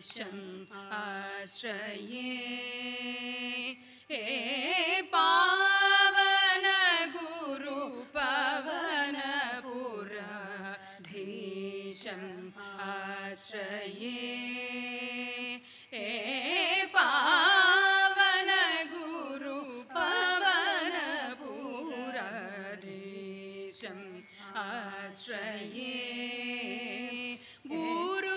O: ദേശം ആശ്രയേ ഏ പാവന ഗുരു പവനപുരധീശം ആശ്രയേ ഏ പാവന ഗുരു പവനപുരധീശം ആശ്രയേ ഗുരു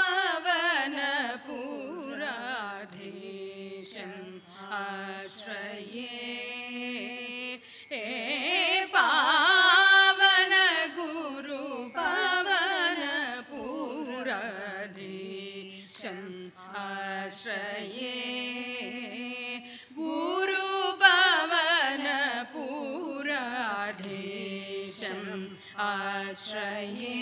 O: പവനപുരാധീശം ആശ്രയേ ഏ പാവന ഗുരു പവനപുരാധീശം ആശ്രയേ ഗുരു പവനപുരാധീശം ആശ്രയേ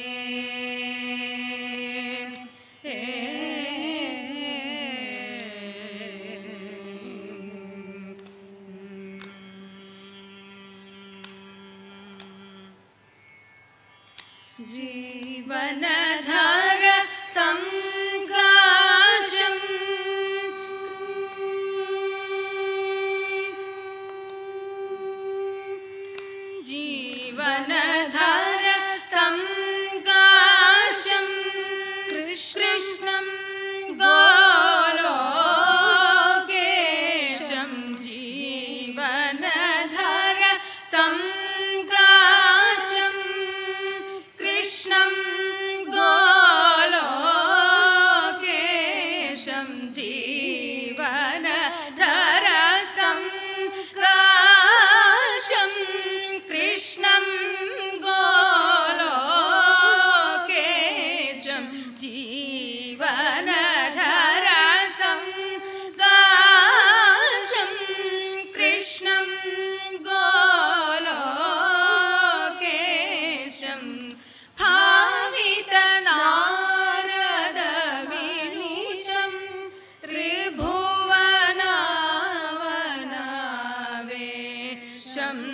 O: ജീവനധാര സംകാശം ജീവനധാര സംകാശം കൃഷ്ണം ഗോലോകേശം ജീവനധാര സംകാശം കൃഷ്ണം ഗോലോകേശം ജീവനധര സംകാശം കൃഷ്ണം ഗോലോകേശം ജീവനധര സംകാശം കൃഷ്ണം ഗോലോകേശം ഭാവിതനാരദവിനിശം ത്രിഭുവനാവനാവേശം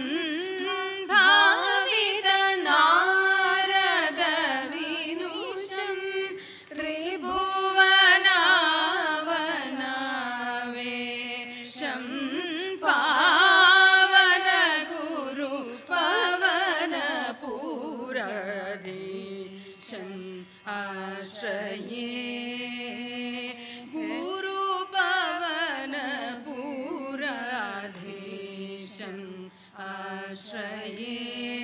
O: ഭാവിതനാരദവിനുഷം ത്രിഭുവനാവനാവേശം പാവന ഗുരു പവനപൂരദേശം ആശ്രയേ ഗുരു പവനപൂരദേശം ആശ്രയേ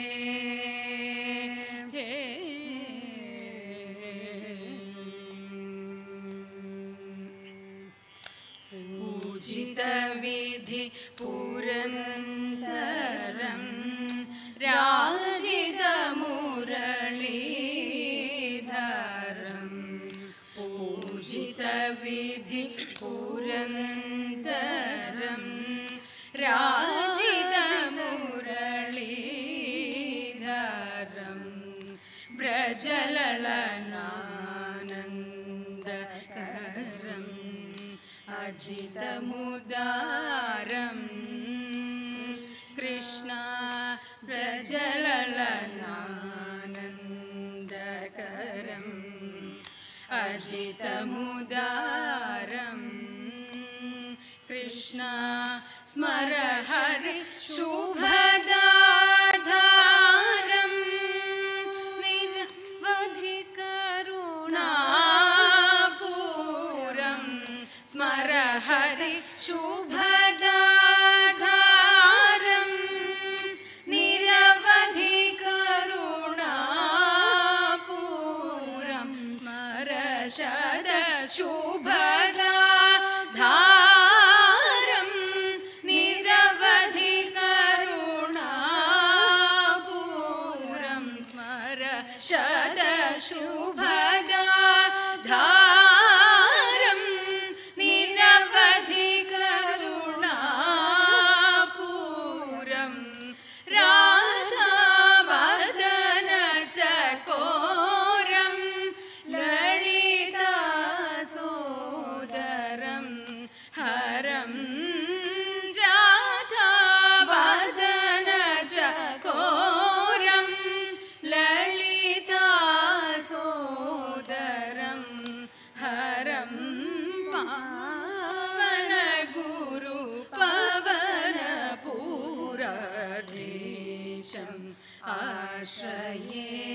O: പൂജിതവിധി പുരന്തരം രാജിതമുരളീധരം പൂജിതവിധി പുരന്തരം രാജിതമുരളീധരം വ്രജലളനാനന്ദകരം അജിതമുദാരം കൃഷ്ണ വ്രജലളനാനന്ദകരം അജിതമുദാരം കൃഷ്ണ സ്മര ഹരി ശുഭദാധാരം നിരവധി കരുണാപൂരം സ്മര ഹരി ശുഭദാധാരം നിരവധി കരുണാപൂരം സ്മര ശത ശുഭദാധാരം നിരവധി കരുണാപൂരം സ്മര ശത ശുഭദാധാരം നിരവധി കരുണ
S: പാവന ഗുരു പവന പൂരധീശം ആശ്രയേ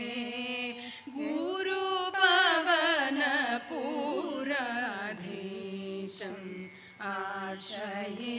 S: ഗുരു പവന പൂരധീശം ആശ്രയേ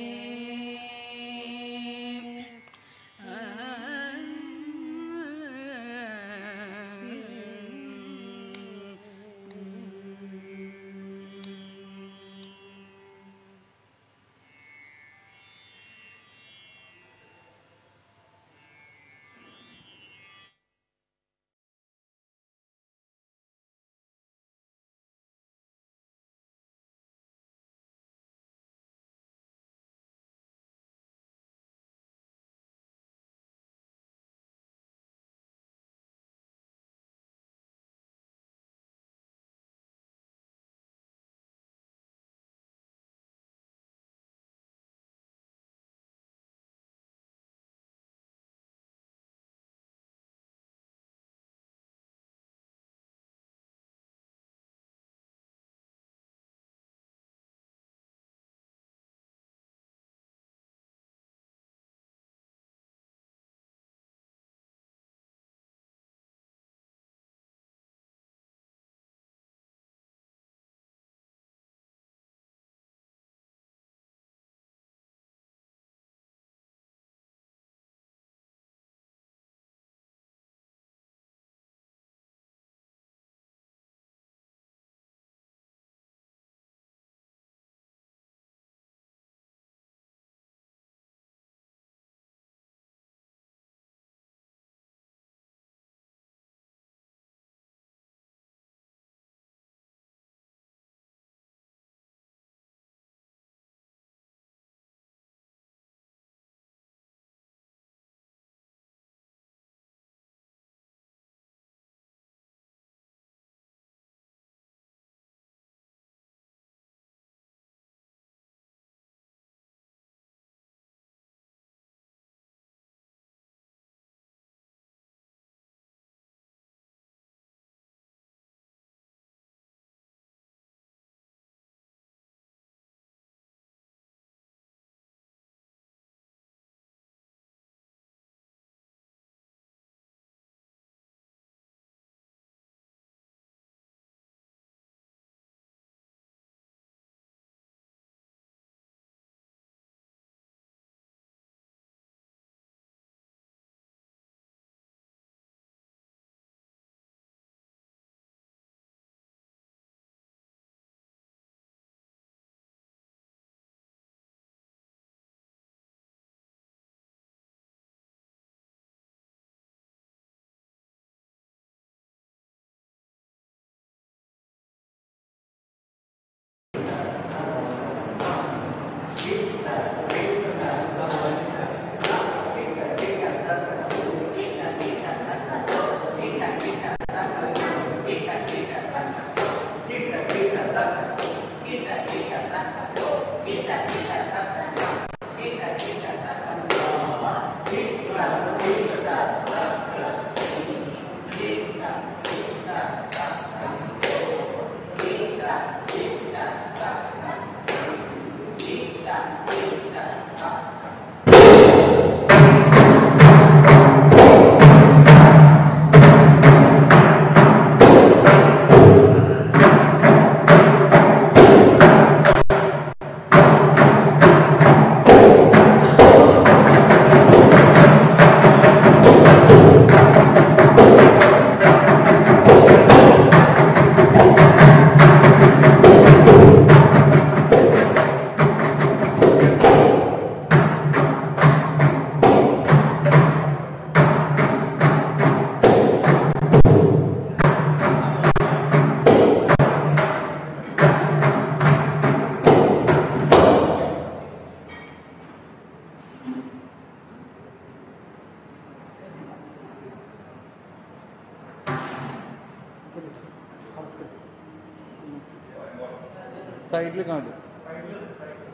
U: സൈഡിൽ കാണിക്കും